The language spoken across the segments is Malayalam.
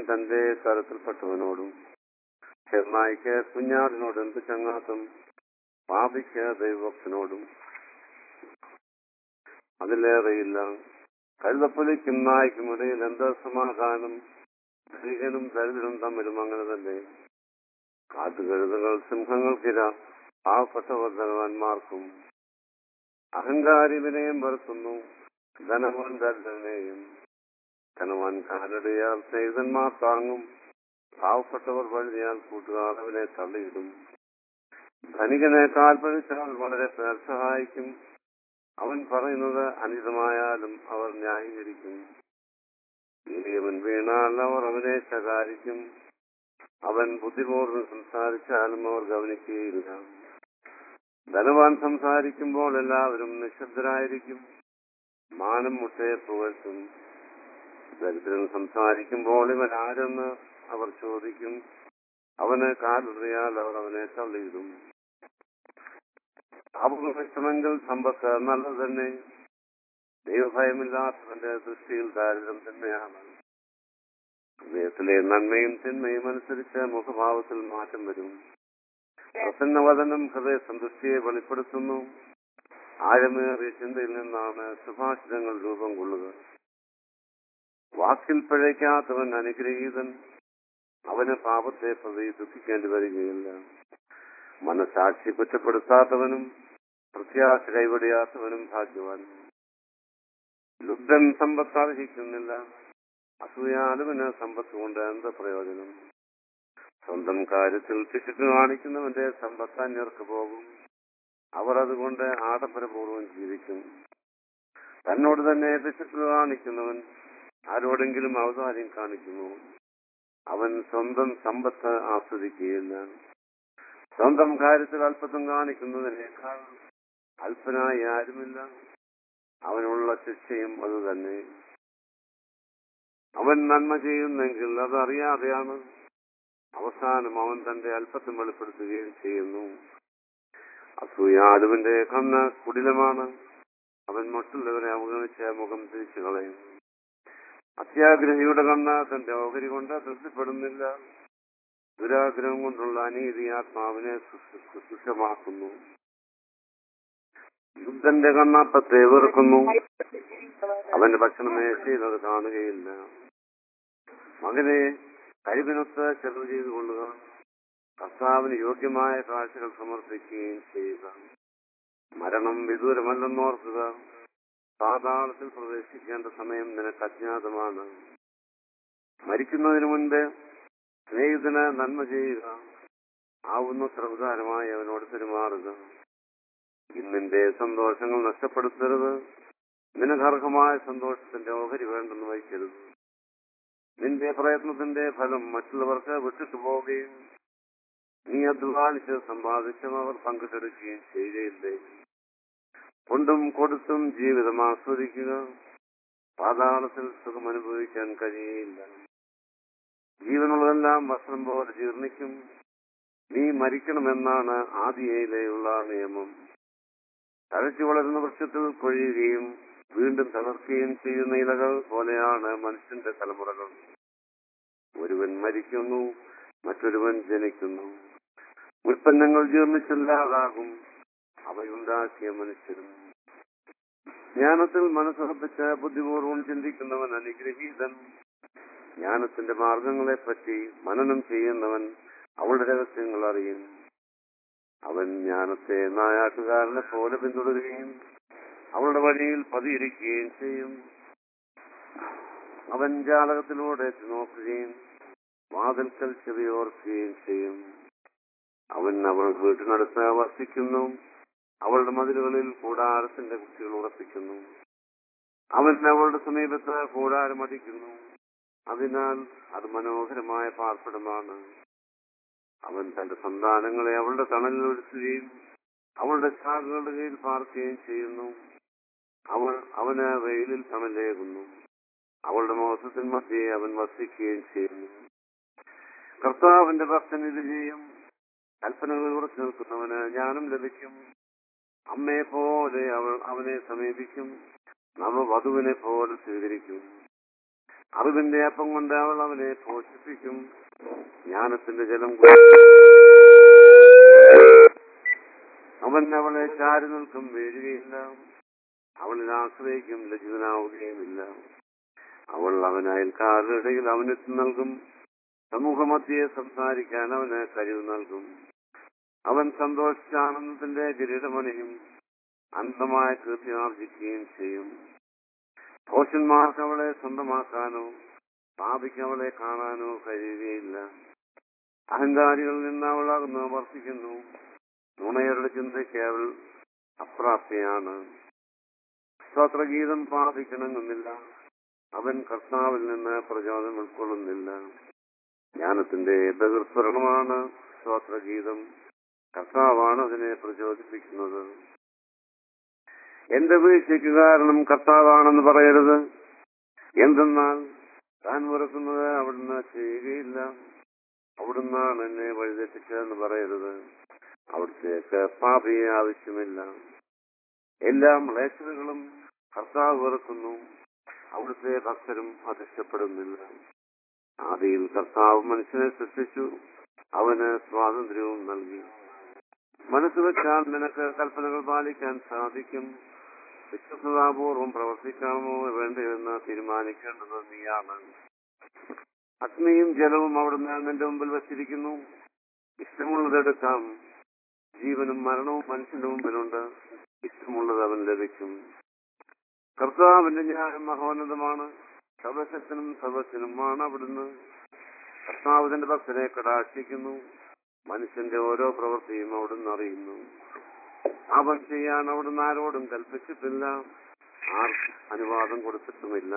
തന്റെ തരത്തിൽപ്പെട്ടവനോടും ചെന്നായിക്ക് കുഞ്ഞാടിനോട് എന്ത് ചങ്ങാത്തം പാപിക്ക് ദൈവഭക്തനോടും അതിലേറെയില്ല കഴുതപ്പുലിക്കും നായ്ക്കും ഇടയിൽ എന്താ സമാധാനം ധനികനും ദരിദ്രനും തമ്മിലും അങ്ങനെ തന്നെ കാട്ടുകഴുതകൾ സിംഹങ്ങൾക്കിര പാവപ്പെട്ടവർ ധനവാന്മാർക്കും അഹങ്കാരി വിനയം വരുത്തുന്നു ധനവാൻ ദരിദ്രനെയും ധനവാൻ കാലടിയാൽ സ്നേഹിതന്മാർ താങ്ങും പാവപ്പെട്ടവർ വഴുതിയാൽ കൂട്ടുകാർ അവനെ തള്ളിയിടും ധനികനെ കാൽപ്പഴിച്ചാൽ വളരെ പേർ സഹായിക്കും അവൻ പറയുന്നത് അനിതമായാലും അവർ ന്യായീകരിക്കും ഇനിയവൻ വീണാൽ അവർ അവനെ ശകാരിക്കും അവൻ ബുദ്ധിപൂർവ്വം സംസാരിച്ചാലും അവർ ഗവനിക്കുകയില്ല ധനവാൻ സംസാരിക്കുമ്പോൾ എല്ലാവരും നിശബ്ദരായിരിക്കും മാനം മുട്ടയെ പുകഴ്ത്തും ദരിദ്രൻ സംസാരിക്കുമ്പോൾ ഇവൻ ആരെന്ന് അവർ ചോദിക്കും അവന് കാലുറിയാൽ അവർ അവനെ തള്ളിയിടും അപകടമെങ്കിൽ സമ്പത്ത് നല്ലത് തന്നെ ദൈവഭയമില്ലാത്തവന്റെ ദൃഷ്ടിയിൽ ദാരിദ്ര്യം തന്നെയാണ് ഹൃദയത്തിലെ നന്മയും തിന്മയും അനുസരിച്ച് മുഖഭാവത്തിൽ മാറ്റം വരും പ്രസന്നവദനം ഹൃദയ സന്തുഷ്ടിയെ വെളിപ്പെടുത്തുന്നു ആഴമേറിയ ചിന്തയിൽ നിന്നാണ് സുഭാഷിതങ്ങൾ രൂപം കൊള്ളുക വാക്കിൽ പിഴയ്ക്കാത്തവൻ അനുഗ്രഹീതൻ അവന് പാപത്തെ പ്രതി ദുഃഖിക്കേണ്ടി വരികയില്ല മനസാക്ഷി കുറ്റപ്പെടുത്താത്തവനും പ്രത്യാശ കൈവടിയാത്തവനും ഭാഗ്യവാൻ ലുബ്ധൻ സമ്പത്ത് അർഹിക്കുന്നില്ല അസൂയാലുവിന് സമ്പത്ത് കൊണ്ട് എന്ത് പ്രയോജനം സ്വന്തം കാര്യത്തിൽ പിശുക്ക് കാണിക്കുന്നവന്റെ സമ്പത്ത് അന്യർക്ക് പോകും അവർ അതുകൊണ്ട് ആഡംബരപൂർവ്വം ജീവിക്കും തന്നോട് തന്നെ പിശുക്ക് കാണിക്കുന്നവൻ ആരോടെങ്കിലും ഔദാര്യം കാണിക്കുന്നു അവൻ സ്വന്തം സമ്പത്ത് ആസ്വദിക്കുകയില്ല സ്വന്തം കാര്യത്തിൽ അല്പത്വം കാണിക്കുന്നതിനേക്കാൾ അല്പനായി ആരുമില്ല അവനുള്ള ശിക്ഷയും അതുതന്നെ അവൻ നന്മ ചെയ്യുന്നെങ്കിൽ അത് അറിയാതെയാണ് അവസാനം അവൻ തന്റെ അല്പത്വം വെളിപ്പെടുത്തുകയും ചെയ്യുന്നു അസൂയാലുവിന്റെ കണ്ണ് കുടിലമാണ് അവൻ മറ്റുള്ളവരെ അവഗണിച്ച് മുഖം തിരിച്ചു കളയും അത്യാഗ്രഹിയുടെ കണ്ണ് തന്റെ ഓഹരി കൊണ്ട് തൃപ്തിപ്പെടുന്നില്ല ദുരാഗ്രഹം കൊണ്ടുള്ള അനീതി ആത്മാവിനെ സുഷമാക്കുന്നു യുദ്ധന്റെ കണ്ണാപ്പത്തെ വെറുക്കുന്നു അവന്റെ ഭക്ഷണം മേശയിൽ അത് കാണുകയില്ല മകനെ കഴിവിനൊത്ത് ചെലവ് ചെയ്തു കൊള്ളുക കർത്താവിന് യോഗ്യമായ കാഴ്ചകൾ സമർപ്പിക്കുകയും ചെയ്യുക മരണം വിദൂരമല്ലെന്നോർക്കുക പാതാളത്തിൽ പ്രവേശിക്കേണ്ട സമയം നിനക്ക് അജ്ഞാതമാണ് മരിക്കുന്നതിന് മുൻപ് സ്നേഹിതന് നന്മ ചെയ്യുക ആവുന്നത്ര ഉദാരമായി അവനോട് പെരുമാറുക ഇന്നിന്റെ സന്തോഷങ്ങൾ നഷ്ടപ്പെടുത്തരുത് നിനക്ക് അർഹമായ സന്തോഷത്തിന്റെ ഓഹരി വേണ്ടെന്ന് വഹിക്കരുത് നിന്റെ പ്രയത്നത്തിന്റെ ഫലം മറ്റുള്ളവർക്ക് വിട്ടിട്ടു പോവുകയും നീ അധ്വാനിച്ച് സമ്പാദിച്ചും അവർ പങ്കിട്ടെടുക്കുകയും ചെയ്യുകയില്ലേ കൊണ്ടും കൊടുത്തും ജീവിതം ആസ്വദിക്കുക പാതാളത്തിൽ സുഖം അനുഭവിക്കാൻ കഴിയുകയില്ല ജീവനുള്ളതെല്ലാം വസ്ത്രം പോലെ ജീർണിക്കും നീ മരിക്കണമെന്നാണ് ആദിയയിലെയുള്ള നിയമം തഴച്ചു വളരുന്ന വൃക്ഷത്തിൽ കൊഴിയുകയും വീണ്ടും തളർക്കുകയും ചെയ്യുന്ന ഇലകൾ പോലെയാണ് മനുഷ്യന്റെ തലമുറകൾ ഒരുവൻ മരിക്കുന്നു മറ്റൊരുവൻ ജനിക്കുന്നു ഉൽപ്പന്നങ്ങൾ ജീർണിച്ചില്ലാതാകും അവയുണ്ടാക്കിയ മനുഷ്യരും ജ്ഞാനത്തിൽ മനസ്സുറപ്പിച്ച് ബുദ്ധിപൂർവം ചിന്തിക്കുന്നവൻ അനുഗ്രഹീതൻ ജ്ഞാനത്തിന്റെ മാർഗങ്ങളെ പറ്റി മനനം ചെയ്യുന്നവൻ അവളുടെ രഹസ്യങ്ങൾ അറിയും അവൻ ജ്ഞാനത്തെ നായാട്ടുകാരനെ പോലെ പിന്തുടരുകയും അവളുടെ വഴിയിൽ പതിയിരിക്കുകയും ചെയ്യും അവൻ ജാലകത്തിലൂടെ നോക്കുകയും വാതിൽക്കൽ ചെവിയോർക്കുകയും ചെയ്യും അവൻ അവൾ വീട്ടിനടുത്ത് വസിക്കുന്നു അവളുടെ മതിലുകളിൽ കൂടാരത്തിന്റെ കുട്ടികൾ ഉറപ്പിക്കുന്നു അവൻ അവളുടെ സമീപത്ത് കൂടാരം അടിക്കുന്നു അതിനാൽ അത് മനോഹരമായ പാർപ്പിടമാണ് അവൻ തന്റെ സന്താനങ്ങളെ അവളുടെ തണലിൽ ഒഴുക്കുകയും അവളുടെ ശാഖകളുടെ കീഴിൽ പാർക്കുകയും ചെയ്യുന്നു അവൾ അവന് വെയിലിൽ തണലേകുന്നു അവളുടെ മോസത്തിൻ മധ്യയെ അവൻ വസിക്കുകയും ചെയ്യുന്നു കർത്താവിന്റെ ഭക്തൻ ഇത് ചെയ്യും കൽപ്പനകൾ ഉറച്ചു നിൽക്കുന്നവന് ജ്ഞാനം ലഭിക്കും അമ്മയെ പോലെ അവൾ അവനെ സമീപിക്കും നവവധുവിനെ പോലെ സ്വീകരിക്കും അറിവിന്റെ അപ്പം കൊണ്ട് അവൾ അവനെ പോഷിപ്പിക്കും ജ്ഞാനത്തിന്റെ ജലം കൊണ്ട് അവൻ അവളെ ചാരി നിൽക്കും വീഴുകയില്ല അവളിൽ ആശ്രയിക്കും ലജ്ജിതനാവുകയുമില്ല അവൾ അവൻ അയൽക്കാരുടെ ഇടയിൽ അവനെത്തി നൽകും സമൂഹമധ്യയെ സംസാരിക്കാൻ അവന് കഴിവ് നൽകും അവൻ സന്തോഷിച്ച ആനന്ദത്തിന്റെ കിരീടമണിയും അന്തമായ കീർത്തി ആർജിക്കുകയും ചെയ്യും ഭോഷന്മാർക്ക് അവളെ സ്വന്തമാക്കാനോ പാപിക്ക് അവളെ കാണാനോ കഴിയുകയില്ല അഹങ്കാരികളിൽ നിന്ന് അവൾ അകന്ന് വർദ്ധിക്കുന്നു നുണയരുടെ ചിന്തയ്ക്ക് അവൾ അപ്രാപ്യയാണ് സ്തോത്രഗീതം പാപിക്കണമെന്നില്ല അവൻ കർത്താവിൽ നിന്ന് പ്രചോദനം ഉൾക്കൊള്ളുന്നില്ല ജ്ഞാനത്തിന്റെ ബഹിർസ്ഫുരണമാണ് സ്തോത്രഗീതം കർത്താവാണ് അതിനെ പ്രചോദിപ്പിക്കുന്നത് എന്റെ വീഴ്ചയ്ക്ക് കാരണം കർത്താവാണെന്ന് പറയരുത് എന്തെന്നാൽ താൻ മുറക്കുന്നത് അവിടുന്ന് ചെയ്യുകയില്ല അവിടുന്നാണ് എന്നെ വഴിതെറ്റിച്ചതെന്ന് പറയരുത് അവിടത്തേക്ക് പാപിയെ ആവശ്യമില്ല എല്ലാ മ്ലേച്ഛതകളും കർത്താവ് വെറുക്കുന്നു അവിടുത്തെ ഭക്തരും അതിഷ്ടപ്പെടുന്നില്ല ആദിയിൽ കർത്താവ് മനുഷ്യനെ സൃഷ്ടിച്ചു അവന് സ്വാതന്ത്ര്യവും നൽകി മനസ്സ് വെച്ചാൽ നിനക്ക് കൽപ്പനകൾ പാലിക്കാൻ സാധിക്കും വിശ്വസതാപൂർവം പ്രവർത്തിക്കാമോ വേണ്ടയോ എന്ന് തീരുമാനിക്കേണ്ടത് നീയാണ് അഗ്നിയും ജലവും അവിടുന്ന് നിന്റെ മുമ്പിൽ വച്ചിരിക്കുന്നു ഇഷ്ടമുള്ളതെടുക്കാം ജീവനും മരണവും മനുഷ്യന്റെ മുമ്പിലുണ്ട് ഇഷ്ടമുള്ളത് അവൻ ലഭിക്കും കർത്താവിന്റെ ജ്ഞാനം മഹോന്നതമാണ് സർവശക്തനും സർവസ്വനുമാണ് അവിടുന്ന് കർത്താവ് തന്റെ ഭക്തനെ കടാക്ഷിക്കുന്നു മനുഷ്യന്റെ ഓരോ പ്രവൃത്തിയും അവിടുന്ന് അറിയുന്നു അവൻ ചെയ്യാൻ അവിടുന്ന് ആരോടും കൽപ്പിച്ചിട്ടില്ല ആർക്കും അനുവാദം കൊടുത്തിട്ടുമില്ല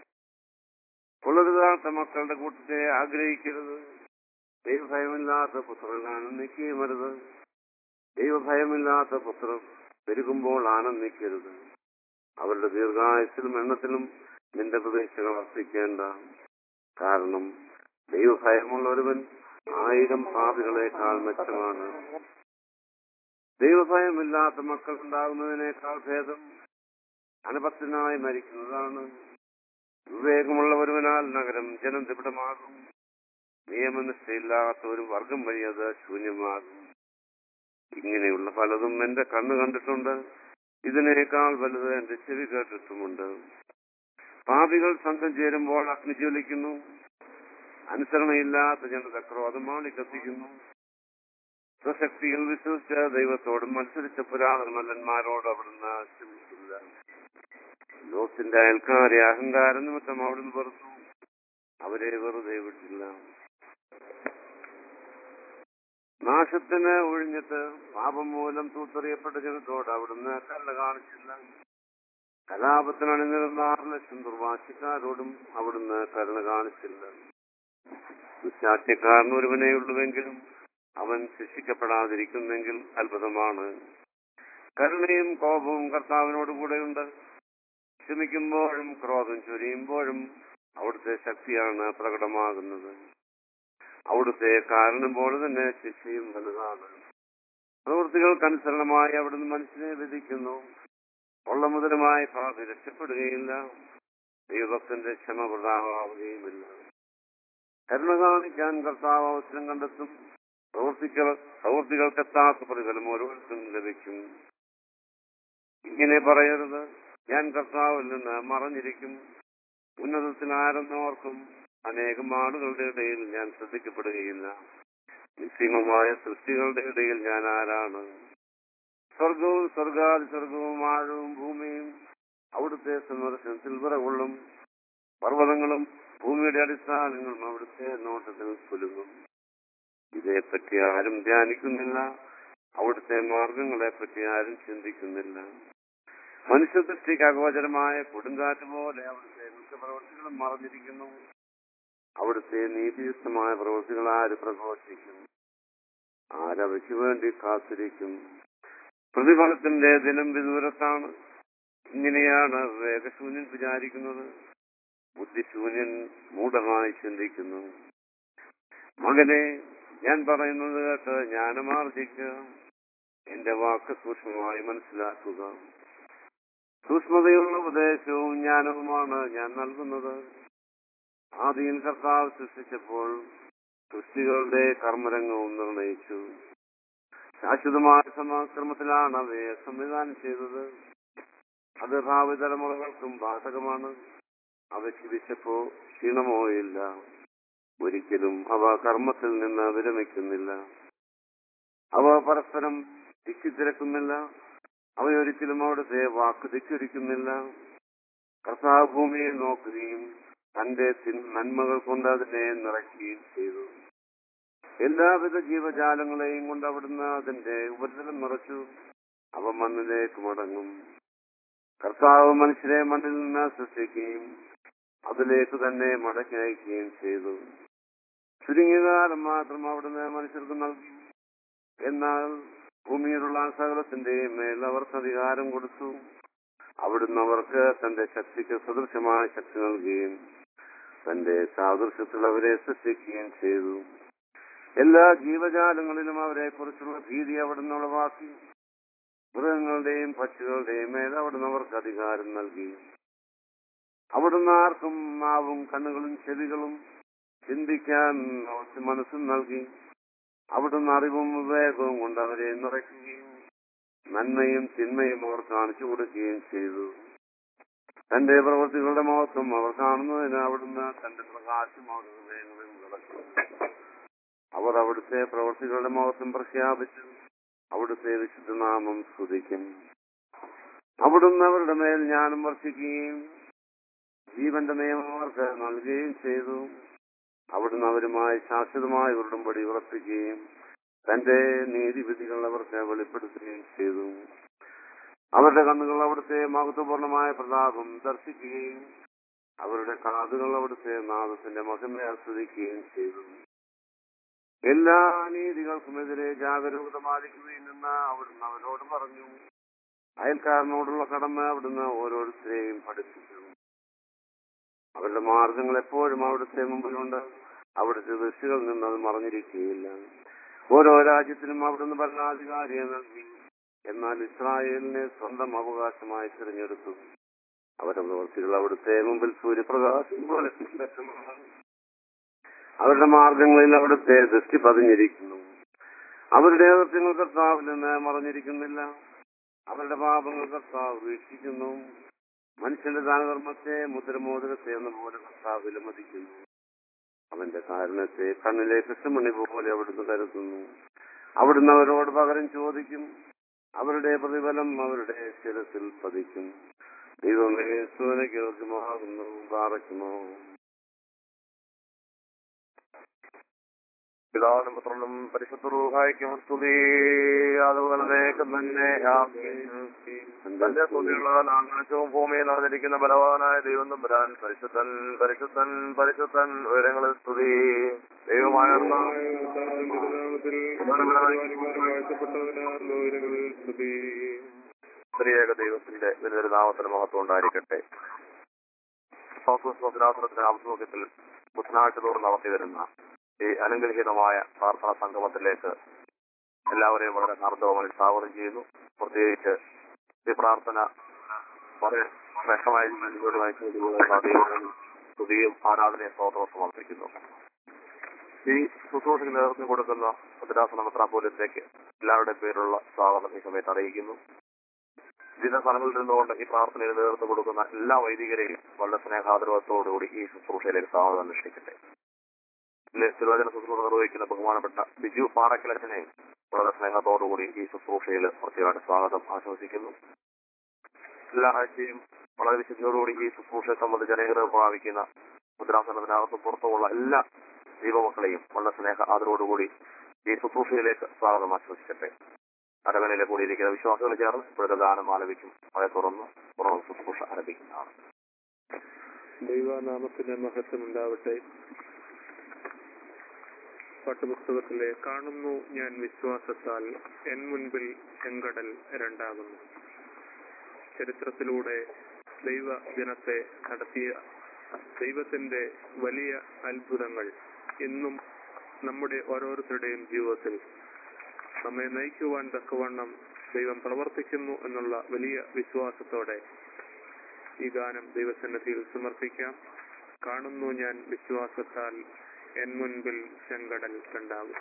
കൊള്ളരുതാത്ത മക്കളുടെ കൂട്ടത്തെ ആഗ്രഹിക്കരുത് ദൈവഭയമില്ലാത്ത പുത്രൻ ആനന്ദിക്കുകയുമരുത് ദൈവഭയമില്ലാത്ത പുത്രർ പെരുകുമ്പോൾ ആനന്ദിക്കരുത് അവരുടെ ദീർഘായുസിലും എണ്ണത്തിലും നിന്റെ പ്രതീക്ഷകൾ അർപ്പിക്കേണ്ട കാരണം ദൈവഭയമുള്ള ഒരുവൻ ആയിരം പാപികളെക്കാൾ മെച്ചമാണ് ദൈവഭയമില്ലാത്ത മക്കൾ ഉണ്ടാകുന്നതിനേക്കാൾ ഭേദം അനപത്തിനായി മരിക്കുന്നതാണ് വിവേകമുള്ള ഒരുവനാൽ നഗരം ജനം തിപിടമാകും നിയമനിഷ്ഠയില്ലാത്ത ഒരു വർഗം വഴി അത് ശൂന്യമാകും ഇങ്ങനെയുള്ള പലതും എന്റെ കണ്ണ് കണ്ടിട്ടുണ്ട് ഇതിനേക്കാൾ വലുത് എന്റെ ചെവി കേട്ടിട്ടുമുണ്ട് പാപികൾ സംഘം ചേരുമ്പോൾ അഗ്നി ജ്വലിക്കുന്നു അനുസരണയില്ലാത്ത ജനത ക്രോധമാണ് കത്തിക്കുന്നു സ്വശക്തികൾ വിശ്വസിച്ച ദൈവത്തോടും മത്സരിച്ച പുരാതന മല്ലന്മാരോട് അവിടുന്ന് ക്ഷമിക്കില്ല ലോകത്തിന്റെ അയൽക്കാരെ അഹങ്കാര നിമിത്തം അവിടുന്ന് വെറുത്തു അവരെ വെറുതെ വിട്ടില്ല നാശത്തിന് ഒഴിഞ്ഞിട്ട് പാപം മൂലം തൂത്തെറിയപ്പെട്ട ജനത്തോട് അവിടുന്ന് കല്ല കാണിച്ചില്ല കലാപത്തിന് അണിനിരുന്ന ആറ് ലക്ഷം ദുർവാശിക്കാരോടും അവിടുന്ന് കരുണ കാണിച്ചില്ല ദുശാഠ്യക്കാരൻ ഒരുവനേ ഉള്ളുവെങ്കിലും അവൻ ശിക്ഷിക്കപ്പെടാതിരിക്കുന്നെങ്കിൽ അത്ഭുതമാണ് കരുണയും കോപവും കർത്താവിനോട് കൂടെയുണ്ട് ക്ഷമിക്കുമ്പോഴും ക്രോധം ചൊരിയുമ്പോഴും അവിടുത്തെ ശക്തിയാണ് പ്രകടമാകുന്നത് അവിടുത്തെ കാരണം പോലെ തന്നെ ശിക്ഷയും വലുതാണ് പ്രവൃത്തികൾക്കനുസരണമായി അവിടുന്ന് മനുഷ്യനെ വിധിക്കുന്നു കൊള്ളമുതലുമായി പാപി രക്ഷപ്പെടുകയില്ല ദൈവഭക്തന്റെ ക്ഷമ പ്രതാപാവുകയുമില്ല കരുണ കാണിക്കാൻ കർത്താവ് അവസരം കണ്ടെത്തും പ്രവർത്തിക്ക പ്രവൃത്തികൾക്കെത്താത്ത പ്രതിഫലം ഓരോരുത്തരും ലഭിക്കും ഇങ്ങനെ പറയരുത് ഞാൻ കർത്താവിൽ നിന്ന് മറഞ്ഞിരിക്കും ഉന്നതത്തിൽ ആരെന്നോർക്കും അനേകം ആളുകളുടെ ഇടയിൽ ഞാൻ ശ്രദ്ധിക്കപ്പെടുകയില്ല നിസ്സീമമായ സൃഷ്ടികളുടെ ഇടയിൽ ഞാൻ ആരാണ് സ്വർഗവും സ്വർഗാതി സ്വർഗവും ആഴവും ഭൂമിയും അവിടുത്തെ സന്ദർശനത്തിൽ വിറകൊള്ളും പർവ്വതങ്ങളും ഭൂമിയുടെ അടിസ്ഥാനങ്ങളും അവിടുത്തെ നോട്ടത്തിൽ കുലുങ്ങും ഇതേപ്പറ്റി ആരും ധ്യാനിക്കുന്നില്ല അവിടുത്തെ മാർഗങ്ങളെ പറ്റി ആരും ചിന്തിക്കുന്നില്ല മനുഷ്യദൃഷ്ടിക്ക് അഗോചരമായ കൊടുങ്കാറ്റ് പോലെ അവിടുത്തെ മിക്ക പ്രവൃത്തികളും മറഞ്ഞിരിക്കുന്നു അവിടുത്തെ നീതിയുക്തമായ പ്രവൃത്തികൾ ആര് പ്രഘോഷിക്കും ആരവയ്ക്ക് വേണ്ടി കാത്തിരിക്കും പ്രതിഫലത്തിന്റെ ദിനം വിദൂരത്താണ് ഇങ്ങനെയാണ് വേഗശൂന്യൻ വിചാരിക്കുന്നത് ബുദ്ധിശൂന്യൻ മൂഢമായി ചിന്തിക്കുന്നു മകനെ ഞാൻ പറയുന്നത് കേട്ട് ജ്ഞാനമാർജിക്കുക എന്റെ വാക്ക് സൂക്ഷ്മമായി മനസ്സിലാക്കുക സൂക്ഷ്മതയുള്ള ഉപദേശവും ജ്ഞാനവുമാണ് ഞാൻ നൽകുന്നത് ആദിയിൽ കർത്താവ് സൃഷ്ടിച്ചപ്പോൾ സൃഷ്ടികളുടെ കർമ്മരംഗവും നിർണയിച്ചു ശാശ്വതമായ സമാക്രമത്തിലാണ് അവയെ സംവിധാനം ചെയ്തത് അത് ഭാവി തലമുറകൾക്കും ബാധകമാണ് അവ ചിരിച്ചപ്പോ ക്ഷീണമോ ഇല്ല ഒരിക്കലും അവ കർമ്മത്തിൽ നിന്ന് വിരമിക്കുന്നില്ല അവ പരസ്പരം ദിക്കിത്തിരക്കുന്നില്ല അവയൊരിക്കലും അവിടുത്തെ വാക്ക് ധിക്കരിക്കുന്നില്ല കർത്താവ് ഭൂമിയെ നോക്കുകയും തന്റെ തിൻ- നന്മകൾ കൊണ്ട് അതിനെ നിറയ്ക്കുകയും ചെയ്തു എല്ലാവിധ ജീവജാലങ്ങളെയും കൊണ്ട് അവിടുന്ന് അതിന്റെ ഉപരിതലം നിറച്ചു അവ മണ്ണിലേക്ക് മടങ്ങും കർത്താവ് മനുഷ്യരെ മണ്ണിൽ നിന്ന് സൃഷ്ടിക്കുകയും അതിലേക്ക് തന്നെ മടക്കി അയക്കുകയും ചെയ്തു ചുരുങ്ങിയ കാലം മാത്രം അവിടുന്ന് മനുഷ്യർക്ക് നൽകി എന്നാൽ ഭൂമിയിലുള്ള സകലത്തിന്റെയും മേൽ അവർക്ക് അധികാരം കൊടുത്തു അവിടുന്ന് അവർക്ക് തന്റെ ശക്തിക്ക് സദൃശമായ ശക്തി നൽകുകയും തന്റെ സാദൃശ്യത്തിൽ അവരെ സൃഷ്ടിക്കുകയും ചെയ്തു എല്ലാ ജീവജാലങ്ങളിലും അവരെ കുറിച്ചുള്ള ഭീതി അവിടുന്ന് ഉളവാക്കി മൃഗങ്ങളുടെയും പക്ഷികളുടെയും മേൽ അവിടുന്ന് അവർക്ക് അധികാരം നൽകി അവിടുന്ന് ആർക്കും നാവും കണ്ണുകളും ചെവികളും ചിന്തിക്കാൻ അവർക്ക് മനസ്സും നൽകി അവിടുന്ന് അറിവും വിവേകവും കൊണ്ട് അവരെ നിറയ്ക്കുകയും നന്മയും തിന്മയും അവർ കാണിച്ചു കൊടുക്കുകയും ചെയ്തു തന്റെ പ്രവൃത്തികളുടെ മഹത്വം അവർ കാണുന്നതിന് അവിടുന്ന് തന്റെ പ്രകാശം അവരുടെ ഹൃദയങ്ങളിൽ വിളക്കും അവർ അവിടുത്തെ പ്രവൃത്തികളുടെ മഹത്വം പ്രഖ്യാപിച്ചു അവിടുത്തെ വിശുദ്ധനാമം സ്തുതിക്കും അവിടുന്ന് അവരുടെ മേൽ ജ്ഞാനം വർഷിക്കുകയും ജീവന്റെ നിയമം അവർക്ക് നൽകുകയും ചെയ്തു അവിടുന്ന് അവരുമായി ശാശ്വതമായ ഉരുടുംപടി ഉറപ്പിക്കുകയും തന്റെ നീതിവിധികൾ അവർക്ക് വെളിപ്പെടുത്തുകയും ചെയ്തു അവരുടെ കണ്ണുകൾ അവിടുത്തെ മഹത്വപൂർണമായ പ്രതാപം ദർശിക്കുകയും അവരുടെ കാതുകൾ അവിടുത്തെ നാദത്തിന്റെ മഹിമ ആസ്വദിക്കുകയും ചെയ്തു എല്ലാ അനീതികൾക്കുമെതിരെ ജാഗരൂകത പാലിക്കുകയും നിന്ന് അവിടുന്ന് അവരോട് പറഞ്ഞു അയൽക്കാരനോടുള്ള കടമ അവിടുന്ന് ഓരോരുത്തരെയും പഠിപ്പിച്ചു അവരുടെ മാർഗങ്ങൾ എപ്പോഴും അവിടുത്തെ മുമ്പിലുണ്ട് അവിടുത്തെ ദൃഷ്ടികളിൽ നിന്ന് അത് മറഞ്ഞിരിക്കുകയില്ല ഓരോ രാജ്യത്തിനും അവിടുന്ന് ഭരണാധികാരിയെ നൽകി എന്നാൽ ഇസ്രായേലിനെ സ്വന്തം അവകാശമായി തിരഞ്ഞെടുത്തു അവരുടെ പ്രവൃത്തികൾ അവിടുത്തെ മുമ്പിൽ സൂര്യപ്രകാശം പോലെ വ്യക്തമാണ് അവരുടെ മാർഗങ്ങളിൽ അവിടുത്തെ ദൃഷ്ടി പതിഞ്ഞിരിക്കുന്നു അവരുടെ അകൃത്യങ്ങൾ കർത്താവിൽ നിന്ന് മറഞ്ഞിരിക്കുന്നില്ല അവരുടെ പാപങ്ങൾ കർത്താവ് വീക്ഷിക്കുന്നു മനുഷ്യന്റെ ദാനധർമ്മത്തെ മുദ്രമോദരത്തെ എന്ന പോലെ കർത്താവ് വിലമതിക്കുന്നു അവന്റെ കാരണത്തെ കണ്ണിലെ കൃഷ്ണമണി പോലെ അവിടുന്ന് കരുതുന്നു അവിടുന്ന് അവരോട് പകരം ചോദിക്കും അവരുടെ പ്രതിഫലം അവരുടെ ശിരസിൽ പതിക്കും ദൈവമേ സൂനയ്ക്കുമാകുന്നു പാറയ്ക്കുമോ പിതാവിനും പുത്രനും പരിശുദ്ധ റൂഹായിക്കും സ്തുതി അതുപോലെ തന്നെ തന്റെ സ്തുതികളാൽ ആകാശവും ഭൂമിയിൽ നടന്നിരിക്കുന്ന ബലവാനായ ദൈവം തമ്പുരാൻ പരിശുദ്ധൻ പരിശുദ്ധൻ പരിശുദ്ധൻ ഉയരങ്ങളിൽ സ്തുതി ദൈവമായ സ്ത്രീയേക ദൈവത്തിന്റെ വലിയൊരു നാമത്തിന് മഹത്വം ഉണ്ടായിരിക്കട്ടെ സ്വദിനാസനത്തിന്റെ ആഭിമുഖ്യത്തിൽ ബുധനാഴ്ച തോറും നടത്തി വരുന്ന ഈ അനുഗ്രഹീതമായ പ്രാർത്ഥനാ സംഗമത്തിലേക്ക് എല്ലാവരെയും വളരെ ഹാർദവമായി സ്വാഗതം ചെയ്യുന്നു പ്രത്യേകിച്ച് ഈ പ്രാർത്ഥന വളരെ ശ്രേഷ്ഠമായ രീതിയിലൂടെ നയിക്കുന്നതിലൂടെ ദൈവത്തിന് സ്തുതിയും ആരാധനയും സ്തോത്രവും സമർപ്പിക്കുന്നു ഈ ശുശ്രൂഷയ്ക്ക് നേതൃത്വം കൊടുക്കുന്ന ഭദ്രാസന മെത്രാപോലത്തേക്ക് എല്ലാവരുടെയും പേരുള്ള സ്വാഗതം ഈ സമയത്ത് അറിയിക്കുന്നു വിവിധ സ്ഥലങ്ങളിൽ നിന്നുകൊണ്ട് ഈ പ്രാർത്ഥനയിൽ നേതൃത്വം കൊടുക്കുന്ന എല്ലാ വൈദികരെയും വളരെ സ്നേഹാദരവത്തോടുകൂടി ഈ ശുശ്രൂഷയിലേക്ക് സ്വാഗതം അനുഷ്ഠിക്കട്ടെ ഇന്ന് തിരുവചന ശുശ്രൂഷ നിർവഹിക്കുന്ന ബഹുമാനപ്പെട്ട ബിജു പാറക്കലച്ചനെ വളരെ സ്നേഹത്തോടുകൂടി ഈ ശുശ്രൂഷയിൽ പ്രത്യേകമായിട്ട് സ്വാഗതം ആശംസിക്കുന്നു എല്ലാ ആഴ്ചയും വളരെ വിശുദ്ധിയോടുകൂടി ഈ ശുശ്രൂഷയെ സംബന്ധിച്ച് അനുഗ്രഹം പ്രാപിക്കുന്ന മുദ്രാസനത്തിനകത്ത് പുറത്തുമുള്ള എല്ലാ ദൈവമക്കളെയും വളരെ സ്നേഹ ആദരവോടുകൂടി ഈ ശുശ്രൂഷയിലേക്ക് സ്വാഗതം ആശംസിക്കട്ടെ അരമനയിലെ കൂടിയിരിക്കുന്ന വിശ്വാസികൾ ചേർന്ന് ഇപ്പോഴത്തെ ഗാനം ആലപിക്കും അവയെ തുറന്ന് തുറന്ന് ശുശ്രൂഷ ആരംഭിക്കുന്നതാണ് ദൈവനാമത്തിന് മഹത്വം ഉണ്ടാവട്ടെ പാട്ടുപുസ്തകത്തിലെ കാണുന്നു ഞാൻ വിശ്വാസത്താൽ എൻ മുൻപിൽ ചെങ്കടൽ രണ്ടാകുന്നു ചരിത്രത്തിലൂടെ ദൈവജനത്തെ നടത്തിയ ദൈവത്തിന്റെ വലിയ അത്ഭുതങ്ങൾ ഇന്നും നമ്മുടെ ഓരോരുത്തരുടെയും ജീവിതത്തിൽ നമ്മെ നയിക്കുവാൻ തക്കവണ്ണം ദൈവം പ്രവർത്തിക്കുന്നു എന്നുള്ള വലിയ വിശ്വാസത്തോടെ ഈ ഗാനം ദൈവസന്നിധിയിൽ സമർപ്പിക്കാം കാണുന്നു ഞാൻ വിശ്വാസത്താൽ എൻ മുൻപിൽ ചെങ്കടൽ കണ്ടാകും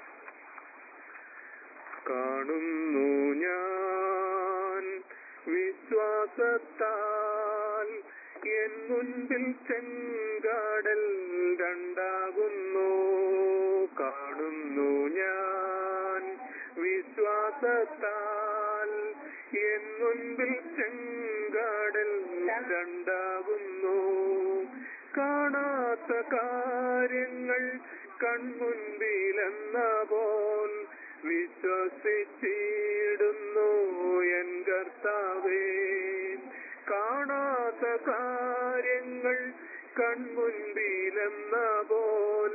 കാണുന്നു ഞാൻ വിശ്വാസത്താൽ എൻ മുൻപിൽ ചെങ്കടൽ രണ്ടാകുന്നു കാണുന്നു ഞാൻ വിശ്വാസത്താൽ എൻ മുൻപിൽ ചെങ്കടൽ രണ്ടാകുന്നു കാണാത്ത കാര്യങ്ങൾ കൺമുൻപിലെന്ന പോൽ വിശ്വസിച്ചിടുന്നു എൻ കർത്താവേ കാണാത്ത കാര്യങ്ങൾ കൺമുൻപിലെന്ന പോൽ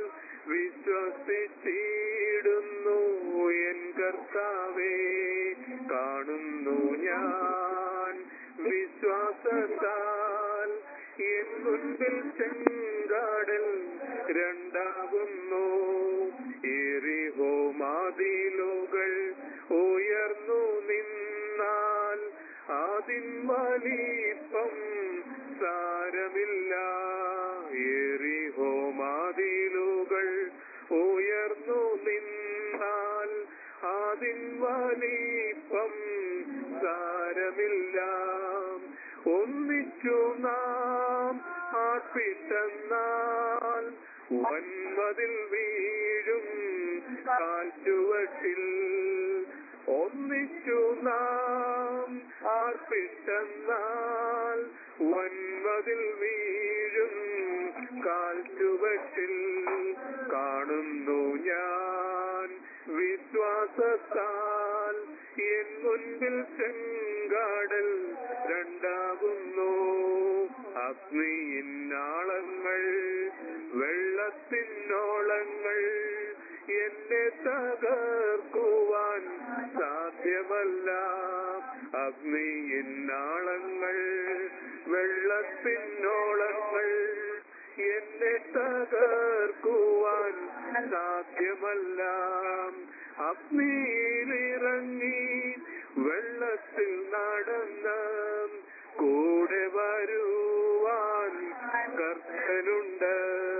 വിശ്വസിച്ചിടുന്നു എൻ കർത്താവേ കാണുന്നു ഞാൻ വിശ്വാസത്താൽ എൻ മുൻപിൽ ചെങ്കാടൽ രണ്ടാകുന്നു എറിഹോ മാതിലുകൾ ഉയർന്നു നിന്നാൽ അതിൻ വലിപ്പം സാരമില്ല എറിഹോ മാതിലുകൾ ഉയർന്നു നിന്നാൽ അതിൻ വലിപ്പം സാരമില്ല ഒന്നിച്ചു നാം ആർപ്പിട്ടെന്നാൽ വൻമതിൽ വീഴും കാൽച്ചുവട്ടിൽ ഒന്നിച്ചു നാം ആർപ്പിട്ടെന്നാൽ വൻമതിൽ വീഴും കാൽച്ചുവട്ടിൽ കാണുന്നു ഞാൻ വിശ്വാസത്താൽ എൻ മുൻപിൽ ചെങ്കാടൽ രണ്ടാകുന്നു അഗ്നിയിന്നാളങ്ങൾ വെള്ളത്തിനോളങ്ങൾ എന്നെ തകർക്കുവാൻ സാധ്യമല്ല അഗ്നിയിന്നാളങ്ങൾ വെള്ളത്തിനോളങ്ങൾ എന്നെ തകർക്കുവാൻ സാധ്യമല്ല അഗ്നിയിലിറങ്ങി വെള്ളത്തിൽ നടന്ന കൂടെ വരുവാൻ കർത്തനുണ്ട്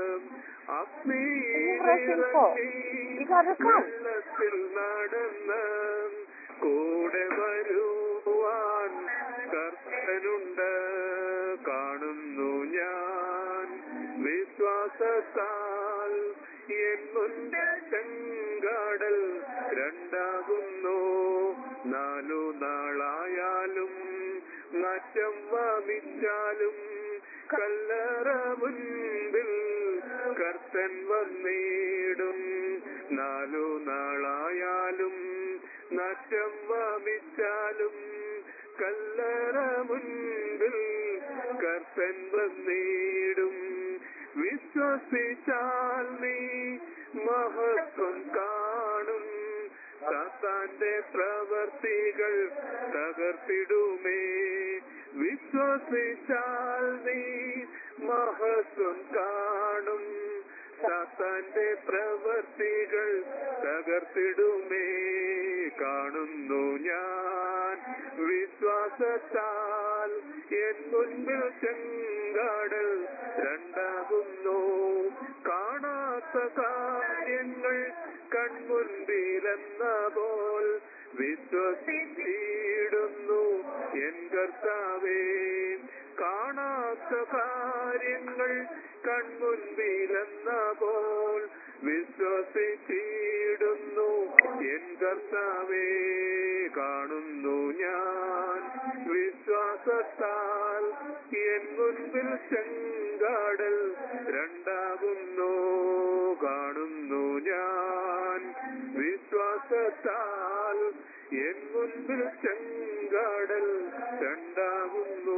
അഗ്നിയിലിറങ്ങി വെള്ളത്തിൽ നടന്ന കൂടെ വരുവാൻ കർത്തനുണ്ട് കാണുന്നു ഞാൻ വിശ്വാസത്താൽ എൻ മുൻപിൽ ചെങ്കാടൽ രണ്ടാകുന്നു നാലു നാളായാലും നാറ്റം വമിച്ചാലും കല്ലറ മുൻപിൽ കർത്തൻ വന്നിടും നാലു നാളായാലും നാറ്റം വമിച്ചാലും കല്ലറ മുൻപിൽ കർത്തൻ വന്നിടും വിശ്വസിച്ചാൽ നീ മഹത്വം കാണും സാത്താന്റെ പ്രവർത്തികൾ തകർത്തിടുമേ വിശ്വസിച്ചാൽ നീ മഹത്വം കാണും സാത്താന്റെ പ്രവർത്തികൾ തകർത്തിടുമേ കാണുന്നു ഞാൻ വിശ്വാസത്താൽ എൻ മുൻപിൽ ചെങ്കാടൽ രണ്ടാകുന്നു കാണാത്ത കാര്യങ്ങൾ കൺമുൻപിലെന്ന പോൽ വിശ്വസിച്ചിടുന്നു എൻ കർത്താവേ കാണാത്ത കാര്യങ്ങൾ കൺമുൻപിലെന്ന പോൽ വിശ്വസിച്ചിടുന്നു എൻ കർത്താവേ കാണുന്നു ഞാൻ വിശ്വാസത്താൽ എൻ മുൻപിൽ ചെങ്കാടൽ രണ്ടാകുന്നു കാണുന്നു ഞാൻ വിശ്വാസത്താൽ എൻ മുൻപിൽ ചെങ്കാടൽ രണ്ടാകുന്നു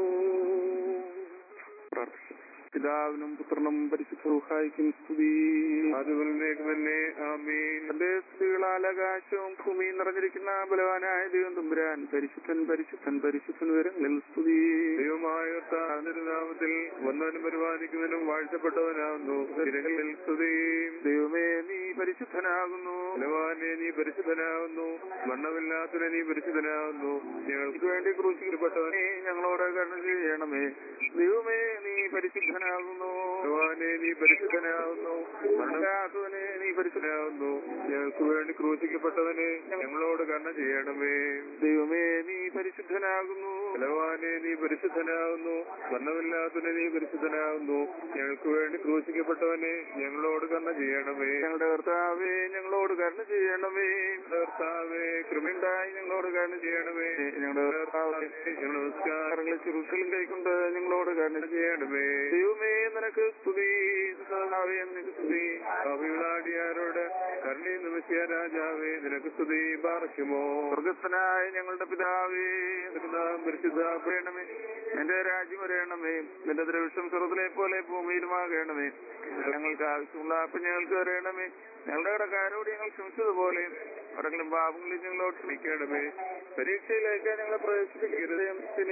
പിതാവിനും പുത്രനും പരിശുദ്ധ സ്തുതി അതുപോലേക്ക് തന്നെ ആമീൻ തന്റെ സ്ത്രീകളാൽ ആകാശവും ഭൂമിയും നിറഞ്ഞിരിക്കുന്ന ബലവാനായ ദൈവം തമ്പുരാൻ പരിശുദ്ധൻ പരിശുദ്ധൻ പരിശുദ്ധൻ വിവരങ്ങളിൽ സ്തുതി ദൈവമായ നാമത്തിൽ വന്നവനും പരിപാലിക്കുന്നതിനും വാഴ്ത്തപ്പെട്ടവനാകുന്നു തിരകളിൽ സ്തുതിയും ദൈവമേ നീ പരിശുദ്ധനാകുന്നു ബലവാനെ നീ പരിശുദ്ധനാകുന്നു മണ്ണമില്ലാത്തവനെ നീ പരിശുദ്ധനാകുന്നു ഞങ്ങൾക്ക് ഞങ്ങൾക്ക് വേണ്ടി ക്രൂശിക്കപ്പെട്ടവനെ ഞങ്ങളോട് കരുണ ചെയ്യണമേ ദൈവമേ നീ പരിശുദ്ധനാകുന്നു ബലവാനെ പരിശുദ്ധനാവുന്നു മരണമില്ലാത്തവനെ നീ പരിശുദ്ധനാവുന്നു ഞങ്ങൾക്ക് വേണ്ടി ക്രൂശിക്കപ്പെട്ടവനെ ഞങ്ങളോട് കണ്ണ ചെയ്യണമേ ദൈവമേ നീ പരിശുദ്ധനാകുന്നു ബലവാനെ നീ പരിശുദ്ധനാവുന്നു മരണമില്ലാത്തവനെ നീ പരിശുദ്ധനാവുന്നു ഞങ്ങൾക്ക് വേണ്ടി ക്രൂശിക്കപ്പെട്ടവനെ ഞങ്ങളോട് കണ്ണ ചെയ്യണമേ ഞങ്ങളുടെ കർത്താവേ ഞങ്ങളോട് കരുണ ചെയ്യണമേ കർത്താവേ കൃപയുണ്ടായി ഞങ്ങളോട് കരുണ ചെയ്യണമേ ഞങ്ങളുടെ കർത്താവേ ഞങ്ങൾ നമസ്കാരം കരങ്ങളെ ചുരുക്കലും കൈക്കൊണ്ട് ഞങ്ങളോട് കരുണ ചെയ്യണമേ ദൈവമേ നിനക്ക് സ്തുതി കർത്താവേ നിനക്ക് സ്തുതി അഭിളാടിയാരോട് കരുണയും നമസ്യ രാജാവേ നിനക്ക് സ്തുതി പാർക്കുമോ സ്വർഗസ്ഥനായ ഞങ്ങളുടെ പിതാവേ പരിശുദ്ധ പറയണമേ എന്റെ രാജ്യം വരയണമേ നിന്റെ ദ്രവിഷം സ്വർഗത്തിലെ പോലെ ഭൂമിയിലുമാകണമേ ഞങ്ങൾക്ക് ആവശ്യമുള്ള അപ്പം ഞങ്ങൾക്ക് വരയണമേ ഞങ്ങളുടെ കടക്കാരോട് ഞങ്ങൾ ക്ഷമിച്ചതുപോലെ അവരെങ്കിലും പാപങ്ങളിൽ ഞങ്ങളോട് ക്ഷമിക്കണമേ പരീക്ഷയിലേക്ക് ഞങ്ങളെ പ്രവേശിപ്പിക്കരുത്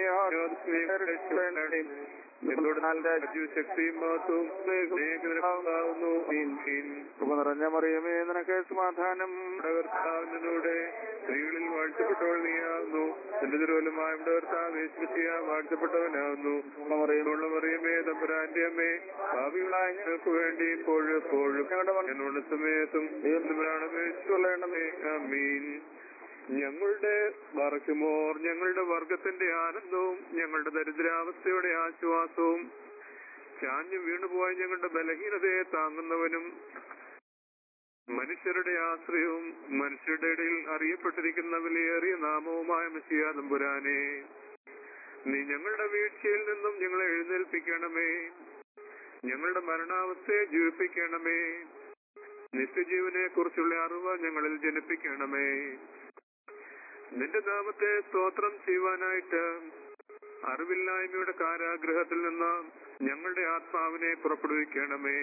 ശക്തിയും മഹത്വവും നിനക്കുണ്ടാവുന്നു. കൃപ നിറഞ്ഞ മറിയമേ നിനക്ക് സമാധാനം കർത്താവിനോടെ സ്ത്രീകളിൽ വാഴ്ത്തപ്പെട്ടവൾ നീയാവുന്നു നിന്റെ തിരുവല്ലമായ കർത്താവ് വാഴ്ത്തപ്പെട്ടവനാവുന്നു മറിയമുള്ള മറിയമേ തമ്പുരാന്റെ അമ്മേ ഭാവികളായ ഞങ്ങൾക്ക് വേണ്ടി ഇപ്പോഴും എപ്പോഴും ഞങ്ങളുടെ സമയത്തും അപേക്ഷിച്ചുകൊള്ളണമേ അമീൻ ഞങ്ങളുടെ വർക്കുമോർ ഞങ്ങളുടെ വർഗത്തിന്റെ ആനന്ദവും ഞങ്ങളുടെ ദരിദ്രാവസ്ഥയുടെ ആശ്വാസവും ചാഞ്ഞു വീണുപോയ ഞങ്ങളുടെ ബലഹീനതയെ താങ്ങുന്നവനും മനുഷ്യരുടെ ആശ്രയവും മനുഷ്യരുടെ ഇടയിൽ അറിയപ്പെട്ടിരിക്കുന്ന വിലയേറിയ നാമവുമായ മെസ്സിയ തമ്പുരാനെ നീ ഞങ്ങളുടെ വീഴ്ചയിൽ നിന്നും ഞങ്ങളെ എഴുന്നേൽപ്പിക്കണമേ ഞങ്ങളുടെ മരണാവസ്ഥയെ ജീവിപ്പിക്കണമേ നിത്യജീവനെ കുറിച്ചുള്ള അറിവ് ഞങ്ങളിൽ ജനിപ്പിക്കണമേ നിന്റെ നാമത്തെ സ്തോത്രം ചെയ്യുവാനായിട്ട് അറിവില്ലായ്മയുടെ കാരാഗ്രഹത്തിൽ നിന്ന് ഞങ്ങളുടെ ആത്മാവിനെ പുറപ്പെടുവിക്കണമേ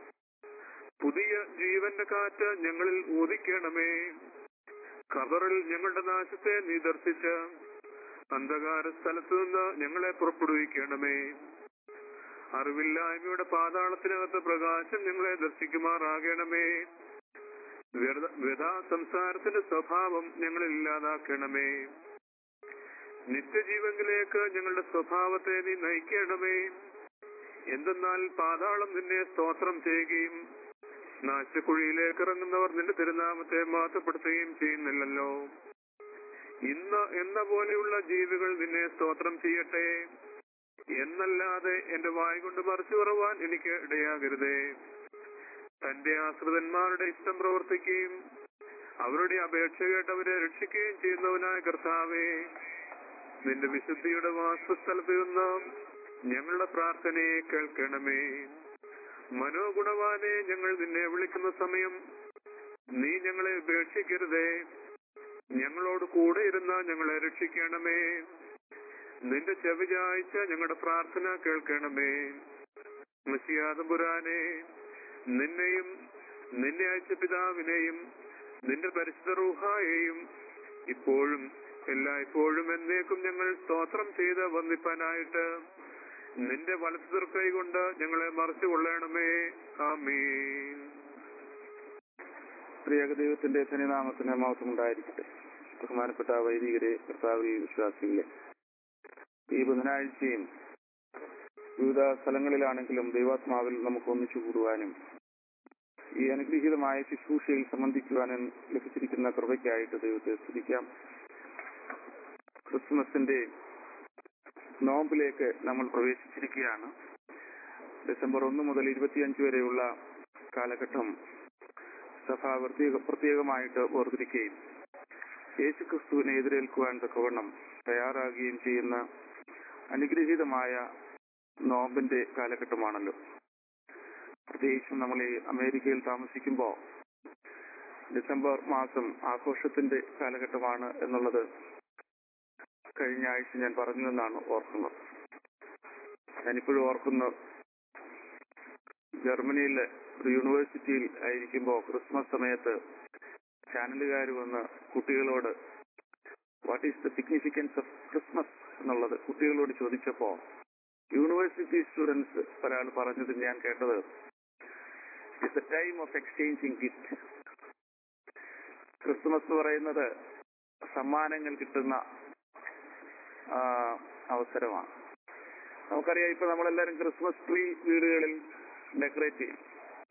പുതിയ ജീവന്റെ കാറ്റ് ഞങ്ങളിൽ ഊതിക്കണമേ ഖബറിൽ ഞങ്ങളുടെ നാശത്തെ നീ ദർശിച്ച് അന്ധകാര സ്ഥലത്തു നിന്ന് ഞങ്ങളെ പുറപ്പെടുവിക്കണമേ അറിവില്ലായ്മയുടെ പാതാളത്തിനകത്ത് പ്രകാശം ഞങ്ങളെ ദർശിക്കുമാറാകണമേ വ്യർത്ഥ- വ്യഥാ സംസാരത്തിന്റെ സ്വഭാവം ഞങ്ങളിൽ ഇല്ലാതാക്കണമേ നിത്യജീവനിലേക്ക് ഞങ്ങളുടെ സ്വഭാവത്തെ നീ നയിക്കണമേ എന്തെന്നാൽ പാതാളം നിന്നെ സ്തോത്രം ചെയ്യുകയും നാശക്കുഴിയിലേക്ക് ഇറങ്ങുന്നവർ നിന്റെ തിരുനാമത്തെ മാറ്റപ്പെടുത്തുകയും ചെയ്യുന്നില്ലല്ലോ ഇന്ന് എന്ന പോലെയുള്ള ജീവികൾ നിന്നെ സ്തോത്രം ചെയ്യട്ടെ എന്നല്ലാതെ എന്റെ വായ കൊണ്ട് മറിച്ചു പറവാൻ എനിക്ക് ഇടയാകരുതേ തന്റെ ആശ്രിതന്മാരുടെ ഇഷ്ടം പ്രവർത്തിക്കുകയും അവരുടെ അപേക്ഷ കേട്ടവരെ രക്ഷിക്കുകയും ചെയ്യുന്നവനായ കർത്താവേ നിന്റെ വിശുദ്ധിയുടെ വാസസ്ഥലത്ത് നിന്ന് ഞങ്ങളുടെ പ്രാർത്ഥനയെ കേൾക്കണമേ മനോഗുണവാനെ ഞങ്ങൾ നിന്നെ വിളിക്കുന്ന സമയം നീ ഞങ്ങളെ ഉപേക്ഷിക്കരുതേ ഞങ്ങളോട് കൂടെ ഇരുന്ന ഞങ്ങളെ രക്ഷിക്കണമേ നിന്റെ ചെവി ചായ്ച്ച ഞങ്ങളുടെ പ്രാർത്ഥന കേൾക്കണമേ മസിയാതപുരാനെ നിന്നെയും നിന്നെ അയച്ച പിതാവിനെയും നിന്റെ പരിശുദ്ധ റൂഹായെയും ഇപ്പോഴും എല്ലായ്പ്പോഴും എന്നേക്കും ഞങ്ങൾ സ്തോത്രം ചെയ്ത് വന്നിപ്പാനായിട്ട് നിന്റെ വലതു കൈ കൊണ്ട് ഞങ്ങളെ മറച്ചു കൊള്ളണമേ ആമീൻ പ്രിയക ദൈവത്തിന്റെ ധന്യനാമത്തിന് മഹത്വം ഉണ്ടായിരിക്കട്ടെ ബഹുമാനപ്പെട്ട വൈദികരെ കർത്താവിൽ വിശ്വാസികളെ ഈ ബുധനാഴ്ചയും വിവിധ സ്ഥലങ്ങളിലാണെങ്കിലും ദൈവാത്മാവിൽ നമുക്ക് ഒന്നിച്ചു കൂടുവാനും ഈ അനുഗ്രഹീതമായ ശുശ്രൂഷയിൽ സംബന്ധിക്കുവാനും ലഭിച്ചിരിക്കുന്ന കൃപയ്ക്കായിട്ട് ദൈവത്തെ സ്തുതിക്കാം ക്രിസ്മസിന്റെ നോമ്പിലേക്ക് നമ്മൾ പ്രവേശിച്ചിരിക്കുകയാണ് ഡിസംബർ ഒന്ന് മുതൽ ഇരുപത്തിയഞ്ച് വരെയുള്ള കാലഘട്ടം സഭ പ്രത്യേക പ്രത്യേകമായിട്ട് വേർതിരിക്കുകയും യേശുക്രിസ്തുവിനെ എതിരേൽക്കുവാൻ തക്കവണ്ണം തയ്യാറാകുകയും ചെയ്യുന്ന അനുഗ്രഹീതമായ നോമ്പിന്റെ കാലഘട്ടമാണല്ലോ പ്രത്യേകിച്ചും നമ്മൾ ഈ അമേരിക്കയിൽ താമസിക്കുമ്പോൾ ഡിസംബർ മാസം ആഘോഷത്തിന്റെ കാലഘട്ടമാണ് എന്നുള്ളത് കഴിഞ്ഞ ആഴ്ച ഞാൻ പറഞ്ഞു എന്നാണ് ഓർക്കുന്നത് ഞാനിപ്പോഴും ഓർക്കുന്നു ജർമ്മനിയിലെ ഒരു യൂണിവേഴ്സിറ്റിയിൽ ആയിരിക്കുമ്പോൾ ക്രിസ്മസ് സമയത്ത് ചാനലുകാർ വന്ന് കുട്ടികളോട് what is the significance of Christmas എന്നുള്ളത് കുട്ടികളോട് ചോദിച്ചപ്പോ യൂണിവേഴ്സിറ്റി സ്റ്റുഡൻസ് ഒരാൾ പറഞ്ഞത് ഞാൻ കേട്ടത് it's the time of exchanging gift Christmas എന്ന് പറയുന്നത് സമ്മാനങ്ങൾ കിട്ടുന്ന ആ, അവസരമാണ് നമുക്കറിയാം ഇപ്പൊ നമ്മളെല്ലാരും ക്രിസ്മസ് ട്രീ വീടുകളിൽ ഡെക്കറേറ്റ് ചെയ്യും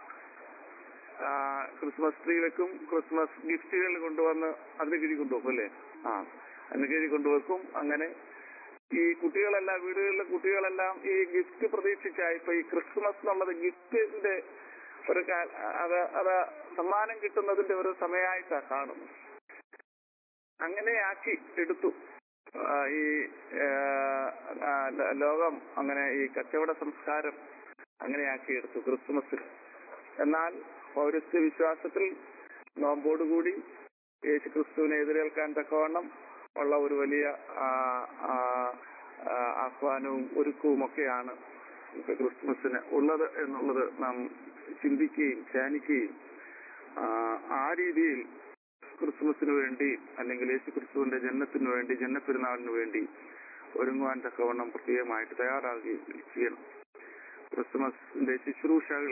ആ, ക്രിസ്മസ് ട്രീ വെക്കും ക്രിസ്മസ് ഗിഫ്റ്റുകൾ കൊണ്ടുവന്ന് അതിന് കീഴിൽ കൊണ്ടുവെക്കും അല്ലേ ആ അതിന് കീഴിൽ കൊണ്ടുവെക്കും അങ്ങനെ ഈ കുട്ടികളെല്ലാം വീടുകളിലെ കുട്ടികളെല്ലാം ഈ ഗിഫ്റ്റ് പ്രതീക്ഷിച്ചായി ഇപ്പൊ ഈ ക്രിസ്മസ് എന്നുള്ളത് ഗിഫ്റ്റിന്റെ ഒരു കാ- അത് അത് സമ്മാനം കിട്ടുന്നതിന്റെ ഒരു സമയമായിട്ടാ കാണുന്നു അങ്ങനെ ആക്കി എടുത്തു ആ, ഈ ആ, ആ, ലോ- ലോകം അങ്ങനെ ഈ കച്ചവട സംസ്കാരം അങ്ങനെ ആക്കി എടുത്തു ക്രിസ്മസിൽ എന്നാൽ പൗരസ്ത്യ വിശ്വാസത്തിൽ നോമ്പോടുകൂടി യേശു ക്രിസ്തുവിനെ എതിരേൽക്കാൻ തക്കവണ്ണം ഉള്ള ഒരു വലിയ ആ, ആ, ആ, ആഹ്വാനവും ഒരുക്കവും ഒക്കെയാണ് ഇപ്പൊ ക്രിസ്മസിന് ഉള്ളത് എന്നുള്ളത് നാം ചിന്തിക്കുകയും ധ്യാനിക്കുകയും ആ, ആ രീതിയിൽ ക്രിസ്മസിന് വേണ്ടി അല്ലെങ്കിൽ യേശു ക്രിസ്തുവിന്റെ ജന്മത്തിന് വേണ്ടി ജന്മപ്പെരുന്നാളിന് വേണ്ടി ഒരുങ്ങുവാൻ തക്കവണ്ണം പ്രത്യേകമായിട്ട് തയ്യാറാകുകയും ചെയ്യണം ക്രിസ്മസിന്റെ ശുശ്രൂഷകൾ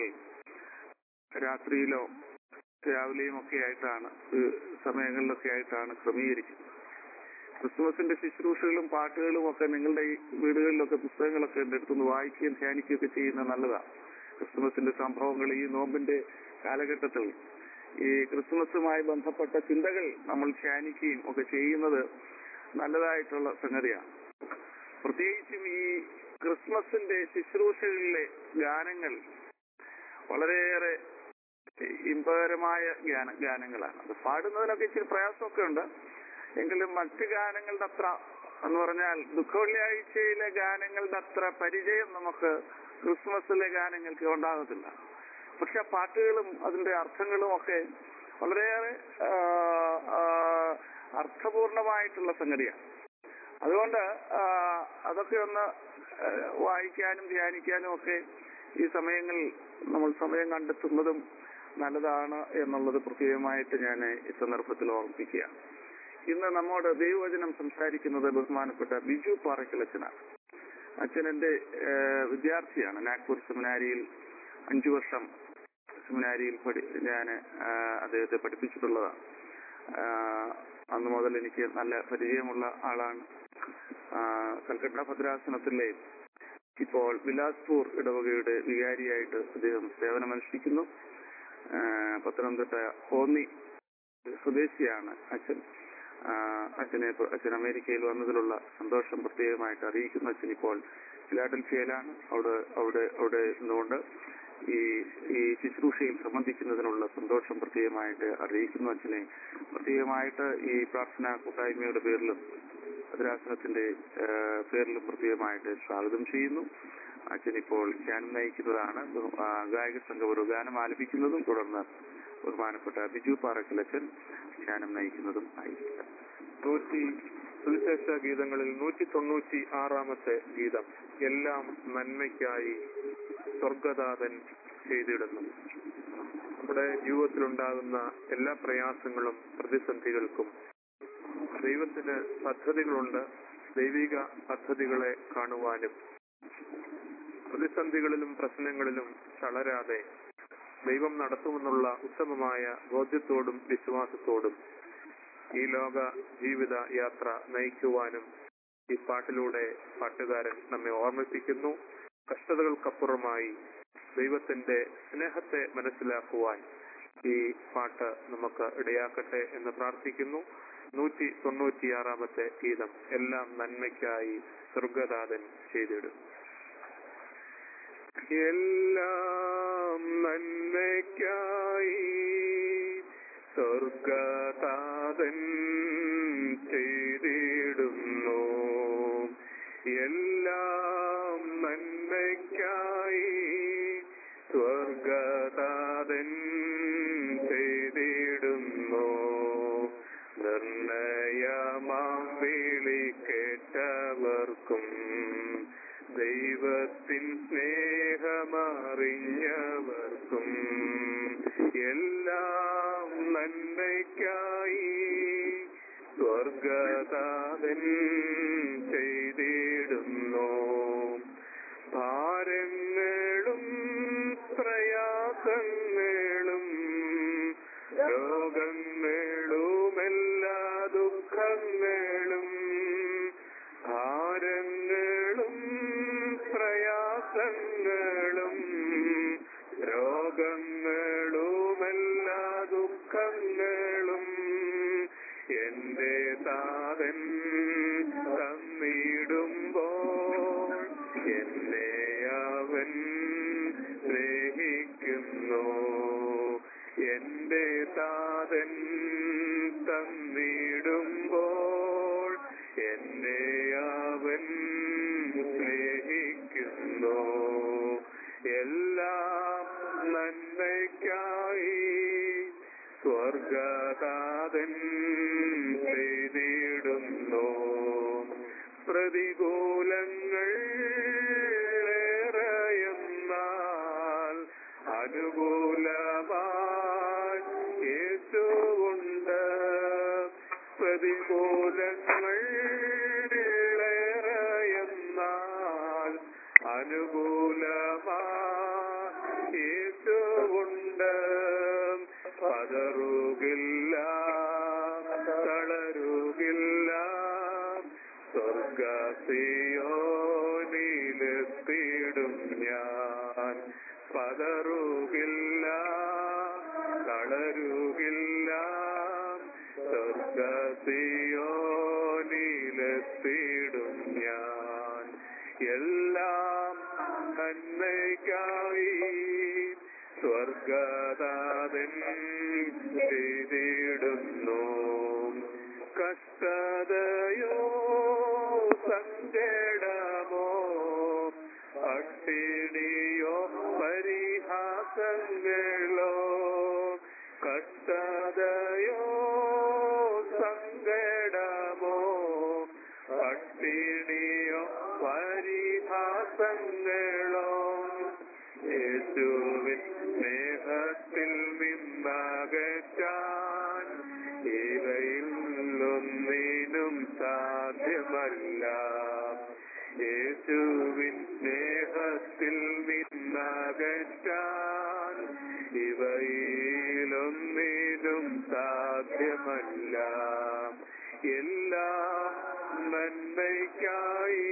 രാത്രിയിലോ രാവിലെയും ഒക്കെ ആയിട്ടാണ് ഈ സമയങ്ങളിലൊക്കെ ആയിട്ടാണ് ക്രമീകരിക്കുന്നത് ക്രിസ്മസിന്റെ ശുശ്രൂഷകളും പാട്ടുകളും ഒക്കെ നിങ്ങളുടെ ഈ വീടുകളിലൊക്കെ പുസ്തകങ്ങളൊക്കെ എൻ്റെ അടുത്തുനിന്ന് വായിക്കുകയും ധ്യാനിക്കുകയും ഒക്കെ ചെയ്യുന്നത് നല്ലതാണ് ക്രിസ്മസിന്റെ സംഭവങ്ങൾ ഈ നോമ്പിന്റെ കാലഘട്ടത്തിൽ ഈ ക്രിസ്മസുമായി ബന്ധപ്പെട്ട ചിന്തകൾ നമ്മൾ ധ്യാനിക്കുകയും ഒക്കെ ചെയ്യുന്നത് നല്ലതായിട്ടുള്ള സംഗതിയാണ് പ്രത്യേകിച്ചും ഈ ക്രിസ്മസിന്റെ ശുശ്രൂഷകളിലെ ഗാനങ്ങൾ വളരെയേറെ ഇമ്പകരമായ ഗാന ഗാനങ്ങളാണ് അത് പാടുന്നതിനൊക്കെ ഇച്ചിരി പ്രയാസമൊക്കെ ഉണ്ട് എങ്കിലും മറ്റ് ഗാനങ്ങളുടെ അത്ര എന്ന് പറഞ്ഞാൽ ദുഃഖവെള്ളിയാഴ്ചയിലെ ഗാനങ്ങളുടെ അത്ര പരിചയം നമുക്ക് ക്രിസ്മസിലെ ഗാനങ്ങൾക്ക് ഉണ്ടാകത്തില്ല പക്ഷെ പാട്ടുകളും അതിന്റെ അർത്ഥങ്ങളും ഒക്കെ വളരെയേറെ ആ, ആ, അർത്ഥപൂർണമായിട്ടുള്ള സംഗതിയാണ് അതുകൊണ്ട് ആ, അതൊക്കെ ഒന്ന് ആ, വായിക്കാനും ധ്യാനിക്കാനും ഒക്കെ ഈ സമയങ്ങളിൽ നമ്മൾ സമയം കണ്ടെത്തുന്നതും നല്ലതാണ് എന്നുള്ളത് പ്രത്യേകമായിട്ട് ഞാൻ ഈ സന്ദർഭത്തിൽ ഓർമ്മിപ്പിക്കുക ഇന്ന് നമ്മോട് ദൈവവചനം സംസാരിക്കുന്നത് ബഹുമാനപ്പെട്ട ബിജു പാറയ്ക്കലച്ചനാണ് അച്ഛൻ എന്റെ ഏഹ്, വിദ്യാർത്ഥിയാണ് നാഗ്പൂർ സെമിനാരിയിൽ അഞ്ചു വർഷം സെമിനാരിയിൽ പഠി ഞാൻ അദ്ദേഹത്തെ പഠിപ്പിച്ചിട്ടുള്ളതാണ് ആഹ്, അന്ന് മുതൽ എനിക്ക് നല്ല പരിചയമുള്ള ആളാണ് ആഹ്, കൽക്കട്ട ഭദ്രാസനത്തിലെ ഇപ്പോൾ വിലാസ്പൂർ ഇടവകയുടെ വികാരിയായിട്ട് അദ്ദേഹം സേവനമനുഷ്ഠിക്കുന്നു ആഹ്, പത്തനംതിട്ട കോന്നി സ്വദേശിയാണ് അച്ഛൻ ആഹ് അച്ഛനെ അച്ഛൻ അമേരിക്കയിൽ വന്നതിലുള്ള സന്തോഷം പ്രത്യേകമായിട്ട് അറിയിക്കുന്നു അച്ഛൻ ഇപ്പോൾ ഫിലാഡൽഫിയയിലാണ് അവിടെ അവിടെ അവിടെ നിന്നുകൊണ്ട് ഈ ഈ ശുശ്രൂഷയിൽ സംബന്ധിക്കുന്നതിനുള്ള സന്തോഷം പ്രത്യേകമായിട്ട് അറിയിക്കുന്നു അച്ഛനെ പ്രത്യേകമായിട്ട് ഈ പ്രാർത്ഥനാ കൂട്ടായ്മയുടെ പേരിലും ഭദ്രാസനത്തിന്റെ ആഹ് പേരിലും പ്രത്യേകമായിട്ട് സ്വാഗതം ചെയ്യുന്നു അച്ഛൻ ഇപ്പോൾ ധ്യാനം നയിക്കുന്നതാണ് ആ, ഗായക സംഘം ഒരു ഗാനം ആലപിക്കുന്നതും തുടർന്ന് ബഹുമാനപ്പെട്ട ബിജു പാറക്കലച്ചൻ ധ്യാനം നയിക്കുന്നതും ആയിരിക്കും നൂറ്റി സുവിശേഷ ഗീതങ്ങളിൽ നൂറ്റി തൊണ്ണൂറ്റി ആറാമത്തെ ഗീതം എല്ലാം നന്മയ്ക്കായി സ്വർഗദാതൻ ചെയ്തിടുന്നു നമ്മുടെ ജീവിതത്തിലുണ്ടാകുന്ന എല്ലാ പ്രയാസങ്ങളും പ്രതിസന്ധികൾക്കും ദൈവത്തിന് പദ്ധതികളുണ്ട് ദൈവിക പദ്ധതികളെ കാണുവാനും പ്രതിസന്ധികളിലും പ്രശ്നങ്ങളിലും തളരാതെ ദൈവം നടത്തുമെന്നുള്ള ഉത്തമമായ ബോധ്യത്തോടും വിശ്വാസത്തോടും ഈ ലോക ജീവിത യാത്ര നയിക്കുവാനും ഈ പാട്ടിലൂടെ പാട്ടുകാരൻ നമ്മെ ഓർമ്മിപ്പിക്കുന്നു കഷ്ടതകൾക്കപ്പുറമായി ദൈവത്തിന്റെ സ്നേഹത്തെ മനസ്സിലാക്കുവാൻ ഈ പാട്ട് നമുക്ക് ഇടയാക്കട്ടെ എന്ന് പ്രാർത്ഥിക്കുന്നു നൂറ്റി തൊണ്ണൂറ്റിയാറാമത്തെ ഗീതം എല്ലാം നന്മയ്ക്കായി സ്വർഗദാതൻ ചെയ്തിടും എല്ലാം നന്മയ്ക്കായി സ്വർഗതാതൻ ചെയ്തിടുന്നു എല്ലാം നന്മയ്ക്കായി സ്വർഗതാതൻ ചെയ്തിടുന്നു നിർണയമാം വിളി കേട്ടവർക്കും ദൈവത്തിൻ സ്നേഹമറിഞ്ഞവർക്കും എല്ലാം നന്മയ്ക്കായി സ്വർഗതാതൻ ചെയ്തിടുന്നു ഭാരങ്ങളും പ്രയാസങ്ങളും രോഗങ്ങളുമെല്ലാ ദുഃഖങ്ങളും ഭാരങ്ങളും പ്രയാസങ്ങളും നാഥൻ തന്നിടുമ്പോൾ എന്നെ അവൻ സ്നേഹിക്കുന്നു എല്ലാം നന്മയ്ക്കായി സ്വർഗതാതൻ ചെയ്തിടുന്നു പ്രതികൂലങ്ങൾ ഏറെയെന്നാൽ അനുകൂലമായി യേശുവുണ്ട് പ്രതികൂലങ്ങൾ ഏറെയെന്നാൽ അനുകൂലമായി യേശുവുണ്ട് പതറുകില്ല തളരുകില്ല സ്വർഗസിയോനിലെത്തിടും ഞാൻ പതറുകില്ല തളരുകില്ല സ്വർഗസിയോനിലെത്തിടും ഞാൻ എല്ലാം നന്മയ്ക്കായി സ്വർഗദാതൻ ചെയ്തിടുന്നു കഷ്ടതയോ സങ്കടമോ പട്ടിണിയോ പരിഹാസങ്ങളോ കഷ്ടതയോ സങ്കടമോ പട്ടിണിയോ പരിഹാസങ്ങളോ യേശുവിൻ സ്നേഹത്തിൽ നിന്നകറ്റാൻ ഇവയിൽ ഒന്നിനും സാധ്യമല്ല യേശുവിൻ സ്നേഹത്തിൽ നിന്നകറ്റാൻ ഇവയിലൊന്നിനും സാധ്യമല്ല എല്ലാം നന്മയ്ക്കായി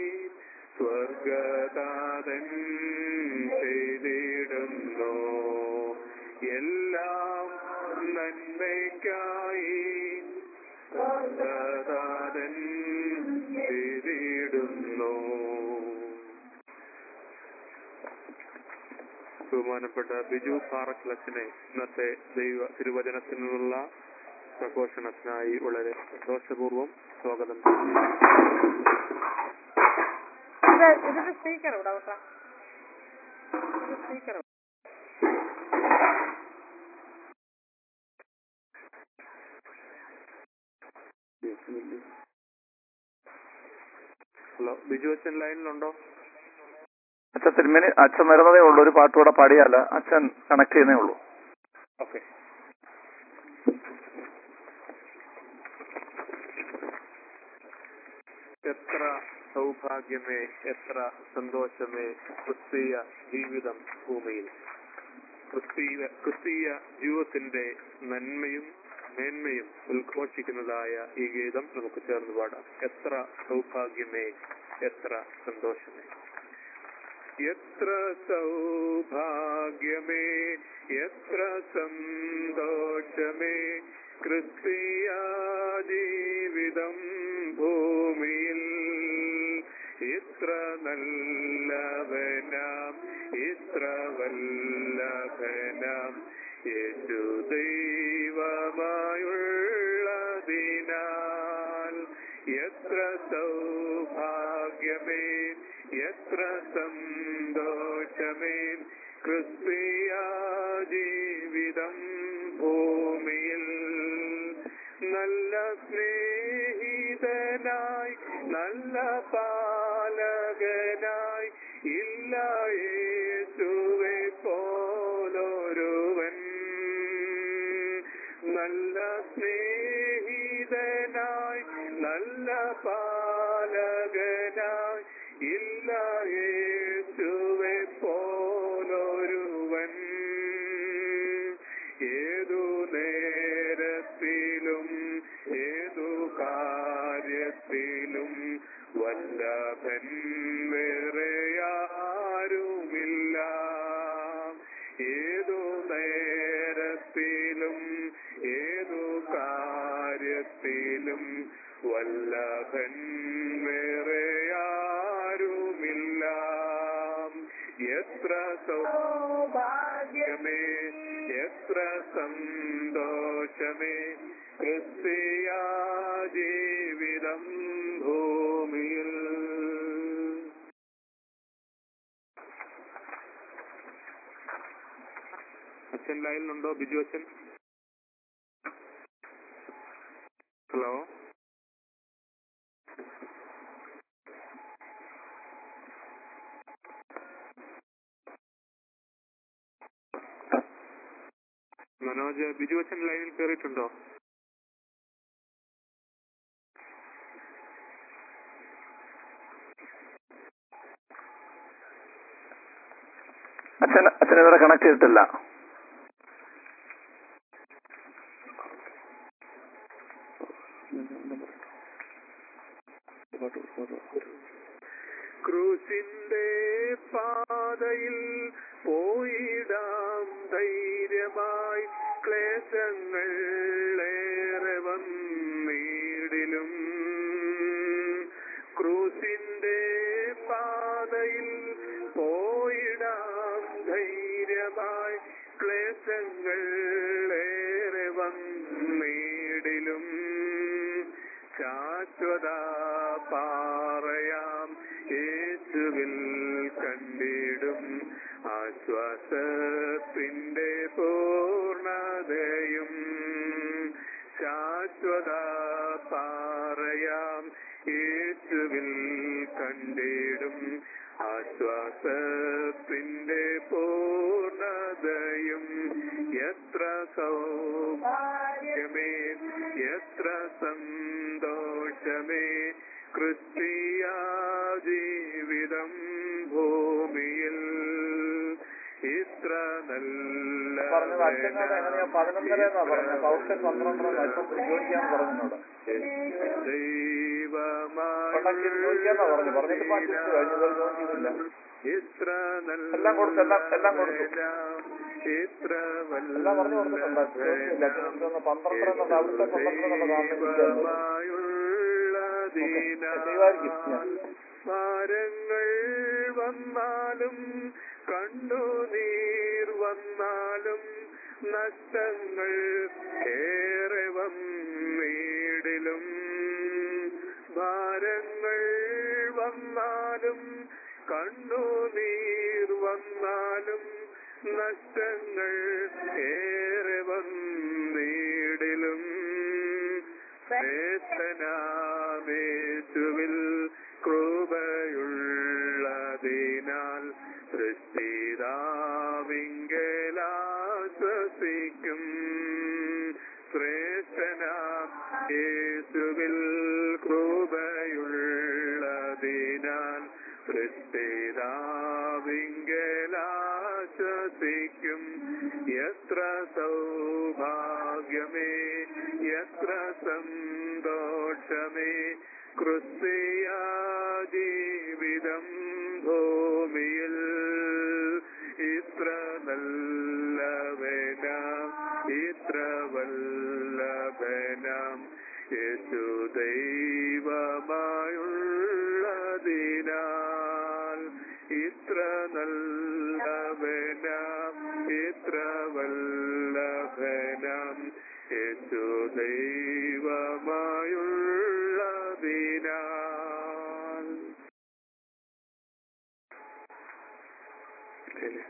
സ്വർഗദാതൻ ചെയ്തിടുന്നു എല്ലാം നന്മയ്ക്കായി സ്വർഗദാതൻ ചെയ്തിടുന്നു ബഹുമാനപ്പെട്ട ബിജു പാറക്ലച്ചിനെ ഇന്നത്തെ ദൈവ തിരുവചനത്തിൽ നിന്നുള്ള പ്രഘോഷണത്തിനായി വളരെ സന്തോഷപൂർവ്വം സ്വാഗതം ചെയ്യുന്നു ഇത് ഇതിന്റെ സ്പീക്കർ ഇവിടെ കേട്ടോ സ്പീക്കർ ഹലോ ബിജു അച്ഛൻ ലൈനിലുണ്ടോ അച്ഛൻ തിരുമേനി അച്ഛൻ വരുന്നതേ ഉള്ളൂ ഒരു പാട്ടുകൂടെ പാടിയാല അച്ഛൻ കണക്ട് ചെയ്യുന്നേ ഉള്ളൂ ഓക്കെ എത്ര സൗഭാഗ്യമേ എത്ര സന്തോഷമേ ക്രിസ്തീയ ജീവിതം ഭൂമിയിൽ ക്രിസ്തീയ ക്രിസ്തീയ ജീവിതത്തിന്റെ നന്മയും മേന്മയും ഉദ്ഘോഷിക്കുന്നതായ ഈ ഗീതം നമുക്ക് ചേർന്ന് പാടാം എത്ര സൗഭാഗ്യമേ എത്ര സന്തോഷമേ എത്ര സൗഭാഗ്യമേ എത്ര സന്തോഷമേ ക്രിസ്തീയ ജീവിതം ഭൂമിയിൽ ഇത്ര നല്ലവനാം ഇത്ര വല്ലഭനാം യേശു ദൈവമായുള്ളതിനാൽ എത്ര സൗഭാഗ്യമേ എത്ര സന്തോഷമേ ക്രിസ്തീയ ജീവിതം ഭൂമിയിൽ നല്ല സ്നേഹിതനായി നല്ല പാലകനായി ഇല്ല യേശുവെ പോലൊരുവൻ നല്ല സ്നേഹിതനായി നല്ല പാലകനായി ഇല്ല യേശുവെ പോലൊരുവൻ ഏതു നേരത്തിലും ഏതു കാര്യത്തിലും വല്ലഭൻ വേറെയാരുമില്ല ഏതു നേരത്തിലും ഏതു കാര്യത്തിലും വല്ലഭൻ വേറെയാരുമില്ല എത്ര സൗഭാഗ്യമേ എത്ര സന്തോഷമേ ക്രിസ്തീയ ജീവിതം ഭൂമിയിൽ അച്ഛൻ ലൈനിലുണ്ടോ ബിജു അച്ഛൻ ഹലോ മനോജ് ബിജു അച്ഛൻ ലൈനിൽ കയറിയിട്ടുണ്ടോ അച്ഛൻ അച്ഛൻ ഇതുവരെ കണക്ട് ചെയ്തിട്ടില്ല ക്രൂസിന്റെ പാതയിൽ പോയിടാം ധൈര്യമായി ക്ലേശങ്ങൾ ഏറെ വന്നിടിലും ക്രൂസിന്റെ പാതയിൽ പോയിടാം ധൈര്യമായി ക്ലേശങ്ങൾ ഏറെ വന്നിടിലും ശാശ്വത പാറയാം യേശുവിൽ കണ്ടിടും ആശ്വാസത്തിന്റെ പൂർണതയും ശാശ്വത പാറയാം യേശുവിൽ കണ്ടിടും ആശ്വാസത്തിന്റെ പൂർണതയും എത്ര സൗഭാഗ്യമേ എത്ര സന്തോഷമേ ക്രിസ്തീയ ജീവിതം ഭൂമിയിൽ ഇത്ര നല്ല പറഞ്ഞത് അച്ഛനോട് എങ്ങനെയാ പതിനൊന്നര എന്നാ പറഞ്ഞത് പൗർഷൻ പന്ത്രണ്ടര അച്ഛൻ ജോലിക്കാന്ന് പറഞ്ഞോട് കൊണ്ടാക്കി ജോലിക്കാന്നാ പറഞ്ഞു പറഞ്ഞിട്ട് ഇപ്പൊ അഞ്ച് ദിവസം കഴിഞ്ഞു ഇതുവരെ ജോലി ചെയ്തില്ല ഇത്ര നല്ല എല്ലാം കൊടുത്തു, എല്ലാം- എല്ലാം കൊടുത്തു. ഇത്ര എല്ലാം പറഞ്ഞു കൊടുത്തിട്ടുണ്ട് ജോലിയില്ല അച്ഛൻ എനിക്ക് തോന്നുന്നു പന്ത്രണ്ടര എന്നുള്ള അവിടുത്തെ പന്ത്രണ്ടര എന്നുള്ള കാരണം ചെയ്യുമായിരിക്കും ഞാൻ ഭാരങ്ങൾ വന്നാലും കണ്ണുനീർ വന്നാലും നഷ്ടങ്ങൾ ഏറെ വന്നിടിലും ഭാരങ്ങൾ വന്നാലും കണ്ണുനീർ വന്നാലും നഷ്ടങ്ങൾ ഏറെ വന്നിടിലും വേദനാമേശുവിൽ കൃപയുള്ളതിനാൽ സൃഷ്ടിതാവിങ്കലാശ്വസിക്കും ശ്രേഷ്ഠന യേശുവിൽ കൃപയുള്ളതിനാൽ സൃഷ്ടിതാവിങ്കലാശ്വസിക്കും എത്ര സൗഭാഗ്യമേ എത്ര സന്തോഷമേ ക്രിസ്തീയ ജീവിതം ഭൂമിയിൽ ഇത്ര നല്ലവനാം ഇത്ര വല്ലഭനാം യേശു ദൈവമായുള്ളതിനാൽ ഇത്ര നല്ലവനാം ഇത്ര വല്ലഭനാം യേശു ദൈവമായുള്ളതിനാൽ ശരി.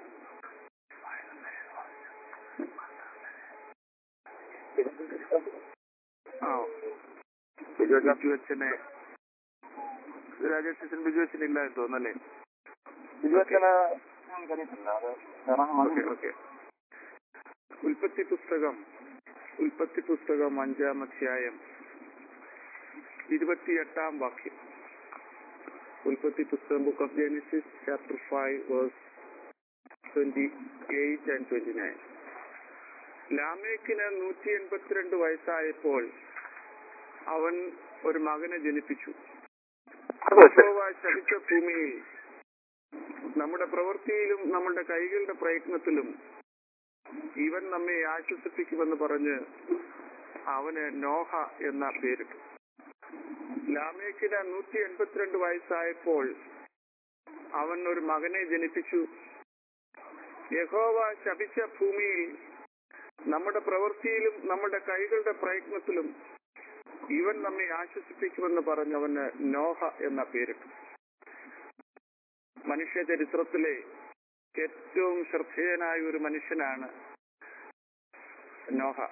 ആ ബിജു അച്ഛനെ രാജേഷ് അച്ഛൻ ബിജു അച്ഛൻ ഇല്ല എന്ന് തോന്നല്ലേ ഇരുപത്തിന കഴിയത്തില്ല അത് ഓക്കെ ഓക്കെ ഉൽപ്പത്തി പുസ്തകം ഉൽപ്പത്തി പുസ്തകം അഞ്ചാം അധ്യായം ഇരുപത്തിയെട്ടാം വാക്യം ഉൽപ്പത്തി പുസ്തകം book of Genesis chapter five verse twenty eight and twenty nine ലാമേക്കിന് നൂറ്റി എൺപത്തിരണ്ട് വയസ്സായപ്പോൾ അവൻ ഒരു മകനെ ജനിപ്പിച്ചു യഹോവ ശപിച്ച ഭൂമിയിൽ നമ്മുടെ പ്രവൃത്തിയിലും നമ്മുടെ കൈകളുടെ പ്രയത്നത്തിലും ഇവൻ നമ്മെ ആശ്വസിപ്പിക്കുമെന്ന് പറഞ്ഞ് അവന് നോഹ എന്ന പേരിട്ടു ലാമേക്കിന് നൂറ്റി എൺപത്തിരണ്ട് വയസ്സായപ്പോൾ അവൻ ഒരു മകനെ ജനിപ്പിച്ചു യഹോവ ശപിച്ച ഭൂമിയിൽ നമ്മുടെ പ്രവൃത്തിയിലും നമ്മുടെ കൈകളുടെ പ്രയത്നത്തിലും ഇവൻ നമ്മെ ആശ്വസിപ്പിക്കുമെന്ന് പറഞ്ഞവന് നോഹ എന്ന പേരിട്ടു മനുഷ്യ ചരിത്രത്തിലെ ഏറ്റവും ശ്രദ്ധേയനായ ഒരു മനുഷ്യനാണ് നോഹ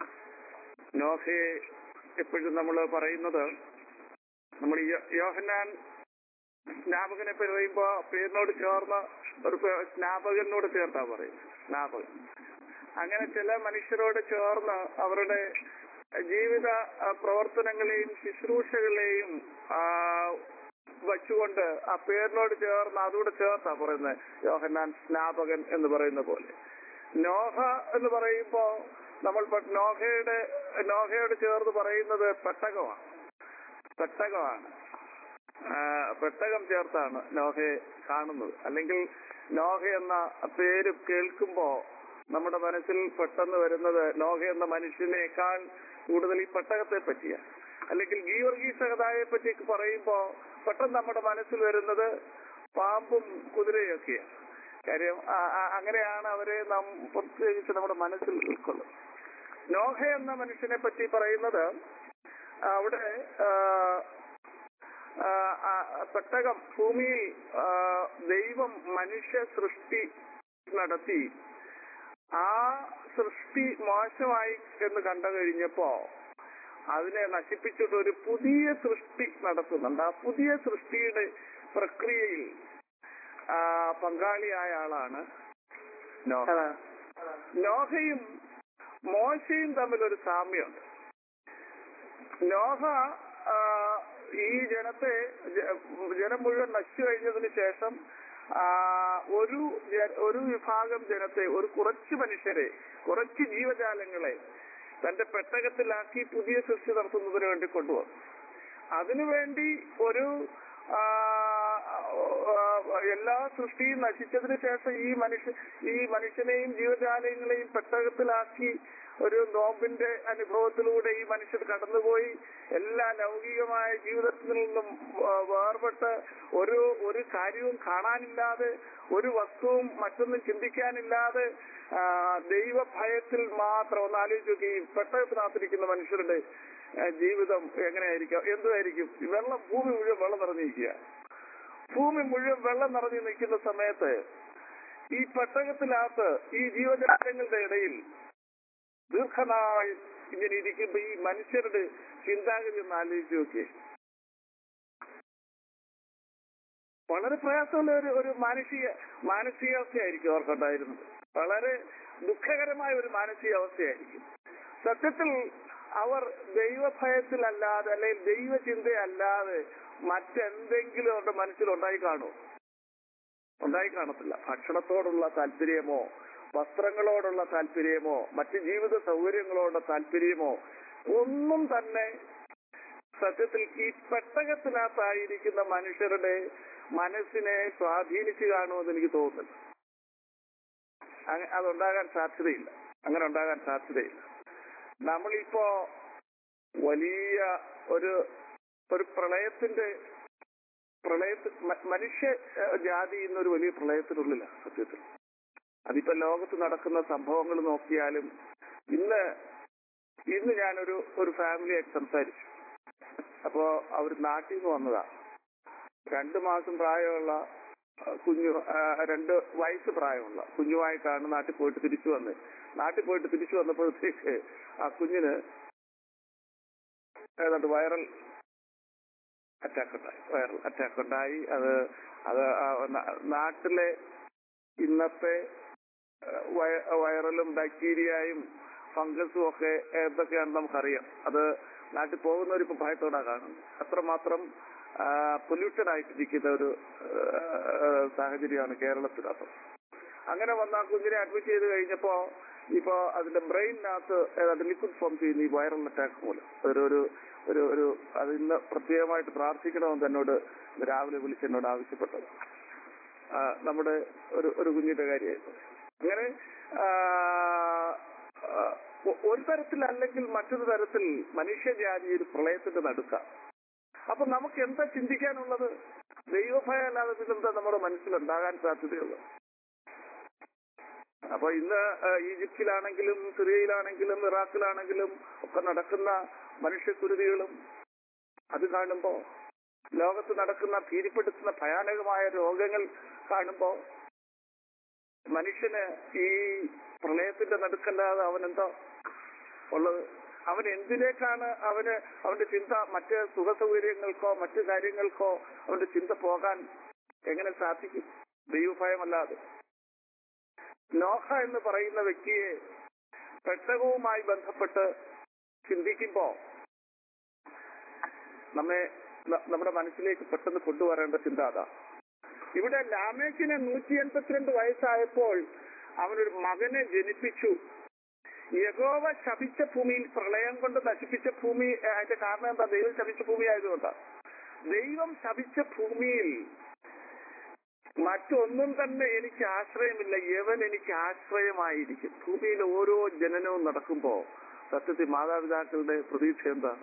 നോഹയെ എപ്പോഴും നമ്മൾ പറയുന്നത് നമ്മൾ യോ- യോഹന്നാൻ സ്നാപകനെ പറയുമ്പോ പേരിനോട് ചേർന്ന് ഒരു പേ- സ്നാപകനോട് ചേർത്താ പറയും സ്നാപകൻ അങ്ങനെ ചില മനുഷ്യരോട് ചേർന്ന് അവരുടെ ജീവിത ആ, പ്രവർത്തനങ്ങളെയും ശുശ്രൂഷകളെയും ആ, വച്ചുകൊണ്ട് ആ പേരിനോട് ചേർന്ന് അതുകൂടെ ചേർത്താ പറയുന്നത് യോഹന്നാൻ സ്നാപകൻ എന്ന് പറയുന്ന പോലെ നോഹ എന്ന് പറയുമ്പോ നമ്മൾ പ- നോഹയുടെ നോഹയോട് ചേർന്ന് പറയുന്നത് പെട്ടകമാണ് പെട്ടകമാണ് ആ, പെട്ടകം ചേർത്താണ് നോഹയെ കാണുന്നത് അല്ലെങ്കിൽ നോഹ എന്ന പേര് കേൾക്കുമ്പോ നമ്മുടെ മനസ്സിൽ പെട്ടെന്ന് വരുന്നത് നോഹ എന്ന മനുഷ്യനേക്കാൾ കൂടുതൽ ഈ പെട്ടകത്തെ പറ്റിയാണ് അല്ലെങ്കിൽ ഗീവർഗീ സഹതായെ പറ്റി പറയുമ്പോ പെട്ടെന്ന് നമ്മുടെ മനസ്സിൽ വരുന്നത് പാമ്പും കുതിരയൊക്കെയാണ് കാര്യം ആ- ആ- അങ്ങനെയാണ് അവരെ നാം പ്രത്യേകിച്ച് നമ്മുടെ മനസ്സിൽ ഉൾക്കൊള്ളുന്നത് നോഹ എന്ന മനുഷ്യനെ പറ്റി പറയുന്നത് അവിടെ ആ, ആ, ആ, പെട്ടകം ഭൂമിയിൽ ആ, ദൈവം മനുഷ്യ സൃഷ്ടി നടത്തി ആ സൃഷ്ടി മോശമായി എന്ന് കണ്ടു കഴിഞ്ഞപ്പോ അതിനെ നശിപ്പിച്ചിട്ട് ഒരു പുതിയ സൃഷ്ടി നടത്തുന്നുണ്ട് ആ പുതിയ സൃഷ്ടിയുടെ പ്രക്രിയയിൽ ആ, പങ്കാളിയായ ആളാണ് നോഹ നോഹയും മോശയും തമ്മിൽ ഒരു സാമ്യമുണ്ട് നോഹ ആ, ഈ ജനത്തെ ജ- ജനം മുഴുവൻ നശിച്ചു കഴിഞ്ഞതിന് ശേഷം ആ, ഒരു ജ- ഒരു വിഭാഗം ജനത്തെ ഒരു കുറച്ച് മനുഷ്യരെ കുറച്ച് ജീവജാലങ്ങളെ തന്റെ പെട്ടകത്തിലാക്കി പുതിയ സൃഷ്ടി നടത്തുന്നതിന് വേണ്ടി കൊണ്ടുവന്നു അതിനുവേണ്ടി ഒരു ആ, ആ, എല്ലാ സൃഷ്ടിയും നശിച്ചതിന് ശേഷം ഈ മനുഷ്യ ഈ മനുഷ്യനെയും ജീവജാലങ്ങളെയും പെട്ടകത്തിലാക്കി ഒരു നോമ്പിന്റെ അനുഭവത്തിലൂടെ ഈ മനുഷ്യർ കടന്നുപോയി എല്ലാ ലൗകികമായ ജീവിതത്തിൽ നിന്നും ആ, വേർപെട്ട് ഒരു ഒരു കാര്യവും കാണാനില്ലാതെ ഒരു വസ്തുവും മറ്റൊന്നും ചിന്തിക്കാനില്ലാതെ ആ, ദൈവഭയത്തിൽ മാത്രം ഒന്ന് ആലോചിച്ച് നോക്കി ഈ പെട്ടകത്തിനകത്തിരിക്കുന്ന മനുഷ്യരുടെ ആ, ജീവിതം എങ്ങനെയായിരിക്കും എന്തുമായിരിക്കും ഈ വെള്ളം ഭൂമി മുഴുവൻ വെള്ളം നിറഞ്ഞിരിക്കുക ഭൂമി മുഴുവൻ വെള്ളം നിറഞ്ഞു നിൽക്കുന്ന സമയത്ത് ഈ പെട്ടകത്തിനകത്ത് ഈ ജീവജാലങ്ങളുടെ ഇടയിൽ ദീർഘനാൾ ഇങ്ങനെ ഇരിക്കുമ്പോ ഈ മനുഷ്യരുടെ ചിന്താഗതി ഒന്ന് ആലോചിച്ച് നോക്കിയേ വളരെ പ്രയാസമുള്ള ഒരു ഒരു മാനസിക മാനസികാവസ്ഥയായിരിക്കും അവർക്കുണ്ടായിരുന്നത് വളരെ ദുഃഖകരമായ ഒരു മാനസികാവസ്ഥയായിരിക്കും സത്യത്തിൽ അവർ ദൈവഭയത്തിലല്ലാതെ അല്ലെങ്കിൽ ദൈവചിന്തയല്ലാതെ മറ്റെന്തെങ്കിലും അവരുടെ മനസ്സിലുണ്ടായി കാണുമോ ഉണ്ടായി കാണത്തില്ല ഭക്ഷണത്തോടുള്ള താല്പര്യമോ വസ്ത്രങ്ങളോടുള്ള താല്പര്യമോ മറ്റ് ജീവിത സൗകര്യങ്ങളോടുള്ള താല്പര്യമോ ഒന്നും തന്നെ സത്യത്തിൽ ഈ പെട്ടകത്തിനകത്തായിരിക്കുന്ന മനുഷ്യരുടെ മനസ്സിനെ സ്വാധീനിച്ചു കാണുമെന്ന് എനിക്ക് തോന്നുന്നില്ല അങ്ങ- അതുണ്ടാകാൻ സാധ്യതയില്ല അങ്ങനെ ഉണ്ടാകാൻ സാധ്യതയില്ല നമ്മളിപ്പോ വലിയ ഒരു ഒരു പ്രളയത്തിന്റെ പ്രളയത്തിൽ മ- മനുഷ്യ ഏഹ്, ജാതി എന്നൊരു വലിയ പ്രളയത്തിനുള്ളിലാണ് സത്യത്തിൽ അതിപ്പോ ലോകത്ത് നടക്കുന്ന സംഭവങ്ങൾ നോക്കിയാലും ഇന്ന് ഇന്ന് ഞാനൊരു ഒരു ഫാമിലിയായിട്ട് സംസാരിച്ചു അപ്പോ അവർ നാട്ടിൽ നിന്ന് വന്നതാ രണ്ടു മാസം പ്രായമുള്ള ആ, കുഞ്ഞു ആ, രണ്ട് വയസ്സ് പ്രായമുള്ള കുഞ്ഞുമായിട്ടാണ് നാട്ടിൽ പോയിട്ട് തിരിച്ചു വന്നത് നാട്ടിൽ പോയിട്ട് തിരിച്ചു വന്നപ്പോഴത്തേക്ക് ആ കുഞ്ഞിന് ഏതാണ്ട് വൈറൽ അറ്റാക്ക് ഉണ്ടായി വൈറൽ അറ്റാക്ക് ഉണ്ടായി അത് അത് ആ ന- നാട്ടിലെ ഇന്നത്തെ ഏഹ്, വയ- വൈറലും ബാക്ടീരിയയും ഫംഗസും ഒക്കെ എന്തൊക്കെയാണെന്ന് നമുക്കറിയാം അത് നാട്ടിൽ പോകുന്നവരിപ്പോ ഭയത്തോടാ കാണുന്നത് അത്രമാത്രം പൊല്യൂട്ടഡ് ആയിട്ടിരിക്കുന്ന ഒരു ഏഹ്, സാഹചര്യമാണ് കേരളത്തിനകത്ത് അങ്ങനെ വന്ന ആ കുഞ്ഞിനെ അഡ്മിറ്റ് ചെയ്ത് കഴിഞ്ഞപ്പോ ഇപ്പോ അതിന്റെ ബ്രെയിനകത്ത് ഏതാണ്ട് ലിക്വിഡ് ഫോം ചെയ്യുന്ന ഈ വൈറൽ അറ്റാക്ക് മൂലം ഒരു ഒരു ഒരു ഒരു അത് ഇന്ന് പ്രത്യേകമായിട്ട് പ്രാർത്ഥിക്കണമെന്ന് എന്നോട് രാവിലെ വിളിച്ച് എന്നോട് ആവശ്യപ്പെട്ടത് ആ, നമ്മുടെ ഒരു ഒരു കുഞ്ഞിന്റെ കാര്യമായിരുന്നു അങ്ങനെ ആ, ആ, ഒ- ഒരു തരത്തിലല്ലെങ്കിൽ മറ്റൊരു തരത്തിൽ മനുഷ്യജാതി ഒരു പ്രളയത്തിന്റെ നടുക്ക അപ്പൊ നമുക്ക് എന്താ ചിന്തിക്കാനുള്ളത് ദൈവഭയം അല്ലാതെ പിന്നെന്താ നമ്മുടെ മനസ്സിലുണ്ടാകാൻ സാധ്യതയുള്ളത് അപ്പൊ ഇന്ന് ആ, ഈജിപ്തിലാണെങ്കിലും സിറിയയിലാണെങ്കിലും ഇറാഖിലാണെങ്കിലും ഒക്കെ നടക്കുന്ന മനുഷ്യക്കുരുതികളും അത് കാണുമ്പോ ലോകത്ത് നടക്കുന്ന ഭീതിപ്പെടുത്തുന്ന ഭയാനകമായ രോഗങ്ങൾ കാണുമ്പോ മനുഷ്യന് ഈ പ്രളയത്തിന്റെ നടുക്കല്ലാതെ അവനെന്തോ ഉള്ളത് അവൻ എന്തിലേക്കാണ് അവന് അവന്റെ ചിന്ത മറ്റ് സുഖ സൗകര്യങ്ങൾക്കോ മറ്റു കാര്യങ്ങൾക്കോ അവന്റെ ചിന്ത പോകാൻ എങ്ങനെ സാധിക്കും ദൈവഭയമല്ലാതെ നോഹ എന്ന് പറയുന്ന വ്യക്തിയെ പെട്ടകവുമായി ബന്ധപ്പെട്ട് ചിന്തിക്കുമ്പോ നമ്മെ ന- നമ്മുടെ മനസ്സിലേക്ക് പെട്ടെന്ന് കൊണ്ടുവരേണ്ട ചിന്ത അതാ ഇവിടെ ലാമേക്കിന് നൂറ്റി എൺപത്തിരണ്ട് വയസ്സായപ്പോൾ അവനൊരു മകനെ ജനിപ്പിച്ചു യഗോവ ശപിച്ച ഭൂമിയിൽ പ്രളയം കൊണ്ട് നശിപ്പിച്ച ഭൂമി ഏ, അതിന്റെ കാരണം എന്താ ദൈവം ശപിച്ച ഭൂമി ആയതുകൊണ്ടാ ദൈവം ശപിച്ച ഭൂമിയിൽ മറ്റൊന്നും തന്നെ എനിക്ക് ആശ്രയമില്ല യവൻ എനിക്ക് ആശ്രയമായിരിക്കും ഭൂമിയിൽ ഓരോ ജനനവും നടക്കുമ്പോ സത്യത്തിൽ മാതാപിതാക്കളുടെ പ്രതീക്ഷ എന്താണ്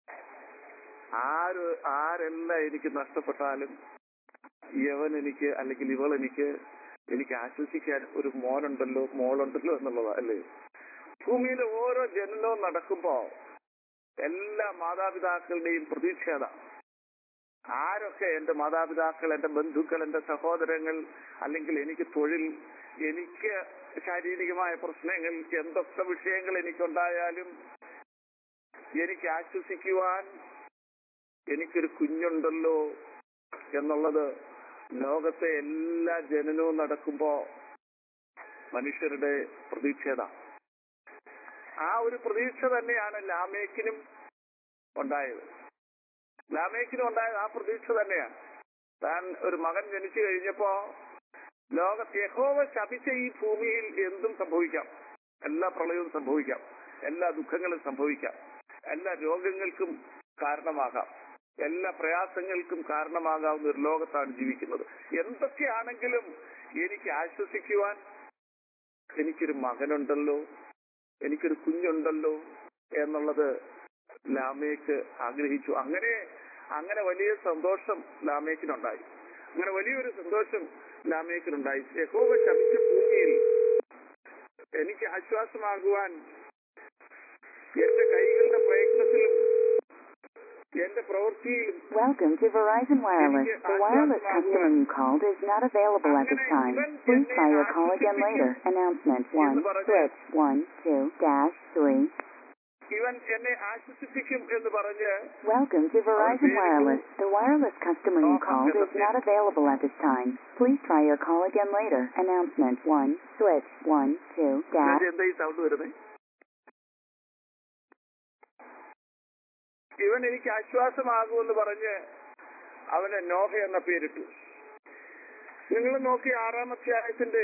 ആര് ആരെല്ലാം എനിക്ക് നഷ്ടപ്പെട്ടാലും യവൻ എനിക്ക് അല്ലെങ്കിൽ ഇവൾ എനിക്ക് എനിക്ക് ആശ്വസിക്കാൻ ഒരു മോനുണ്ടല്ലോ മോളുണ്ടല്ലോ എന്നുള്ളതാ അല്ലേ ഭൂമിയിലെ ഓരോ ജനനവും നടക്കുമ്പോ എല്ലാ മാതാപിതാക്കളുടെയും പ്രതീക്ഷ അതാ ആരൊക്കെ എന്റെ മാതാപിതാക്കൾ എന്റെ ബന്ധുക്കൾ എന്റെ സഹോദരങ്ങൾ അല്ലെങ്കിൽ എനിക്ക് തൊഴിൽ എനിക്ക് ശാരീരികമായ പ്രശ്നങ്ങൾ എന്തൊക്കെ വിഷയങ്ങൾ എനിക്കുണ്ടായാലും എനിക്ക് ആശ്വസിക്കുവാൻ എനിക്കൊരു കുഞ്ഞുണ്ടല്ലോ എന്നുള്ളത് ലോകത്തെ എല്ലാ ജനനവും നടക്കുമ്പോ മനുഷ്യരുടെ പ്രതീക്ഷത ആ ഒരു പ്രതീക്ഷ തന്നെയാണ് ലാമേക്കിനും ഉണ്ടായത് ലാമേക്കിനും ഉണ്ടായത് ആ പ്രതീക്ഷ തന്നെയാണ് താൻ ഒരു മകൻ ജനിച്ചു കഴിഞ്ഞപ്പോ ലോകത്ത് യഹോവ ശപിച്ച ഈ ഭൂമിയിൽ എന്തും സംഭവിക്കാം എല്ലാ പ്രളയവും സംഭവിക്കാം എല്ലാ ദുഃഖങ്ങളും സംഭവിക്കാം എല്ലാ രോഗങ്ങൾക്കും കാരണമാകാം എല്ലാ പ്രയാസങ്ങൾക്കും കാരണമാകാവുന്ന ഒരു ലോകത്താണ് ജീവിക്കുന്നത് എന്തൊക്കെയാണെങ്കിലും എനിക്ക് ആശ്വസിക്കുവാൻ എനിക്കൊരു മകനുണ്ടല്ലോ എനിക്കൊരു കുഞ്ഞുണ്ടല്ലോ എന്നുള്ളത് ലാമേക്ക് ആഗ്രഹിച്ചു അങ്ങനെ അങ്ങനെ വലിയ സന്തോഷം ലാമേക്കിനുണ്ടായി അങ്ങനെ വലിയൊരു സന്തോഷം ലാമേക്കിനുണ്ടായി യഹോവ ശമിച്ച ഭൂമിയിൽ എനിക്ക് ആശ്വാസമാകുവാൻ എന്റെ കൈകളുടെ പ്രയത്നത്തിലും എന്റെ പ്രവൃത്തിയിലും Welcome to Verizon Wireless. The wireless customer you called is not available at this time. Please try your call again later. Announcement 1, switch 1, 2, dash 3. ഇവൻ എന്നെ ആശ്വസിപ്പിക്കും എന്ന് പറഞ്ഞ് Welcome to Verizon Wireless. The wireless customer you called is not available at this time. Please try your call again later. Announcement 1, switch 1, 2, dash ഇതിന്റെ എന്താ ഈ സൗണ്ട് വരുന്നത് ഇവൻ എനിക്ക് ആശ്വാസമാകുമെന്ന് പറഞ്ഞ് അവന് നോഹ എന്ന പേരിട്ടു നിങ്ങൾ നോക്കി ആറാം അധ്യായത്തിന്റെ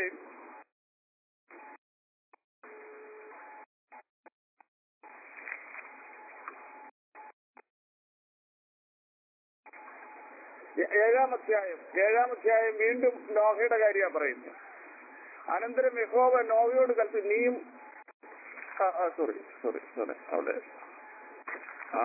ഏ- ഏഴാം അധ്യായം ഏഴാം അധ്യായം വീണ്ടും നോഹയുടെ കാര്യമാണ് പറയുന്നത് അനന്തരം യഹോവ നോവയോട് കൽപ്പി നീയും സോറി സോറി സോറി അവിടെ ആ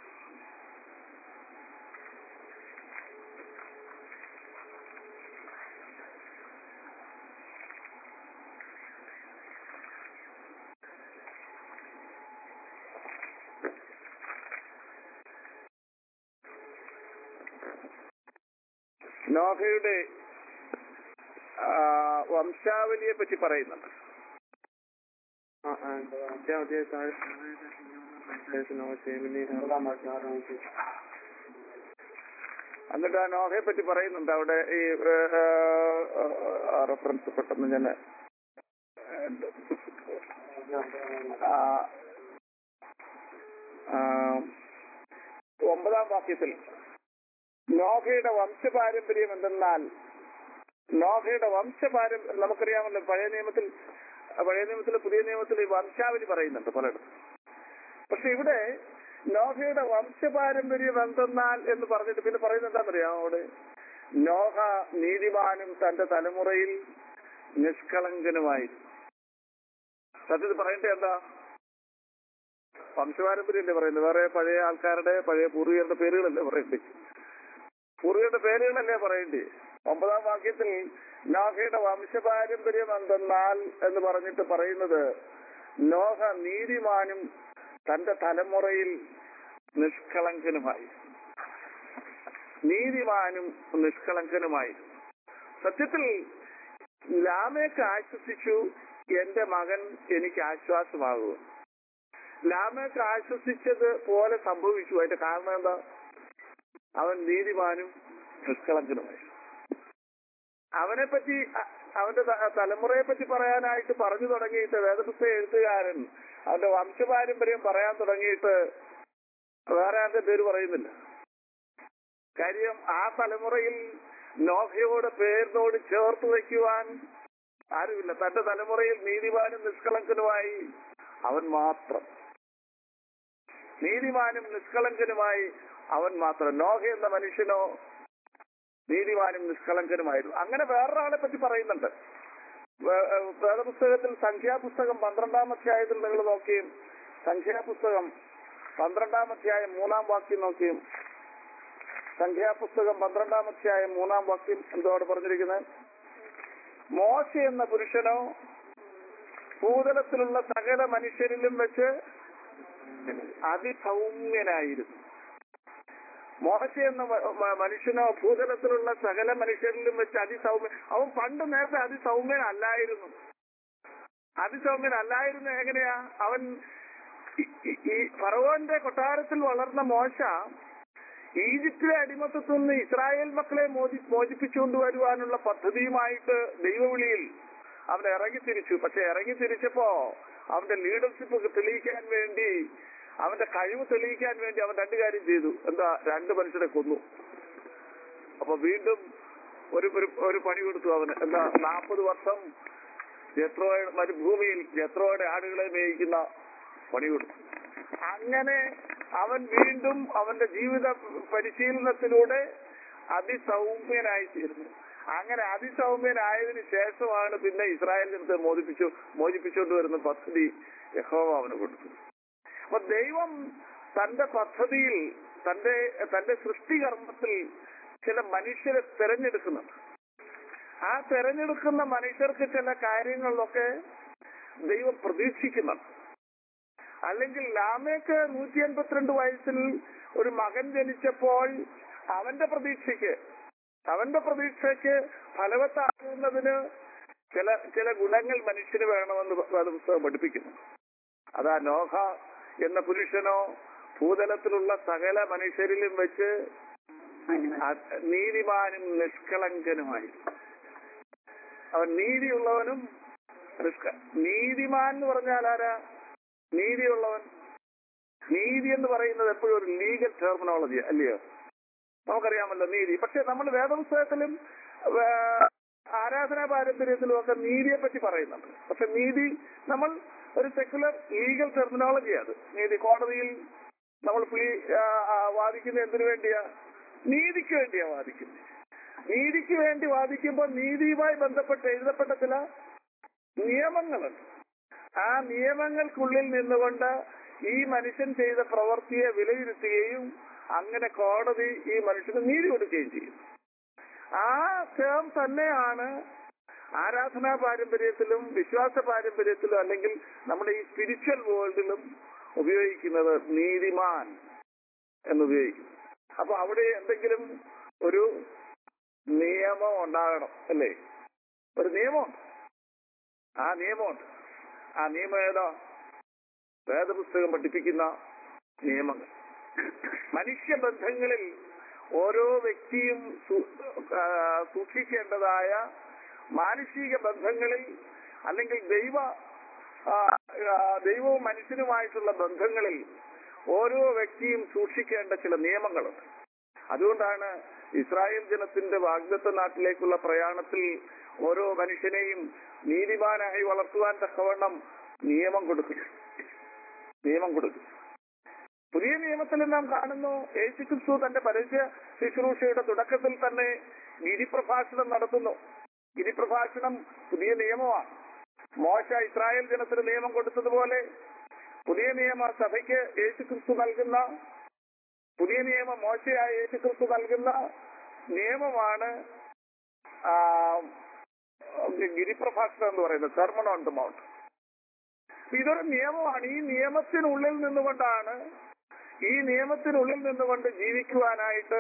നോഹയുടെ ആ, വംശാവലിയെ പറ്റി പറയുന്നുണ്ട് എന്നിട്ട് ആ നോഹയെ പറ്റി പറയുന്നുണ്ട് അവിടെ ഈ റെഫറൻസ് പെട്ടെന്ന് ഞാൻ ആ, ആ, ഒമ്പതാം വാക്യത്തിൽ നോഹയുടെ വംശപാരമ്പര്യം എന്തെന്നാൽ നോഹയുടെ വംശപാരമ്പര്യം നമുക്കറിയാമല്ലോ പഴയ നിയമത്തിൽ പഴയ നിയമത്തിൽ പുതിയ നിയമത്തിൽ ഈ വംശാവലി പറയുന്നുണ്ട് പലയിടത്തും പക്ഷെ ഇവിടെ നോഹയുടെ വംശപാരമ്പര്യം എന്തെന്നാൽ എന്ന് പറഞ്ഞിട്ട് പിന്നെ പറയുന്നത് എന്താണെന്നറിയാമോ അവിടെ നോഹ നീതിമാനും തന്റെ തലമുറയിൽ നിഷ്കളങ്കനുമായിരുന്നു സത്യത്തിൽ പറയേണ്ടത് എന്താ വംശപാരമ്പര്യമല്ലേ പറയുന്നത് വേറെ പഴയ ആൾക്കാരുടെ പഴയ പൂർവികരുടെ പേരുകളല്ലേ പറയണ്ടേ പൂർവികരുടെ പേരുകളല്ലേ പറയണ്ടേ ഒമ്പതാം വാക്യത്തിൽ നോഹയുടെ വംശപാരമ്പര്യം എന്തെന്നാൽ എന്ന് പറഞ്ഞിട്ട് പറയുന്നത് നോഹ നീതിമാനും തന്റെ തലമുറയിൽ നിഷ്കളങ്കനുമായി നീതിമാനും നിഷ്കളങ്കനുമായിരുന്നു സത്യത്തിൽ ലാമേക്ക് ആശ്വസിച്ചു എന്റെ മകൻ എനിക്ക് ആശ്വാസമാകും ലാമേക്ക് ആശ്വസിച്ചത് പോലെ സംഭവിച്ചു അതിന്റെ കാരണം എന്താ അവൻ നീതിമാനും നിഷ്കളങ്കനുമായി അവനെ പറ്റി അ- അവന്റെ ത- തലമുറയെ പറ്റി പറയാനായിട്ട് പറഞ്ഞു തുടങ്ങിയിട്ട് വേദപുസ്തക എഴുത്തുകാരൻ അവന്റെ വംശപാരമ്പര്യം പറയാൻ തുടങ്ങിയിട്ട് വേറെ ആരുടെ പേര് പറയുന്നില്ല കാര്യം ആ തലമുറയിൽ നോഹയോട് പേരിനോട് ചേർത്ത് വയ്ക്കുവാൻ ആരുമില്ല തന്റെ തലമുറയിൽ നീതിമാനും നിഷ്കളങ്കനുമായി അവൻ മാത്രം നീതിമാനും നിഷ്കളങ്കനുമായി അവൻ മാത്രം നോഹ എന്ന മനുഷ്യനോ നീതിമാനും നിഷ്കളങ്കനുമായിരുന്നു അങ്ങനെ വേറൊരാളെ പറ്റി പറയുന്നുണ്ട് വേ- ഏഹ് വേദപുസ്തകത്തിൽ സംഖ്യാപുസ്തകം പന്ത്രണ്ടാം അധ്യായത്തിൽ നിങ്ങൾ നോക്കിയും സംഖ്യാപുസ്തകം പന്ത്രണ്ടാം അധ്യായം മൂന്നാം വാക്യം നോക്കിയും സംഖ്യാപുസ്തകം പന്ത്രണ്ടാം അധ്യായം മൂന്നാം വാക്യം എന്തോ അവിടെ പറഞ്ഞിരിക്കുന്നത് മോശ എന്ന പുരുഷനോ ഭൂതലത്തിലുള്ള സകല മനുഷ്യരിലും വെച്ച് അതിസൗമ്യനായിരുന്നു മോശ എന്ന മ- മ- മനുഷ്യനോ ഭൂതലത്തിലുള്ള സകല മനുഷ്യരിലും വെച്ച് അതിസൗമ്യ അവൻ പണ്ട് നേരത്തെ അതിസൗമ്യൻ അല്ലായിരുന്നു അതിസൗമ്യൻ അല്ലായിരുന്നു എങ്ങനെയാ അവൻ ഈ- ഈ- ഈ ഫറവോന്റെ കൊട്ടാരത്തിൽ വളർന്ന മോശ ഈജിപ്തിലെ അടിമത്തത്തിൽ നിന്ന് ഇസ്രായേൽ മക്കളെ മോചി മോചിപ്പിച്ചുകൊണ്ടുവരുവാനുള്ള പദ്ധതിയുമായിട്ട് ദൈവവിളിയിൽ അവൻ ഇറങ്ങി തിരിച്ചു പക്ഷെ ഇറങ്ങി തിരിച്ചപ്പോ അവന്റെ ലീഡർഷിപ്പ് തെളിയിക്കാൻ വേണ്ടി അവന്റെ കഴിവ് തെളിയിക്കാൻ വേണ്ടി അവൻ രണ്ടു കാര്യം ചെയ്തു എന്താ രണ്ട് മനുഷ്യരെ കൊന്നു അപ്പൊ വീണ്ടും ഒരു ഒരു- ഒരു പണി കൊടുത്തു അവന് എന്താ നാൽപ്പത് വർഷം ജത്രോയുടെ മരുഭൂമിയിൽ ജത്രോയുടെ ആടുകളെ മേയിക്കുന്ന പണി കൊടുത്തു അങ്ങനെ അവൻ വീണ്ടും അവന്റെ ജീവിത പരിശീലനത്തിലൂടെ അതിസൗമ്യനായി തീർന്നു അങ്ങനെ അതിസൗമ്യനായതിനു ശേഷമാണ് പിന്നെ ഇസ്രായേൽ ജനത്തെ മോചിപ്പിച്ചു മോചിപ്പിച്ചുകൊണ്ട് വരുന്ന പദ്ധതി യഹോവ അവന് കൊടുത്തു അപ്പൊ ദൈവം തന്റെ പദ്ധതിയിൽ തന്റെ തന്റെ സൃഷ്ടികർമ്മത്തിൽ ചില മനുഷ്യരെ തെരഞ്ഞെടുക്കുന്നുണ്ട് ആ തെരഞ്ഞെടുക്കുന്ന മനുഷ്യർക്ക് ചില കാര്യങ്ങളിലൊക്കെ ദൈവം പ്രതീക്ഷിക്കുന്നുണ്ട് അല്ലെങ്കിൽ ലാമേക്ക് നൂറ്റി എൺപത്തിരണ്ട് വയസ്സിൽ ഒരു മകൻ ജനിച്ചപ്പോൾ അവന്റെ പ്രതീക്ഷയ്ക്ക് അവന്റെ പ്രതീക്ഷയ്ക്ക് ഫലവത്താകുന്നതിന് ചില ചില ഗുണങ്ങൾ മനുഷ്യന് വേണമെന്ന് വേദപുസ്തകം പഠിപ്പിക്കുന്നു അതാ നോഹ എന്ന പുരുഷനോ ഭൂതലത്തിലുള്ള സകല മനുഷ്യരിലും വെച്ച് അ- നീതിമാനും നിഷ്കളങ്കനുമായി അവൻ നീതിയുള്ളവനും നിഷ്ക നീതിമാൻ എന്ന് പറഞ്ഞാൽ ആരാ നീതിയുള്ളവൻ നീതി എന്ന് പറയുന്നത് എപ്പോഴും ഒരു ലീഗൽ ടെർമിനോളജി അല്ലയോ നമുക്കറിയാമല്ലോ നീതി പക്ഷെ നമ്മൾ വേദപുസ്തകത്തിലും വേ- ആരാധനാ പാരമ്പര്യത്തിലും ഒക്കെ നീതിയെ പറ്റി പറയുന്നുണ്ട് പക്ഷെ നീതി നമ്മൾ ഒരു സെക്കുലർ ലീഗൽ ടെർമിനോളജി അത് നീതി കോടതിയിൽ നമ്മൾ പ്ലീ ആ, ആ, വാദിക്കുന്ന എന്തിനു വേണ്ടിയാ നീതിക്ക് വേണ്ടിയാ വാദിക്കുന്നത് നീതിക്ക് വേണ്ടി വാദിക്കുമ്പോൾ നീതിയുമായി ബന്ധപ്പെട്ട് എഴുതപ്പെട്ട ചില നിയമങ്ങളുണ്ട് ആ നിയമങ്ങൾക്കുള്ളിൽ നിന്നുകൊണ്ട് ഈ മനുഷ്യൻ ചെയ്ത പ്രവൃത്തിയെ വിലയിരുത്തുകയും അങ്ങനെ കോടതി ഈ മനുഷ്യന് നീതി കൊടുക്കുകയും ചെയ്യും ആ ടേം തന്നെയാണ് ആരാധനാ പാരമ്പര്യത്തിലും വിശ്വാസ പാരമ്പര്യത്തിലും അല്ലെങ്കിൽ നമ്മുടെ ഈ സ്പിരിച്വൽ വേൾഡിലും ഉപയോഗിക്കുന്നത് നീതിമാൻ എന്നുപയോഗിക്കും അപ്പൊ അവിടെ എന്തെങ്കിലും ഒരു നിയമം ഉണ്ടാകണം അല്ലേ ഒരു നിയമമുണ്ട് ആ നിയമമുണ്ട് ആ നിയമം ഏതാ വേദപുസ്തകം പഠിപ്പിക്കുന്ന നിയമങ്ങൾ മനുഷ്യബന്ധങ്ങളിൽ ഓരോ വ്യക്തിയും സൂ- ആ, സൂക്ഷിക്കേണ്ടതായ മാനുഷിക ബന്ധങ്ങളിൽ അല്ലെങ്കിൽ ദൈവ ആ, ആ, ദൈവവും മനുഷ്യനുമായിട്ടുള്ള ബന്ധങ്ങളിൽ ഓരോ വ്യക്തിയും സൂക്ഷിക്കേണ്ട ചില നിയമങ്ങളുണ്ട് അതുകൊണ്ടാണ് ഇസ്രായേൽ ജനത്തിന്റെ വാഗ്ദത്ത നാട്ടിലേക്കുള്ള പ്രയാണത്തിൽ ഓരോ മനുഷ്യനെയും നീതിമാനായി വളർത്തുവാൻ തക്കവണ്ണം നിയമം കൊടുക്കും നിയമം കൊടുക്കും പുതിയ നിയമത്തിൽ നാം കാണുന്നു യേശു ക്രിസ്തു തന്റെ പരസ്യ ശുശ്രൂഷയുടെ തുടക്കത്തിൽ തന്നെ ഗിരിപ്രഭാഷണം നടത്തുന്നു ഗിരിപ്രഭാഷണം പുതിയ നിയമമാണ് മോശ ഇസ്രായേൽ ജനത്തിന് നിയമം കൊടുത്തതുപോലെ പുതിയ നിയമ സഭയ്ക്ക് യേശു ക്രിസ്തു നൽകുന്ന പുതിയ നിയമം മോശയായ യേശു ക്രിസ്തു നൽകുന്ന നിയമമാണ് ആ, ഗിരിപ്രഭാഷണം എന്ന് പറയുന്നത് സെർമൺ ഓൺ ദ മൗണ്ട് ഇതൊരു നിയമമാണ് ഈ നിയമത്തിനുള്ളിൽ നിന്നുകൊണ്ടാണ് ഈ നിയമത്തിനുള്ളിൽ നിന്നുകൊണ്ട് ജീവിക്കുവാനായിട്ട്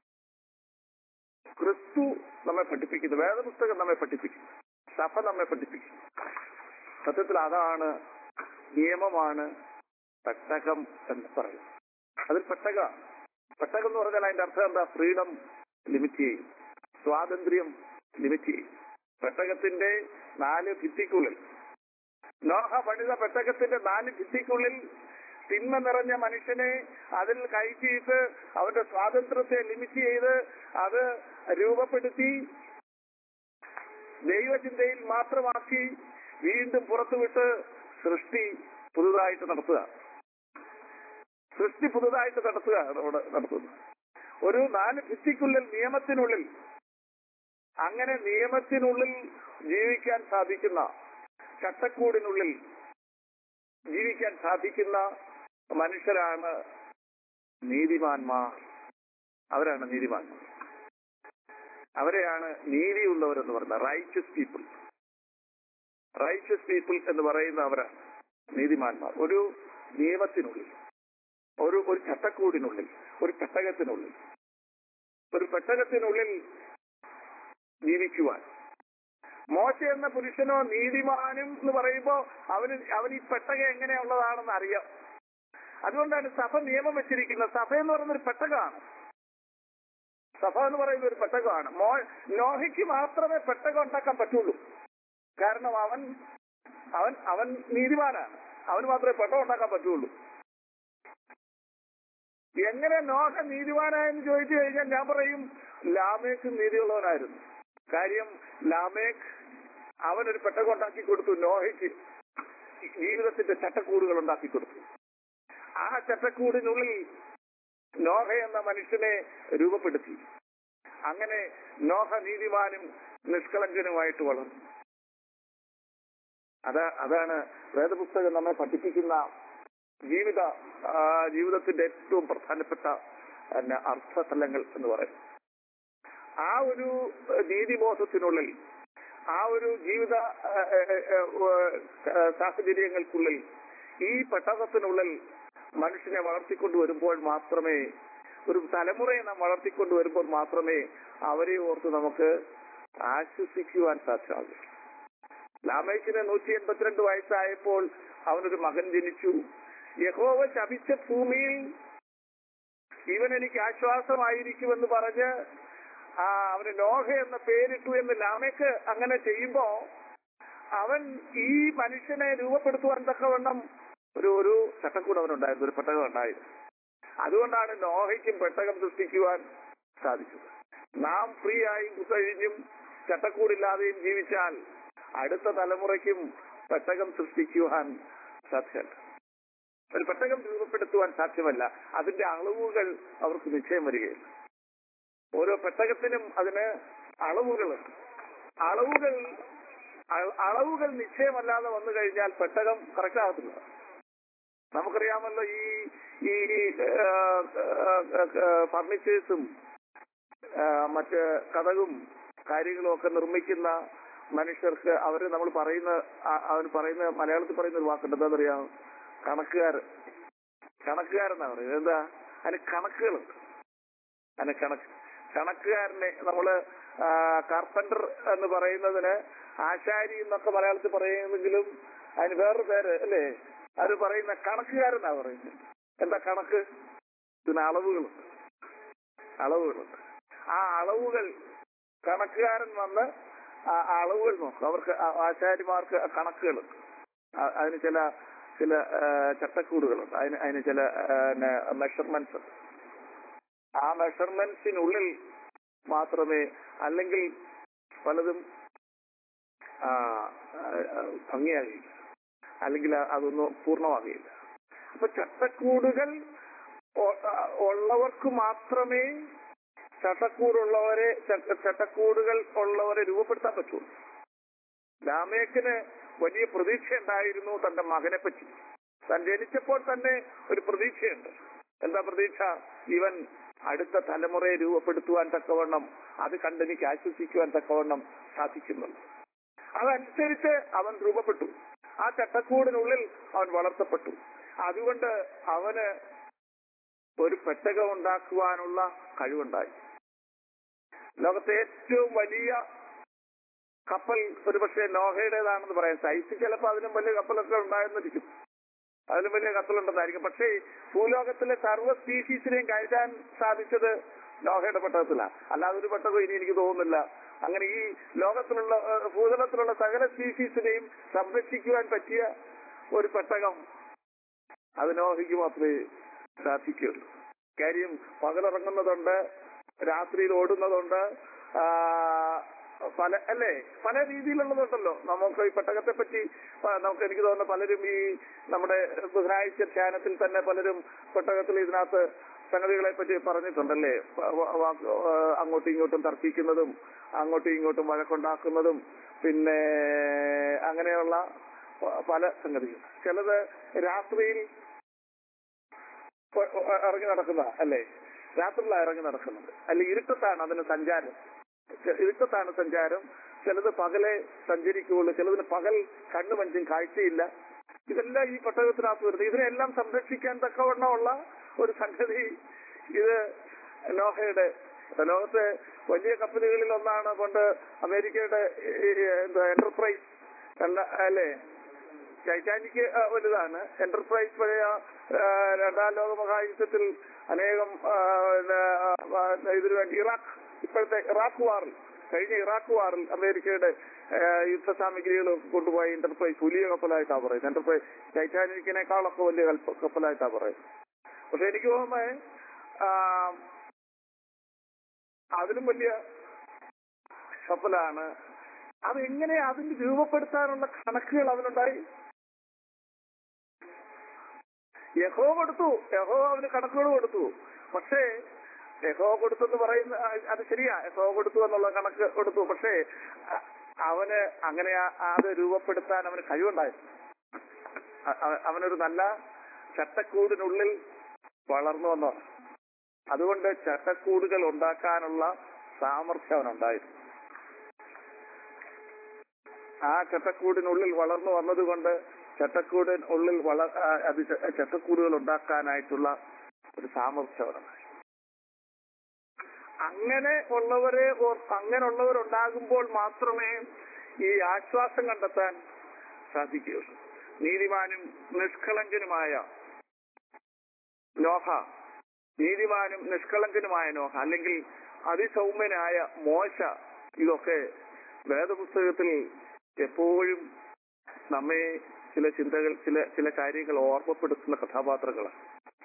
ക്രിസ്തു നമ്മെ പഠിപ്പിക്കുന്നു വേദപുസ്തകം നമ്മെ പഠിപ്പിക്കുന്നു സഭ നമ്മെ പഠിപ്പിക്കുന്നു സത്യത്തിൽ അതാണ് നിയമമാണ് പെട്ടകം എന്ന് പറയുന്നത് അതിൽ പെട്ടക പെട്ടകം എന്ന് പറഞ്ഞാൽ അതിന്റെ അർത്ഥം എന്താ ഫ്രീഡം ലിമിറ്റ് ചെയ്യും സ്വാതന്ത്ര്യം ലിമിറ്റ് ചെയ്യും പെട്ടകത്തിന്റെ നാല് ഭിത്തിക്കുള്ളിൽ നോഹ പണിത പെട്ടകത്തിന്റെ നാല് ഭിത്തിക്കുള്ളിൽ തിന്മ നിറഞ്ഞ മനുഷ്യനെ അതിൽ കയറ്റിയിട്ട് അവന്റെ സ്വാതന്ത്ര്യത്തെ ലിമിറ്റ് ചെയ്ത് അത് രൂപപ്പെടുത്തി ദൈവചിന്തയിൽ മാത്രമാക്കി വീണ്ടും പുറത്തുവിട്ട് സൃഷ്ടി പുതുതായിട്ട് നടത്തുക സൃഷ്ടി പുതുതായിട്ട് നടത്തുക അവിടെ നടത്തുന്നത് ഒരു നാല് ഭിത്തിക്കുള്ളിൽ നിയമത്തിനുള്ളിൽ അങ്ങനെ നിയമത്തിനുള്ളിൽ ജീവിക്കാൻ സാധിക്കുന്ന ചട്ടക്കൂടിനുള്ളിൽ ജീവിക്കാൻ സാധിക്കുന്ന മനുഷ്യരാണ് നീതിമാന്മാർ അവരാണ് നീതിമാന്മാർ അവരെയാണ് നീതിയുള്ളവരെന്ന് പറയുന്നത് റൈച്ചസ് പീപ്പിൾ റൈച്ചസ് പീപ്പിൾ എന്ന് പറയുന്ന അവരാണ് നീതിമാന്മാർ ഒരു നിയമത്തിനുള്ളിൽ ഒരു ഒരു ചട്ടക്കൂടിനുള്ളിൽ ഒരു പെട്ടകത്തിനുള്ളിൽ ഒരു പെട്ടകത്തിനുള്ളിൽ ജീവിക്കുവാൻ മോശ എന്ന പുരുഷനോ നീതിമാനും എന്ന് പറയുമ്പോ അവന് അവൻ ഈ പെട്ടകം എങ്ങനെയുള്ളതാണെന്ന് അറിയാം അതുകൊണ്ടാണ് സഭ നിയമം വെച്ചിരിക്കുന്നത് സഭ എന്ന് പറയുന്ന ഒരു പെട്ടകമാണ് സഭ എന്ന് പറയുന്ന ഒരു പെട്ടകമാണ് മോ നോഹയ്ക്ക് മാത്രമേ പെട്ടകം ഉണ്ടാക്കാൻ പറ്റുള്ളൂ കാരണം അവൻ അവൻ അവൻ നീതിമാനാണ് അവന് മാത്രമേ പെട്ടകം ഉണ്ടാക്കാൻ പറ്റുള്ളൂ എങ്ങനെ നോഹ നീതിമാനായെന്ന് ചോദിച്ചു കഴിഞ്ഞാൽ ഞാൻ പറയും ലാമേക്ക് നീതിയുള്ളവനായിരുന്നു കാര്യം ലാമേക്ക് അവനൊരു പെട്ടകം ഉണ്ടാക്കി കൊടുത്തു നോഹയ്ക്ക് ജീവിതത്തിന്റെ ചട്ടക്കൂടുകൾ ഉണ്ടാക്കി കൊടുത്തു ആ ചട്ടക്കൂടിനുള്ളിൽ നോഹ എന്ന മനുഷ്യനെ രൂപപ്പെടുത്തി അങ്ങനെ നോഹ നീതിമാനും നിഷ്കളങ്കനുമായിട്ട് വളർന്നു അതാ അതാണ് വേദപുസ്തകം നമ്മെ പഠിപ്പിക്കുന്ന ജീവിത ആ, ജീവിതത്തിന്റെ ഏറ്റവും പ്രധാനപ്പെട്ട പിന്നെ, അർത്ഥതലങ്ങൾ എന്ന് പറയും ആ ഒരു ഏഹ്, നീതിബോധത്തിനുള്ളിൽ ആ ഒരു ജീവിത ഏഹ്, ഏഹ്, ഏഹ്, ഏഹ്, സാഹചര്യങ്ങൾക്കുള്ളിൽ ഈ പെട്ടകത്തിനുള്ളിൽ മനുഷ്യനെ വളർത്തിക്കൊണ്ട് വരുമ്പോൾ മാത്രമേ ഒരു തലമുറയെ നാം വളർത്തിക്കൊണ്ട് വരുമ്പോൾ മാത്രമേ അവരെ ഓർത്ത് നമുക്ക് ആശ്വസിക്കുവാൻ സാധ്യമാകൂ ലാമേക്കിന് നൂറ്റി എൺപത്തിരണ്ട് വയസ്സായപ്പോൾ അവനൊരു മകൻ ജനിച്ചു യഹോവ ശപിച്ച ഭൂമിയിൽ ഇവൻ എനിക്ക് ആശ്വാസമായിരിക്കുമെന്ന് പറഞ്ഞ് ആ അവന് നോഹ എന്ന പേരിട്ടു എന്ന് ലാമേക്ക് അങ്ങനെ ചെയ്യുമ്പോ അവൻ ഈ മനുഷ്യനെ രൂപപ്പെടുത്തുവാൻ തക്കവണ്ണം ഒരു ഒരു ചട്ടക്കൂട് അവനുണ്ടായിരുന്നു ഒരു പെട്ടകം ഉണ്ടായിരുന്നു അതുകൊണ്ടാണ് നോഹയ്ക്കും പെട്ടകം സൃഷ്ടിക്കുവാൻ സാധിച്ചത് നാം ഫ്രീ ആയി കഴിഞ്ഞും ചട്ടക്കൂടില്ലാതെയും ജീവിച്ചാൽ അടുത്ത തലമുറയ്ക്കും പെട്ടകം സൃഷ്ടിക്കുവാൻ സാധ്യമല്ല ഒരു പെട്ടകം രൂപപ്പെടുത്തുവാൻ സാധ്യമല്ല അതിന്റെ അളവുകൾ അവർക്ക് നിശ്ചയം വരികയില്ല ഓരോ പെട്ടകത്തിനും അതിന് അളവുകളുണ്ട് അളവുകൾ അ- അളവുകൾ നിശ്ചയമല്ലാതെ വന്നു കഴിഞ്ഞാൽ പെട്ടകം കറക്റ്റ് ആകത്തില്ല നമുക്കറിയാമല്ലോ ഈ ഈ ഫർണിച്ചേഴ്സും മറ്റ് കഥകും കാര്യങ്ങളും ഒക്കെ നിർമ്മിക്കുന്ന മനുഷ്യർക്ക് അവര് നമ്മൾ പറയുന്ന ആ- അവൻ പറയുന്ന മലയാളത്തിൽ പറയുന്ന ഒരു വാക്കുണ്ട് എന്താണെന്നറിയാം കണക്കുകാരൻ കണക്കുകാരെന്നാ പറയുന്നത് എന്താ അതിന് കണക്കുകളുണ്ട് അതിന് കണക്ക് കണക്കുകാരനെ നമ്മള് കാർപ്പന്റർ എന്ന് പറയുന്നതിന് ആശാരി എന്നൊക്കെ മലയാളത്തിൽ പറയുന്നെങ്കിലും അതിന് വേറൊരു പേര് അല്ലേ അത് പറയുന്ന കണക്കുകാരെന്നാ പറയുന്നത് എന്താ കണക്ക് ഇതിന് അളവുകളുണ്ട് അളവുകളുണ്ട് ആ അളവുകൾ കണക്കുകാരൻ വന്ന് ആ അളവുകൾ നോക്കും അവർക്ക് ആ- ആശാരിമാർക്ക് കണക്കുകളുണ്ട് ആ- അതിന് ചില ചില ആ, ചട്ടക്കൂടുകളുണ്ട് അതിന് അതിന് ചില മെഷർമെന്റ്സ് ഉണ്ട് ആ മെഷർമെന്റ്സിനുള്ളിൽ മാത്രമേ അല്ലെങ്കിൽ പലതും ആ, ആ, ഭംഗിയാകില്ല അല്ലെങ്കിൽ അ- അതൊന്നും പൂർണ്ണമാകില്ല അപ്പൊ ചട്ടക്കൂടുകൾ ഒ- ആ, ഉള്ളവർക്ക് മാത്രമേ ചട്ടക്കൂടുള്ളവരെ ചട്ട- ചട്ടക്കൂടുകൾ ഉള്ളവരെ രൂപപ്പെടുത്താൻ പറ്റുള്ളൂ ലാമേക്കിന് വലിയ പ്രതീക്ഷ ഉണ്ടായിരുന്നു തന്റെ മകനെ പറ്റി താൻ ജനിച്ചപ്പോൾ തന്നെ ഒരു പ്രതീക്ഷയുണ്ട് എന്താ പ്രതീക്ഷ ഇവൻ അടുത്ത തലമുറയെ രൂപപ്പെടുത്തുവാൻ തക്കവണ്ണം അത് കണ്ടെനിക്ക് ആശ്വസിക്കുവാൻ തക്കവണ്ണം സാധിക്കുന്നുണ്ട് അതനുസരിച്ച് അവൻ രൂപപ്പെട്ടു ആ ചട്ടക്കൂടിനുള്ളിൽ അവൻ വളർത്തപ്പെട്ടു അതുകൊണ്ട് അവന് ഒരു പെട്ടകം ഉണ്ടാക്കുവാനുള്ള കഴിവുണ്ടായി ലോകത്തെ ഏറ്റവും വലിയ കപ്പൽ ഒരുപക്ഷെ നോഹയുടേതാണെന്ന് പറയാം സൈസ് ചിലപ്പോൾ അതിനും വലിയ കപ്പലൊക്കെ ഉണ്ടായെന്നിരിക്കും അതിലും വലിയ കപ്പലുണ്ടെന്നായിരിക്കും പക്ഷേ ഭൂലോകത്തിലെ സർവ്വ സ്പീഷീസിനെയും കയറ്റാൻ സാധിച്ചത് നോഹയുടെ പെട്ടകത്തിലാണ് അല്ലാതെ ഒരു പെട്ടകം ഇനി എനിക്ക് തോന്നുന്നില്ല അങ്ങനെ ഈ ലോകത്തിലുള്ള ഏഹ്, ഭൂതലത്തിലുള്ള സകല സ്പീഷീസിനെയും സംരക്ഷിക്കുവാൻ പറ്റിയ ഒരു പെട്ടകം അത് നോഹയ്ക്ക് മാത്രമേ സാധിക്കുകയുള്ളൂ കാര്യം പകലിറങ്ങുന്നതുണ്ട് രാത്രിയിൽ ഓടുന്നതുണ്ട് ആ, പല അല്ലേ പല രീതിയിലുള്ളതുണ്ടല്ലോ നമുക്ക് ഈ പെട്ടകത്തെ പറ്റി ആ, നമുക്ക് എനിക്ക് തോന്നുന്നു പലരും ഈ നമ്മുടെ ബുധനാഴ്ച ധ്യാനത്തിൽ തന്നെ പലരും പെട്ടകത്തിൽ ഇതിനകത്ത് സംഗതികളെ പറ്റി പറഞ്ഞിട്ടുണ്ടല്ലേ വ- വ- വാക്ക് ആ, അങ്ങോട്ടും ഇങ്ങോട്ടും തർക്കിക്കുന്നതും അങ്ങോട്ടും ഇങ്ങോട്ടും വഴക്കുണ്ടാക്കുന്നതും പിന്നെ അങ്ങനെയുള്ള പ- പല സംഗതികൾ ചിലത് രാത്രിയിൽ ഒ- ഒ- ഇറങ്ങി നടക്കുന്ന അല്ലേ രാത്രിയിലാണ് ഇറങ്ങി നടക്കുന്നത് അല്ലെങ്കിൽ ഇരുട്ടത്താണ് അതിന് സഞ്ചാരം ചെ- ഇരുട്ടത്താണ് സഞ്ചാരം ചിലത് പകലെ സഞ്ചരിക്കുകയുള്ളൂ ചിലതിന് പകൽ കണ്ണു മഞ്ചും കാഴ്ചയില്ല ഇതെല്ലാം ഈ പെട്ടകത്തിനകത്ത് വരുന്നത് ഇതിനെല്ലാം സംരക്ഷിക്കാൻ തക്കവണ്ണമുള്ള ഒരു സംഗതി ഇത് നോഹയുടെ ലോകത്തെ വലിയ കപ്പലുകളിൽ ഒന്നാണ് പണ്ട് അമേരിക്കയുടെ ഈ, ഈ, എന്താ എന്റർപ്രൈസ് എന്ന അല്ലേ ടൈറ്റാനിക് ആ, വലുതാണ് എന്റർപ്രൈസ് പഴയ ആ, രണ്ടാം ലോക മഹായുദ്ധത്തിൽ അനേകം ആ, പിന്നെ, ആ, ഇതിനു വേണ്ടി ഇറാഖ് ഇപ്പോഴത്തെ ഇറാഖ് വാറിൽ കഴിഞ്ഞ ഇറാഖ് വാറിൽ അമേരിക്കയുടെ ആ, യുദ്ധ സാമഗ്രികൾ കൊണ്ടുപോയ എന്റർപ്രൈസ് വലിയ കപ്പലായിട്ടാണ് പറയുന്നത് എന്റർപ്രൈസ് ടൈറ്റാനിക്കിനേക്കാളൊക്കെ വലിയ കൽപ്പ- കപ്പലായിട്ടാണ് പറയുന്നത് പക്ഷെ എനിക്ക് തോന്നുന്നത് ആ, അതിലും വലിയ കപ്പലാണ് അതെങ്ങനെ അതിന് രൂപപ്പെടുത്താനുള്ള കണക്കുകൾ അവനുണ്ടായി യഹോ കൊടുത്തു യഹോ അവന് കണക്കുകൾ കൊടുത്തു പക്ഷേ യഹോ കൊടുത്തെന്ന് പറയുന്ന ആ, അത് ശരിയാ യഹോ കൊടുത്തു എന്നുള്ള കണക്ക് കൊടുത്തു പക്ഷേ അ- അവന് അങ്ങനെ ആ- അത് രൂപപ്പെടുത്താൻ അവന് കഴിവുണ്ടായിരുന്നു അ- അ- അവനൊരു നല്ല ചട്ടക്കൂടിനുള്ളിൽ വളർന്നു വന്നു അതുകൊണ്ട് ചട്ടക്കൂടുകൾ ഉണ്ടാക്കാനുള്ള സാമർഥ്യം അവനുണ്ടായിരുന്നു ആ ചട്ടക്കൂടിനുള്ളിൽ വളർന്നു വന്നതുകൊണ്ട് ചട്ടക്കൂടിനുള്ളിൽ വള ആ, അത് ച- ചട്ടക്കൂടുകൾ ഉണ്ടാക്കാനായിട്ടുള്ള ഒരു സാമർഥ്യം അവനുണ്ടായി അങ്ങനെ ഉള്ളവരെ ഓർ- അങ്ങനെയുള്ളവരുണ്ടാകുമ്പോൾ മാത്രമേ ഈ ആശ്വാസം കണ്ടെത്താൻ സാധിക്കുകയുള്ളൂ നീതിമാനും നിഷ്കളങ്കനുമായ നോഹ നീതിമാനും നിഷ്കളങ്കനുമായ നോഹ അല്ലെങ്കിൽ അതിസൗമ്യനായ മോശ ഇതൊക്കെ വേദപുസ്തകത്തിൽ എപ്പോഴും നമ്മെ ചില ചിന്തകൾ ചില ചില കാര്യങ്ങൾ ഓർമ്മപ്പെടുത്തുന്ന കഥാപാത്രങ്ങളാണ്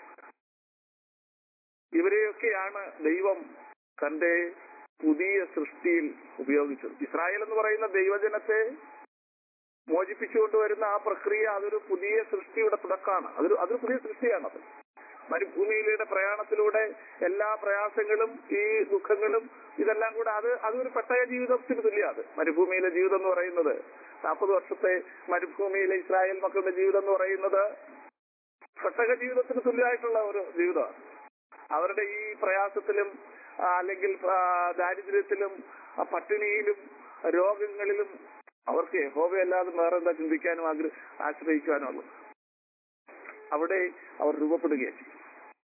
ഇവരെയൊക്കെയാണ് ദൈവം തന്റെ പുതിയ സൃഷ്ടിയിൽ ഉപയോഗിച്ചത് ഇസ്രായേൽ എന്ന് പറയുന്ന ദൈവജനത്തെ മോചിപ്പിച്ചുകൊണ്ട് വരുന്ന ആ പ്രക്രിയ അതൊരു പുതിയ സൃഷ്ടിയുടെ തുടക്കമാണ് അതൊരു അതൊരു പുതിയ സൃഷ്ടിയാണത് മരുഭൂമിയിലൂടെ പ്രയാണത്തിലൂടെ എല്ലാ പ്രയാസങ്ങളും ഈ ദുഃഖങ്ങളും ഇതെല്ലാം കൂടെ അത് അതൊരു പെട്ടയ ജീവിതത്തിന് തുല്യമാണ് മരുഭൂമിയിലെ ജീവിതം എന്ന് പറയുന്നത് നാൽപ്പത് വർഷത്തെ മരുഭൂമിയിലെ ഇസ്രായേൽ മക്കളുടെ ജീവിതം എന്ന് പറയുന്നത് പെട്ടക ജീവിതത്തിന് തുല്യമായിട്ടുള്ള ഒരു ജീവിതമാണ് അവരുടെ ഈ പ്രയാസത്തിലും ആ, അല്ലെങ്കിൽ ആ, ദാരിദ്ര്യത്തിലും ആ, പട്ടിണിയിലും രോഗങ്ങളിലും അവർക്ക് യഹോവയല്ലാതെ വേറെ എന്താ ചിന്തിക്കാനും ആഗ്ര ആശ്രയിക്കാനും ഉള്ളു അവിടെ അവർ രൂപപ്പെടുകയാണ് ചെയ്യും.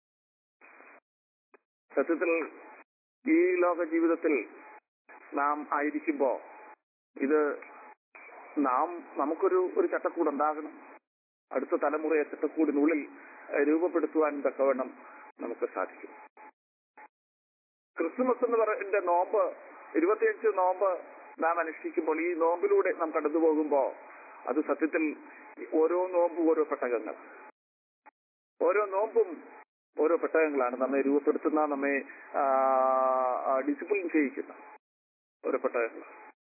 സത്യത്തിൽ ഈ ലോക ജീവിതത്തിൽ നാം ആയിരിക്കുമ്പോ ഇത് നാം നമുക്കൊരു ഒരു ചട്ടക്കൂട് ഉണ്ടാകണം അടുത്ത തലമുറയെ ചട്ടക്കൂടിനുള്ളിൽ ഏഹ്, രൂപപ്പെടുത്തുവാൻ തക്കവണ്ണം നമുക്ക് സാധിക്കും ക്രിസ്തുമസ് എന്ന് പറയുന്ന നോമ്പ് ഇരുപത്തിയഞ്ച് നോമ്പ് നാം അനുഷ്ഠിക്കുമ്പോൾ ഈ നോമ്പിലൂടെ നാം കടന്നു പോകുമ്പോ അത് സത്യത്തിൽ ഓരോ നോമ്പും ഓരോ പെട്ടകങ്ങൾ ഓരോ നോമ്പും ഓരോ പെട്ടകങ്ങളാണ് നമ്മെ രൂപപ്പെടുത്തുന്ന നമ്മെ ഡിസിപ്ലിൻ ചെയ്യിക്കുന്ന ഓരോ പെട്ടകങ്ങൾ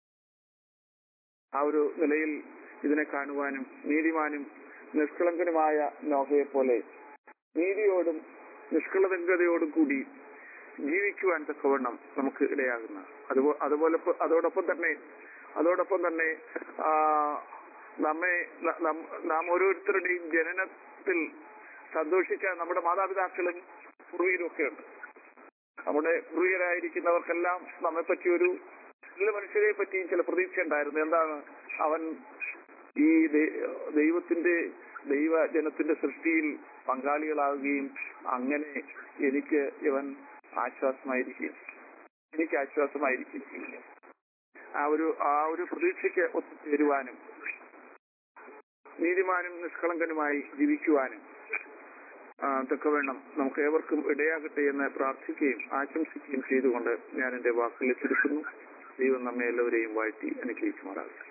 ആ ഒരു നിലയിൽ ഇതിനെ കാണുവാനും നീതിമാനും നിഷ്കളങ്കനുമായ നോഹയെ പോലെ നീതിയോടും നിഷ്കളങ്കതയോടും കൂടി ജീവിക്കുവാൻ തക്കവണ്ണം നമുക്ക് ഇടയാകുന്ന അതുപോ അതുപോലെ ഇപ്പൊ അതോടൊപ്പം തന്നെ അതോടൊപ്പം തന്നെ ആ, നമ്മെ ന- നം- നാം ഓരോരുത്തരുടെയും ജനനത്തിൽ സന്തോഷിച്ച നമ്മുടെ മാതാപിതാക്കളും പൂർവീകരും ഒക്കെ ഉണ്ട് നമ്മുടെ പൂർവീകരായിരിക്കുന്നവർക്കെല്ലാം നമ്മെ പറ്റിയൊരു സകല മനുഷ്യരെ പറ്റിയും ചില പ്രതീക്ഷ ഉണ്ടായിരുന്നു എന്താണ് അവൻ ഈ ദൈ- ദൈവത്തിന്റെ ദൈവജനത്തിന്റെ സൃഷ്ടിയിൽ പങ്കാളികളാവുകയും അങ്ങനെ എനിക്ക് ഇവൻ ആശ്വാസമായിരിക്കും എനിക്ക് ആശ്വാസമായിരിക്കും ആ ഒരു ആ ഒരു പ്രതീക്ഷയ്ക്ക് ഒത്തുചേരുവാനും നീതിമാനും നിഷ്കളങ്കനുമായി ജീവിക്കുവാനും ആ, തക്കവണ്ണം നമുക്ക് ഏവർക്കും ഇടയാകട്ടെ എന്ന് പ്രാർത്ഥിക്കുകയും ആശംസിക്കുകയും ചെയ്തുകൊണ്ട് ഞാൻ എന്റെ വാക്കുകൾ ചുരുക്കുന്നു ദൈവം നമ്മെ എല്ലാവരെയും വാഴ്ത്തി അനുഗ്രഹിക്കുമാറാകട്ടെ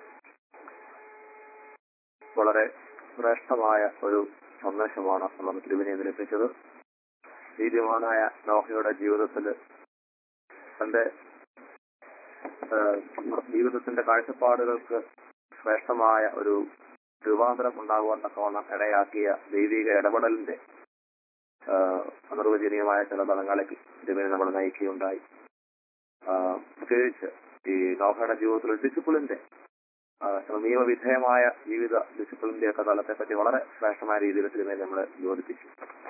വളരെ ശ്രേഷ്ഠമായ ഒരു സന്ദേശമാണ് നമുക്ക് തിരുവിനെ ലഭിച്ചത് നീതിമാനായ നോഹയുടെ ജീവിതത്തിൽ തന്റെ ഏഹ്, ജീവിതത്തിന്റെ കാഴ്ചപ്പാടുകൾക്ക് ശ്രേഷ്ഠമായ ഒരു രൂപാന്തരം ഉണ്ടാകുവാൻ തക്കവണ്ണം ഇടയാക്കിയ ദൈവിക ഇടപെടലിന്റെ ഏഹ്, അനിർവചനീയമായ ചില തലങ്ങളിലേക്ക് തിരുവിനെ നമ്മൾ നയിക്കുകയുണ്ടായി ആഹ്, പ്രത്യേകിച്ച് ഈ നോഹയുടെ ജീവിതത്തിൽ ഒരു ഡിസിപ്ലിന്റെ ആ, നിയമവിധേയമായ ജീവിത ഡിസിപ്ലിന്റെ ഒക്കെ തലത്തെ പറ്റി വളരെ ശ്രേഷ്ഠമായ രീതിയിൽ തിരുമേനി നമ്മളെ ബോധിപ്പിച്ചു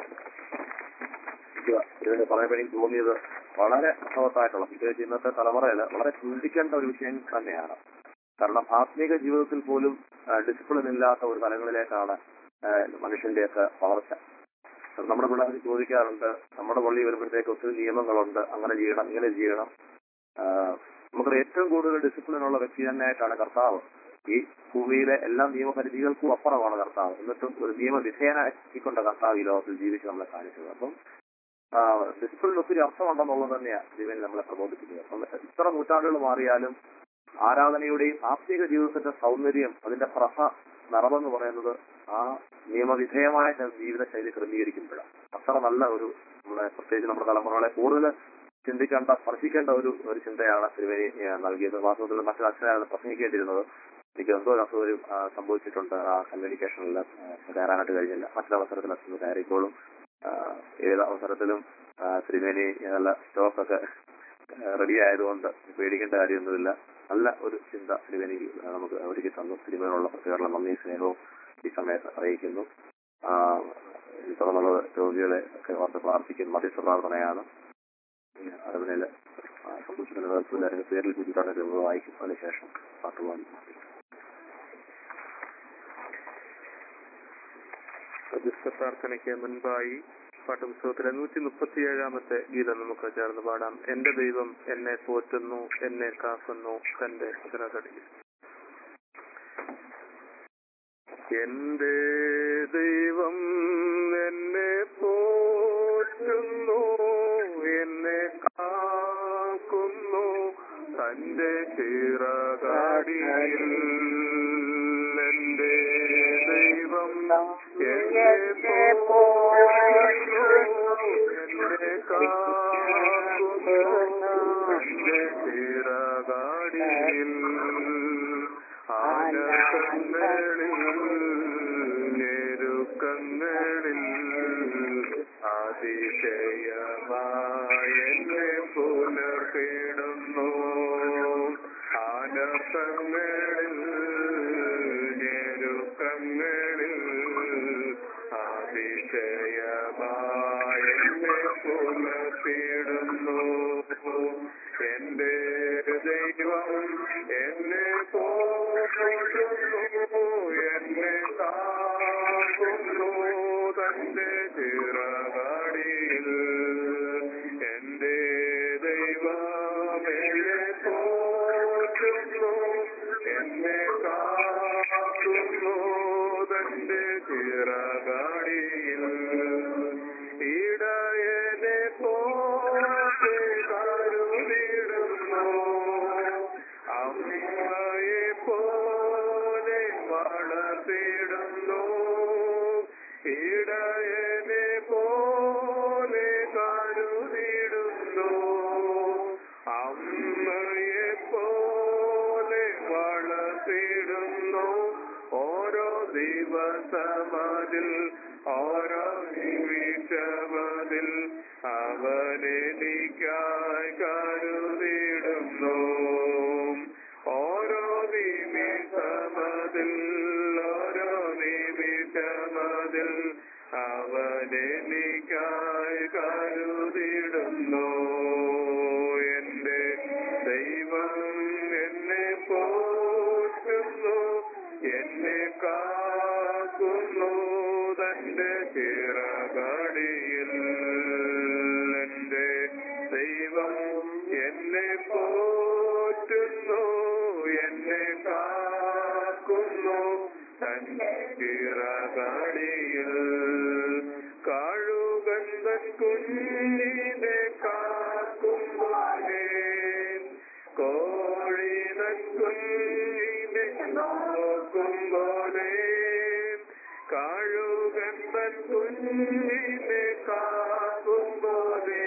ഇതിന് പറയുമ്പോൾ എനിക്ക് തോന്നിയത് വളരെ അർത്ഥവത്തായിട്ടുള്ള പ്രത്യേകിച്ച് ഇന്നത്തെ തലമുറയിൽ വളരെ ചിന്തിക്കേണ്ട ഒരു വിഷയം തന്നെയാണ് കാരണം ആത്മീക ജീവിതത്തിൽ പോലും ഡിസിപ്ലിൻ ഇല്ലാത്ത ഒരു തലങ്ങളിലേക്കാണ് ആ, മനുഷ്യന്റെയൊക്കെ വളർച്ച നമ്മുടെ പിള്ളേർക്ക് ചോദിക്കാറുണ്ട് നമ്മുടെ പള്ളി വരുമ്പോഴത്തേക്ക് ഒത്തിരി നിയമങ്ങളുണ്ട് അങ്ങനെ ചെയ്യണം ഇങ്ങനെ ചെയ്യണം ആ, നമുക്ക് ഏറ്റവും കൂടുതൽ ഡിസിപ്ലിൻ ഉള്ള വ്യക്തി തന്നെയായിട്ടാണ് കർത്താവ് ഈ ഭൂമിയിലെ എല്ലാ നിയമപരിധികൾക്കും അപ്പുറമാണ് കർത്താവ് എന്നിട്ടും ഒരു നിയമവിധേയനാക്കിക്കൊണ്ട് കർത്താവ് ഈ ലോകത്തിൽ ജീവിച്ച് നമ്മളെ കാണിച്ചത് അപ്പം ഡിസിപ്ലിൻ ഒത്തിരി അർത്ഥമുണ്ടെന്നുള്ളത് തന്നെയാണ് ജീവൻ നമ്മളെ പ്രബോധിപ്പിക്കുന്നത് അപ്പം ഇത്ര നൂറ്റാണ്ടുകൾ മാറിയാലും ആരാധനയുടെയും ആത്മീക ജീവിതത്തിന്റെ സൗന്ദര്യം അതിന്റെ പ്രഭ നിറമെന്ന് പറയുന്നത് ആ നിയമവിധേയമായ ജീവിത ശൈലി ക്രമീകരിക്കുമ്പോഴാണ് അത്ര നല്ല ഒരു നമ്മുടെ പ്രത്യേകിച്ച് നമ്മുടെ തലമുറകളെ കൂടുതൽ ചിന്തിക്കേണ്ട സ്പർശിക്കേണ്ട ഒരു ഒരു ചിന്തയാണ് തിരുവേനി ഏഹ്, നൽകിയത് വാസ്തവത്തിൽ മറ്റൊരു അച്ഛനാണ് പ്രസംഗിക്കേണ്ടിരുന്നത് എനിക്ക് എന്തോ ഒരു അസുഖം ആ, സംഭവിച്ചിട്ടുണ്ട് ആ കമ്മ്യൂണിക്കേഷനിൽ കയറാനായിട്ട് കഴിഞ്ഞില്ല മറ്റൊരവസരത്തിൽ അച്ഛന് കയറിക്കോളും ആ, ഏത് അവസരത്തിലും ആ, തിരുവേനി നല്ല സ്റ്റോക്കൊക്കെ റെഡി ആയതുകൊണ്ട് പേടിക്കേണ്ട കാര്യമൊന്നുമില്ല നല്ല ഒരു ചിന്ത തിരുവേനിക്ക് നമുക്ക് ഒരുക്കി തന്നു തിരുവേനുള്ള പ്രത്യേക നന്ദി സ്നേഹവും ഈ സമയത്ത് അറിയിക്കുന്നു ആ, ഈ തുടർന്നുള്ള രോഗികളെ ഒക്കെ ഓർത്ത് പ്രാർത്ഥിക്കുന്നു മധ്യസ്ഥ പ്രാർത്ഥനയാണ് അതിനെ സംബന്ധിക്കുന്ന പേരിൽ കുഞ്ഞിട്ടാണ് രോഗം വായിക്കും അതിനുശേഷം പാട്ടുപാടി പ്രതിഷ്ഠ പ്രാർത്ഥനയ്ക്ക് മുൻപായി പാഠപുസ്തകത്തിലെ നൂറ്റി മുപ്പത്തിയേഴാമത്തെ ഗീതം നമുക്ക് ചേർന്ന് പാടാം എന്റെ ദൈവം എന്നെ പോറ്റുന്നു എന്നെ കാക്കുന്നു തന്റെ ചിറകടിയിൽ എന്റെ ദൈവം എന്നെ പോറ്റുന്നു എന്നെ കാക്കുന്നു തന്റെ ചിറകാടിയിൽ എന്റെ ദൈവം എന്നെ പോറ്റുന്നു എന്നെ കാക്കുന്നു തന്റെ ചിറകാടിയിൽ ആനന്ദങ്ങളിൽ ഞെരുക്കങ്ങളിൽ അതിശയമായി എന്നെ പുലർത്തിടുന്നു ആനന്ദങ്ങളിൽ ഞെരുക്കങ്ങളിൽ അതിശയമായി എന്നെ പുലർത്തിടുന്നു എന്റെ ദൈവം എന്നെ പോറ്റുന്നു എന്നെ കാക്കുന്നു തന്റെ ചിറകാടിയിൽ എന്റെ ദൈവം എന്നെ പോറ്റുന്നു എന്നെ കാക്കുന്നു തന്റെ ചിറകാടിയിൽ ഇടയനെ പോലെ കരുതിടുന്നു അമ്മയെ പോലെ വളർത്തിടുന്നു ഇടയനെ പോലെ കരുതിടുന്നു അമ്മയെ പോലെ വളർത്തിടുന്നു ഓരോ ദിവസമതിൽ ഓരോ നിമിഷമതിൽ അവനെനിക്കായി കരുതിടുന്നു ഓരോ നിമിഷമതിൽ ഓരോ നിമിഷമതിൽ അവനെനിക്കായി കരുതിടുന്നു എന്റെ ദൈവം ചിറകടിയിൽ കാഴുകന്തൻ കുഞ്ഞിനെ കാക്കുമ്പോലെ കോഴിനൻ കുഞ്ഞിനെ നോക്കുമ്പോലെ കാഴുകന്തൻ കുഞ്ഞിനെ കാക്കുമ്പോലെ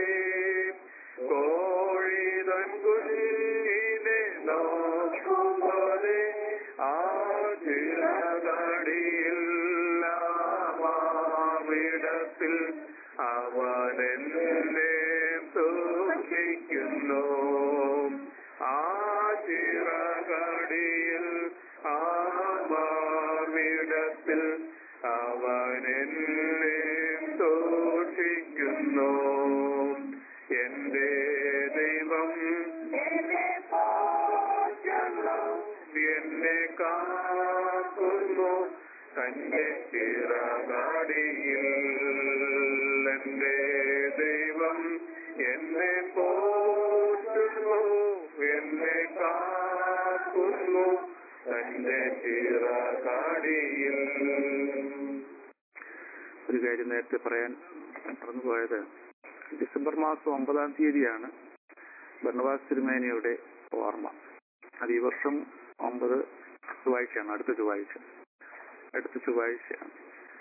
കോഴിതൻ കുഞ്ഞിനെ നോക്കുമ്പോലെ ആ ചിറകടിയില്ലാവിടത്തിൽ അവനെന്നെ സൂക്ഷിക്കുന്നു ആ ചിറകടിയിൽ ആവിടത്തിൽ അവനെന്നെ സൂക്ഷിക്കുന്നു എന്റെ ദൈവം എന്നെ കാക്കുന്നു തന്റെ ചിറകാടിയിൽ എന്റെ ദൈവം എന്നെ പോറ്റുന്നു എന്നെ കാക്കുന്നു തന്റെ ചിറകാടിയിൽ ഒരു കാര്യം നേരത്തെ പറയാൻ മറന്നുപോയത് ഡിസംബർ മാസം ഒമ്പതാം തീയതിയാണ് ഭരണവാസ് തിരുമേനിയുടെ ഓർമ്മ അത് ഈ വർഷം ഒമ്പത് ചൊവ്വാഴ്ചയാണ് അടുത്ത ചൊവ്വാഴ്ച അടുത്ത ചൊവ്വാഴ്ചയാണ്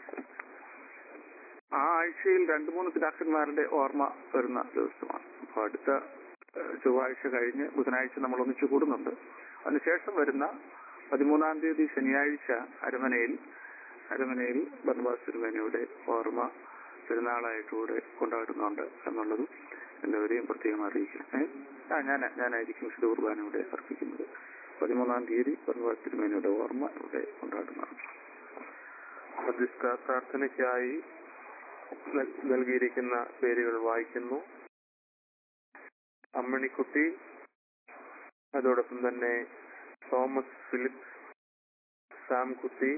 ആ ആഴ്ചയിൽ രണ്ടു മൂന്ന് പിതാക്കന്മാരുടെ ഓർമ്മ വരുന്ന ദിവസമാണ് അപ്പോൾ അടുത്ത ഏഹ്, ചൊവ്വാഴ്ച കഴിഞ്ഞ് ബുധനാഴ്ച നമ്മൾ ഒന്നിച്ചു കൂടുന്നുണ്ട് അതിനുശേഷം വരുന്ന പതിമൂന്നാം തീയതി ശനിയാഴ്ച അരമനയിൽ അരമനയിൽ ബർണബാസ് തിരുമേനയുടെ ഓർമ്മ പെരുന്നാളായിട്ടൂടെ കൊണ്ടാടുന്നുണ്ട് എന്നുള്ളതും എല്ലാവരെയും പ്രത്യേകം അറിയിക്കും ഏ? ആ ഞാൻ ഞാനായിരിക്കും വിശുദ്ധ കുർബാന ഇവിടെ അർപ്പിക്കുന്നത് പതിമൂന്നാം തീയതി ബർണബാസ് തിരുമേനയുടെ ഓർമ്മ ഇവിടെ കൊണ്ടാടുന്നതാണ് മധ്യസ്ഥ പ്രാർത്ഥനയ്ക്കായി നൽ- നൽകിയിരിക്കുന്ന പേരുകൾ വായിക്കുന്നു അമ്മണിക്കുട്ടി അതോടൊപ്പം തന്നെ തോമസ് ഫിലിപ്സ് സാംകുട്ടി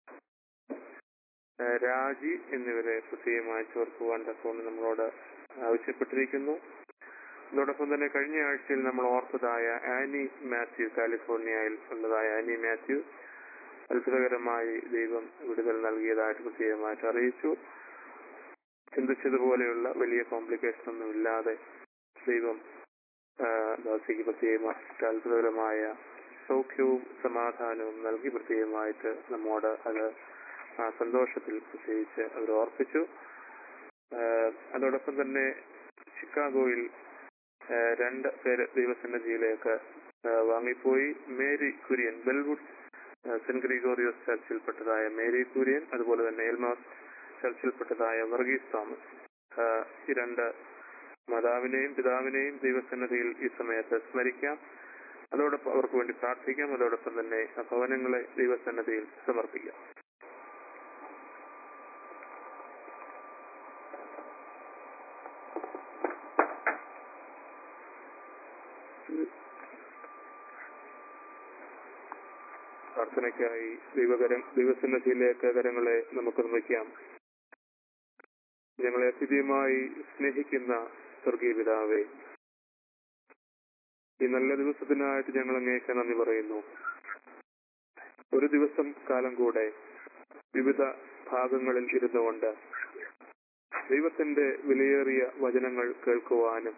ഏഹ് രാജി എന്നിവരെ പ്രത്യേകമായി ചേർക്കുവാൻ തക്കവണ്ണം നമ്മളോട് ആവശ്യപ്പെട്ടിരിക്കുന്നു അതോടൊപ്പം തന്നെ കഴിഞ്ഞ ആഴ്ചയിൽ നമ്മൾ ഓർത്തതായ ആനി മാത്യു കാലിഫോർണിയയിൽ ഉള്ളതായ ആനി മാത്യു അത്ഭുതകരമായി ദൈവം വിടുതൽ നൽകിയതായിട്ട് പ്രത്യേകമായിട്ട് അറിയിച്ചു ചിന്തിച്ചതുപോലെയുള്ള വലിയ കോംപ്ലിക്കേഷൻ ഒന്നും ഇല്ലാതെ ദൈവം ആ, ദാസിക്ക് പ്രത്യേകമായിട്ട് അത്ഭുതകരമായ സൗഖ്യവും സമാധാനവും നൽകി പ്രത്യേകമായിട്ട് നമ്മോട് അത് ആ സന്തോഷത്തിൽ പ്രത്യേകിച്ച് അവർ ഓർപ്പിച്ചു ആ, അതോടൊപ്പം തന്നെ ചിക്കാഗോയിൽ ആ, രണ്ട് പേര് ദൈവസന്നിധിയിലേക്ക് ആ, വാങ്ങിപ്പോയി മേരി കുര്യൻ ബെൽവുഡ് ആ, സെന്റ് ഗ്രിഗോറിയോസ് ചർച്ചിൽപ്പെട്ടതായ മേരി കുര്യൻ അതുപോലെ തന്നെ എൽമാസ് ചർച്ചിൽപ്പെട്ടതായ വർഗീസ് തോമസ് ആ, ഈ രണ്ട് മാതാവിനെയും പിതാവിനെയും ദൈവസന്നിധിയിൽ ഈ സമയത്ത് സ്മരിക്കാം അതോടൊപ്പം അവർക്ക് വേണ്ടി പ്രാർത്ഥിക്കാം അതോടൊപ്പം തന്നെ ആ ഭവനങ്ങളെ ദൈവസന്നിധിയിൽ സമർപ്പിക്കാം പ്രാർത്ഥനയ്ക്കായി ദൈവകരം ദൈവസന്നിധിയിലേക്ക് കരങ്ങളെ നമുക്ക് നിർമ്മിക്കാം ഞങ്ങളെ അത്യധികമായി സ്നേഹിക്കുന്ന സ്വർഗീയ പിതാവേ ഈ നല്ല ദിവസത്തിനായിട്ട് ഞങ്ങൾ അങ്ങേക്ക് നന്ദി പറയുന്നു ഒരു ദിവസം കാലം കൂടെ വിവിധ ഭാഗങ്ങളിൽ ഇരുന്നുകൊണ്ട് ദൈവത്തിന്റെ വിലയേറിയ വചനങ്ങൾ കേൾക്കുവാനും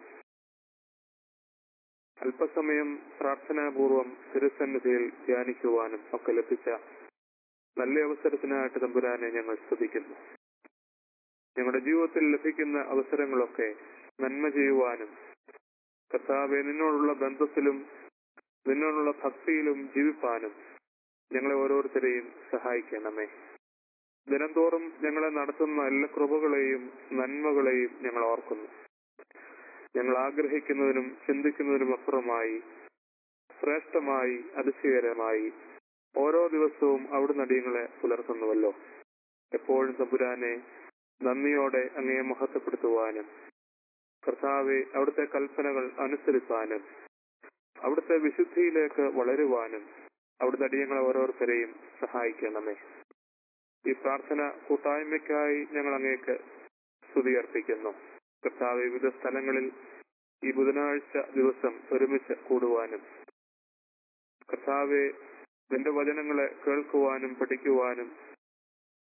അല്പസമയം പ്രാർത്ഥനാപൂർവം തിരുസന്നിധിയിൽ ധ്യാനിക്കുവാനും ഒക്കെ ലഭിച്ച നല്ല അവസരത്തിനായിട്ട് തമ്പുരാനെ ഞങ്ങൾ സ്തുതിക്കുന്നു ഞങ്ങളുടെ ജീവിതത്തിൽ ലഭിക്കുന്ന അവസരങ്ങളൊക്കെ നന്മ ചെയ്യുവാനും കർത്താവെ നിന്നോടുള്ള ബന്ധത്തിലും നിന്നോടുള്ള ഭക്തിയിലും ജീവിപ്പാനും ഞങ്ങളെ ഓരോരുത്തരെയും സഹായിക്കണമേ ദിനംതോറും ഞങ്ങളെ നടത്തുന്ന എല്ലാ കൃപകളെയും നന്മകളെയും ഞങ്ങൾ ഓർക്കുന്നു ഞങ്ങൾ ആഗ്രഹിക്കുന്നതിനും ചിന്തിക്കുന്നതിനും അപ്പുറമായി ശ്രേഷ്ഠമായി അതിശയകരമായി ഓരോ ദിവസവും അവിടുന്ന് അടിയങ്ങളെ പുലർത്തുന്നുവല്ലോ എപ്പോഴും തമ്പുരാനെ നന്ദിയോടെ അങ്ങയെ മഹത്വപ്പെടുത്തുവാനും കർത്താവെ അവിടുത്തെ കൽപ്പനകൾ അനുസരിക്കാനും അവിടുത്തെ വിശുദ്ധിയിലേക്ക് വളരുവാനും അവിടുത്തെ അടിയങ്ങളെ ഓരോരുത്തരെയും സഹായിക്കണമേ ഈ പ്രാർത്ഥന കൂട്ടായ്മയ്ക്കായി ഞങ്ങൾ അങ്ങേക്ക് സ്തുതി അർപ്പിക്കുന്നു കർത്താവ് വിവിധ സ്ഥലങ്ങളിൽ ഈ ബുധനാഴ്ച ദിവസം ഒരുമിച്ച് കൂടുവാനും കർത്താവെ നിന്റെ വചനങ്ങളെ കേൾക്കുവാനും പഠിക്കുവാനും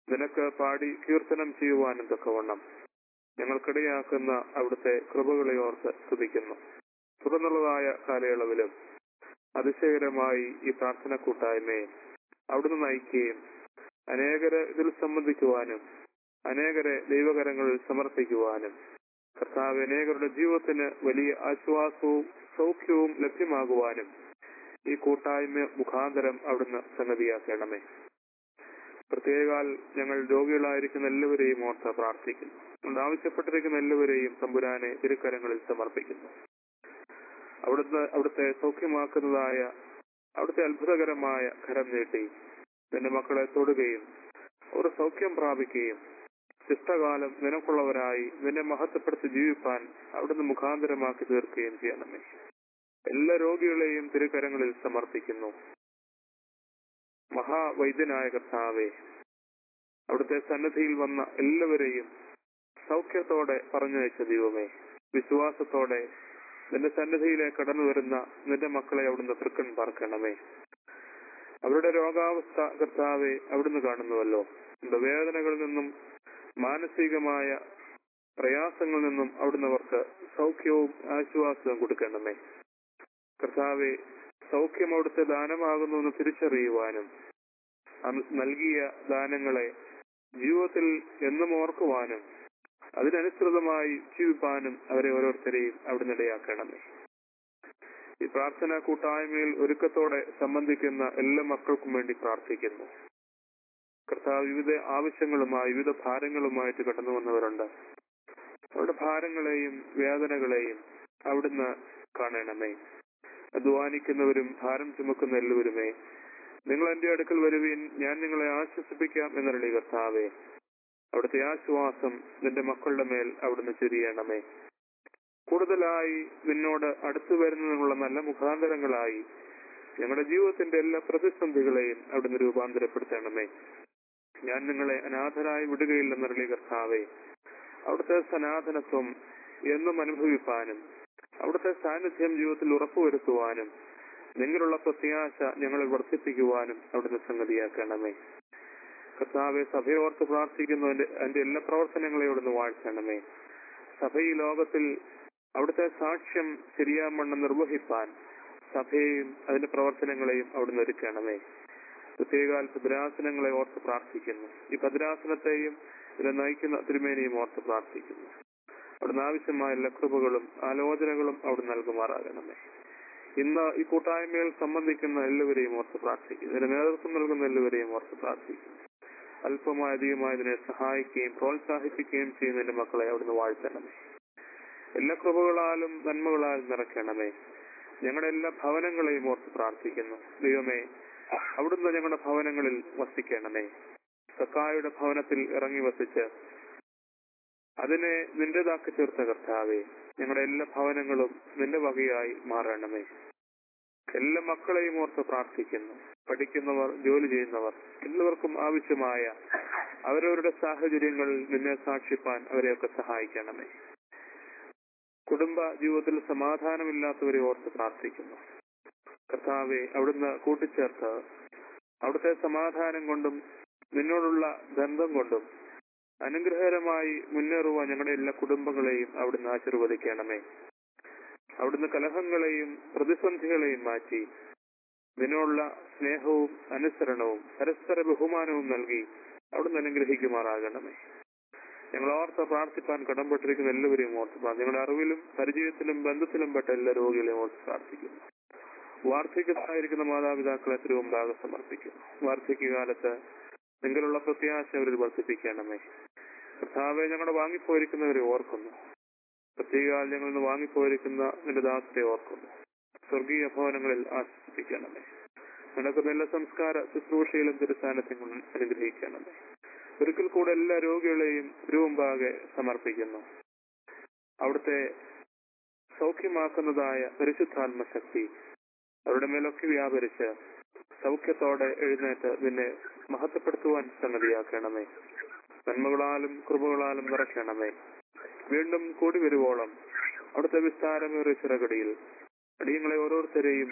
നിനക്ക് പാടി കീർത്തനം ചെയ്യുവാനും തക്കവണ്ണം ഞങ്ങൾക്കിടയാക്കുന്ന അവിടുത്തെ കൃപകളെ ഓർത്ത് സ്തുതിക്കുന്നു തുടർന്നുള്ളതായ കാലയളവിലും അതിശയകരമായി ഈ പ്രാർത്ഥന കൂട്ടായ്മയെ അവിടുന്ന് നയിക്കുകയും അനേകരെ ഇതിൽ സംബന്ധിക്കുവാനും അനേകരെ ദൈവകരങ്ങളിൽ സമർപ്പിക്കുവാനും കർത്താവ് അനേകരുടെ ജീവിതത്തിന് വലിയ ആശ്വാസവും സൗഖ്യവും ലഭ്യമാകുവാനും ഈ കൂട്ടായ്മ മുഖാന്തരം അവിടുന്ന് സംഗതിയാക്കണമേ പ്രത്യേകാൽ ഞങ്ങൾ രോഗികളായിരിക്കുന്ന എല്ലാവരെയും ഓർത്ത് പ്രാർത്ഥിക്കുന്നു അതുകൊണ്ട് ആവശ്യപ്പെട്ടിരിക്കുന്ന എല്ലാവരെയും തമ്പുരാനെ തിരുക്കരങ്ങളിൽ സമർപ്പിക്കുന്നു അവിടുന്ന് അവിടുത്തെ സൗഖ്യമാക്കുന്നതായ അവിടുത്തെ അത്ഭുതകരമായ കരം നീട്ടി നിന്റെ മക്കളെ തൊടുകയും ഒരു സൗഖ്യം പ്രാപിക്കുകയും ശിഷ്ടകാലം നിനക്കുള്ളവരായി നിന്നെ മഹത്വപ്പെടുത്തി ജീവിപ്പാൻ അവിടുന്ന് മുഖാന്തരമാക്കി തീർക്കുകയും ചെയ്യണമേ എല്ലാ രോഗികളെയും തിരുക്കരങ്ങളിൽ സമർപ്പിക്കുന്നു മഹാവൈദ്യനായ കർത്താവെ അവിടുത്തെ സന്നദ്ധിയിൽ വന്ന എല്ലാവരെയും സൗഖ്യത്തോടെ പറഞ്ഞയച്ച ദൈവമേ വിശ്വാസത്തോടെ നിന്റെ സന്നിധിയിലേക്ക് കടന്നു വരുന്ന നിന്റെ മക്കളെ അവിടുന്ന് തൃക്കൺ പാർക്കണമേ അവരുടെ രോഗാവസ്ഥ കർത്താവെ അവിടുന്ന് കാണുന്നുവല്ലോ അവരുടെ വേദനകളിൽ നിന്നും മാനസികമായ പ്രയാസങ്ങളിൽ നിന്നും അവിടുന്ന് അവർക്ക് സൗഖ്യവും ആശ്വാസവും കൊടുക്കണമേ കർത്താവെ സൗഖ്യം അവിടുത്തെ ദാനമാകുന്നുവെന്ന് തിരിച്ചറിയുവാനും അന്ന് നൽകിയ ദാനങ്ങളെ ജീവിതത്തിൽ എന്നും ഓർക്കുവാനും അതിനനുസൃതമായി ജീവിപ്പാനും അവരെ ഓരോരുത്തരെയും അവിടുന്ന് ഇടയാക്കണമേ ഈ പ്രാർത്ഥന കൂട്ടായ്മയിൽ ഒരുക്കത്തോടെ സംബന്ധിക്കുന്ന എല്ലാ മക്കൾക്കും വേണ്ടി പ്രാർത്ഥിക്കുന്നു കർത്താവ് വിവിധ ആവശ്യങ്ങളുമായി വിവിധ ഭാരങ്ങളുമായിട്ട് കടന്നു വന്നവരുണ്ട് അവരുടെ ഭാരങ്ങളെയും വേദനകളെയും അവിടുന്ന് കാണണമേ അധ്വാനിക്കുന്നവരും ഭാരം ചുമക്കുന്ന എല്ലാവരുമേ നിങ്ങൾ എന്റെ അടുക്കൽ വരുവീൻ ഞാൻ നിങ്ങളെ ആശ്വസിപ്പിക്കാം എന്നരളി കർത്താവേ അവിടുത്തെ ആശ്വാസം നിന്റെ മക്കളുടെ മേൽ അവിടുന്ന് ചൊരിയണമേ കൂടുതലായി നിന്നോട് അടുത്തു വരുന്നതിനുള്ള നല്ല മുഖാന്തരങ്ങളായി ഞങ്ങളുടെ ജീവിതത്തിന്റെ എല്ലാ പ്രതിസന്ധികളെയും അവിടുന്ന് രൂപാന്തരപ്പെടുത്തണമേ ഞാൻ നിങ്ങളെ അനാഥരായി വിടുകയില്ലെന്നരളി കർത്താവേ അവിടുത്തെ സനാതനത്വം എന്നും അനുഭവിപ്പാനും അവിടുത്തെ സാന്നിധ്യം ജീവിതത്തിൽ ഉറപ്പുവരുത്തുവാനും നിങ്ങളുള്ള പ്രത്യാശ ഞങ്ങളെ വർദ്ധിപ്പിക്കുവാനും അവിടുന്ന് സംഗതിയാക്കണമേ കർത്താവെ സഭയോർത്ത് പ്രാർത്ഥിക്കുന്നതിന്റെ എന്റെ എല്ലാ പ്രവർത്തനങ്ങളെയും അവിടുന്ന് വാഴ്ത്തണമേ സഭ ഈ ലോകത്തിൽ അവിടുത്തെ സാക്ഷ്യം ശരിയാമണ്ണം നിർവഹിപ്പാൻ സഭയെയും അതിന്റെ പ്രവർത്തനങ്ങളെയും അവിടുന്ന് ഒരുക്കണമേ പ്രത്യേകാൽ ഭദ്രാസനങ്ങളെ ഓർത്ത് പ്രാർത്ഥിക്കുന്നു ഈ ഭദ്രാസനത്തെയും ഇതിനെ നയിക്കുന്ന തിരുമേനിയും ഓർത്ത് പ്രാർത്ഥിക്കുന്നു അവിടുന്ന് ആവശ്യമായ എല്ലാ കൃപകളും ആലോചനകളും അവിടെ നൽകുമാറാകണമേ ഇന്ന് ഈ കൂട്ടായ്മയിൽ സംബന്ധിക്കുന്ന എല്ലാവരെയും ഓർത്ത് പ്രാർത്ഥിക്കുന്നു ഇതിന് നേതൃത്വം നൽകുന്ന എല്ലാവരെയും ഓർത്ത് പ്രാർത്ഥിക്കുന്നു അല്പമായ അധികമായ ഇതിനെ സഹായിക്കുകയും പ്രോത്സാഹിപ്പിക്കുകയും ചെയ്യുന്നതിന്റെ മക്കളെ അവിടുന്ന് വാഴ്ത്തണമേ എല്ലാ കൃപകളാലും നന്മകളാലും നിറയ്ക്കണമേ ഞങ്ങളുടെ എല്ലാ ഭവനങ്ങളെയും ഓർത്ത് പ്രാർത്ഥിക്കുന്നു ദൈവമേ അവിടുന്ന് ഞങ്ങളുടെ ഭവനങ്ങളിൽ വസിക്കണമേ സക്കായുടെ ഭവനത്തിൽ ഇറങ്ങി വസിച്ച് അതിനെ നിന്റേതാക്കി തീർത്ത കർത്താവേ ഞങ്ങളുടെ എല്ലാ ഭവനങ്ങളും നിന്റെ വകയായി മാറണമേ എല്ലാ മക്കളെയും ഓർത്ത് പ്രാർത്ഥിക്കുന്നു പഠിക്കുന്നവർ ജോലി ചെയ്യുന്നവർ എല്ലാവർക്കും ആവശ്യമായ അവരവരുടെ സാഹചര്യങ്ങളിൽ നിന്നെ സാക്ഷിപ്പാൻ അവരെയൊക്കെ സഹായിക്കണമേ കുടുംബ ജീവിതത്തിൽ സമാധാനമില്ലാത്തവരെ ഓർത്ത് പ്രാർത്ഥിക്കുന്നു കർത്താവെ അവിടുന്ന് കൂട്ടിച്ചേർത്ത് അവിടുത്തെ സമാധാനം കൊണ്ടും നിന്നോടുള്ള ബന്ധം കൊണ്ടും അനുഗ്രഹകരമായി മുന്നേറുവാൻ ഞങ്ങളുടെ എല്ലാ കുടുംബങ്ങളെയും അവിടുന്ന് ആശീർവദിക്കണമേ അവിടുന്ന് കലഹങ്ങളെയും പ്രതിസന്ധികളെയും മാറ്റി നിന്നോടുള്ള സ്നേഹവും അനുസരണവും പരസ്പര ബഹുമാനവും നൽകി അവിടുന്ന് അനുഗ്രഹിക്കുമാറാകണമേ ഞങ്ങൾ ഓർത്ത് പ്രാർത്ഥിപ്പാൻ കടംപെട്ടിരിക്കുന്ന എല്ലാവരെയും ഓർത്ത് പ്രാർത്ഥിക്കും ഞങ്ങളുടെ അറിവിലും പരിചയത്തിലും ബന്ധത്തിലും പെട്ട എല്ലാ രോഗികളെയും ഓർത്ത് പ്രാർത്ഥിക്കുന്നു വാർദ്ധക്യത്തായിരിക്കുന്ന മാതാപിതാക്കളെ തിരുവമ്പാകെ സമർപ്പിക്കുന്നു വാർദ്ധക്യകാലത്ത് നിങ്ങളുള്ള പ്രത്യാശ അവരിൽ വർദ്ധിപ്പിക്കണമേ കർത്താവെ ഞങ്ങളുടെ വാങ്ങിപ്പോയിരിക്കുന്നവരെ ഓർക്കുന്നു പ്രത്യേക ഞങ്ങളിൽ നിന്ന് വാങ്ങിപ്പോയിരിക്കുന്ന നിന്റെ ദാസത്തെ ഓർക്കുന്നു സ്വർഗീയ ഭവനങ്ങളിൽ ആശ്വസിപ്പിക്കണമേ നടക്കുന്ന എല്ലാ സംസ്കാര ശുശ്രൂഷയിലും തിരുസ്ഥാനത്തെയും അനുഗ്രഹിക്കണമേ ഒരിക്കൽ കൂടെ എല്ലാ രോഗികളെയും തിരുവമ്പാകെ സമർപ്പിക്കുന്നു അവിടുത്തെ സൗഖ്യമാക്കുന്നതായ പരിശുദ്ധാത്മ ശക്തി അവരുടെ മേലൊക്കെ വ്യാപരിച്ച് സൗഖ്യത്തോടെ എഴുന്നേറ്റ് നിന്നെ മഹത്വപ്പെടുത്തുവാൻ സംഗതിയാക്കണമേ നന്മകളാലും കൃപകളാലും നിറയ്ക്കണമേ വീണ്ടും കൂടി വരുവോളം അവിടുത്തെ വിസ്താരമേറിയ ചിറകടിയിൽ അടിയങ്ങളെ ഓരോരുത്തരെയും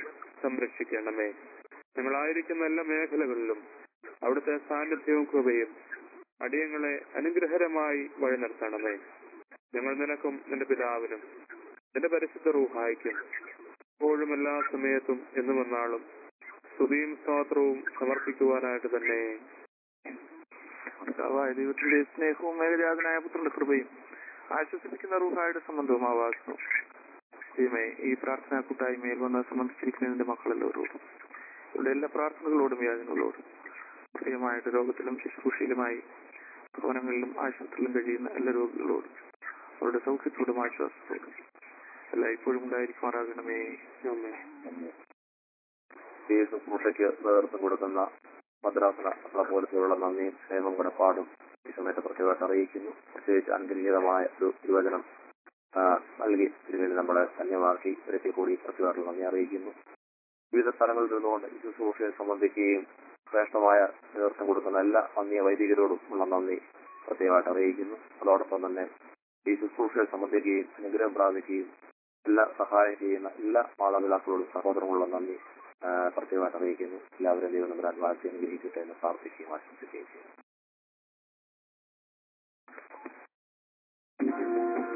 സംരക്ഷിക്കണമേ ഞങ്ങളായിരിക്കുന്ന എല്ലാ മേഖലകളിലും അവിടുത്തെ സാന്നിധ്യവും കൃപയും അടിയങ്ങളെ അനുഗ്രഹരമായി വഴി നടത്തണമേ ഞങ്ങൾ നിനക്കും നിന്റെ പിതാവിനും നിന്റെ പരിശുദ്ധ റൂഹായിക്കും എപ്പോഴും എല്ലാ സമയത്തും എന്നും എന്നാളും സ്തുതിയും സ്തോത്രവും സമർപ്പിക്കുവാനായിട്ട് തന്നെ കർത്താവായ ദൈവത്തിന്റെ സ്നേഹവും മേഘജാതനായ പുത്രന്റെ കൃപയും ആശ്വസിപ്പിക്കുന്ന റൂഹായുടെ സംബന്ധവും ആവാസവും ദൈവമേ ഈ പ്രാർത്ഥനാ കൂട്ടായ്മയിൽ വന്ന് സംബന്ധിച്ചിരിക്കുന്ന എന്റെ മക്കളെല്ലാവരോടും ഇവിടെ എല്ലാ പ്രാർത്ഥനകളോടും യാചനകളോടും പ്രിയമായിട്ട് രോഗത്തിലും ശുശ്രൂഷയിലുമായി ഭവനങ്ങളിലും ആശുപത്രിയിലും കഴിയുന്ന എല്ലാ രോഗികളോടും അവരുടെ സൗഖ്യത്തോടും ആശ്വാസത്തോടും എല്ലാം ഇപ്പോഴും ഉണ്ടായിരിക്കുമാറാകണമേ ആമേൻ. ഈ ശുശ്രൂഷയ്ക്ക് നേതൃത്വം കൊടുക്കുന്ന മദ്രാസന സഭ പോലത്തെയുള്ള നന്ദിയും സ്നേഹവും കടപ്പാടും ഈ സമയത്ത് പ്രത്യേകമായിട്ട് അറിയിക്കുന്നു പ്രത്യേകിച്ച് അനുഗ്രഹീതമായ ഒരു തിരുവചനം ആ, നൽകി ഇതിനുവേണ്ടി നമ്മളെ ധന്യമാക്കി ഒരിക്കൽ കൂടി പ്രത്യേകമായിട്ടുള്ള നന്ദി അറിയിക്കുന്നു വിവിധ സ്ഥലങ്ങളിൽ നിന്നുകൊണ്ട് ഈ ശുശ്രൂഷയെ സംബന്ധിക്കുകയും ശ്രേഷ്ഠമായ നേതൃത്വം കൊടുക്കുന്ന എല്ലാ നന്ദിയ വൈദികരോടും ഉള്ള നന്ദി പ്രത്യേകമായിട്ട് അറിയിക്കുന്നു അതോടൊപ്പം തന്നെ ഈ ശുശ്രൂഷയെ സംബന്ധിക്കുകയും അനുഗ്രഹം പ്രാപിക്കുകയും എല്ലാ സഹായം ചെയ്യുന്ന എല്ലാ മാതാപിതാക്കളോടും സഹോദരങ്ങളുള്ള നന്ദി ആ, പ്രത്യേകമായിട്ട് അറിയിക്കുന്നു എല്ലാവരും ദൈവം നമ്മുടെ വാഴ്ച അനുഗ്രഹിക്കട്ടെ എന്ന് പ്രാർത്ഥിക്കുകയും ആശംസിക്കുകയും ചെയ്യുന്നു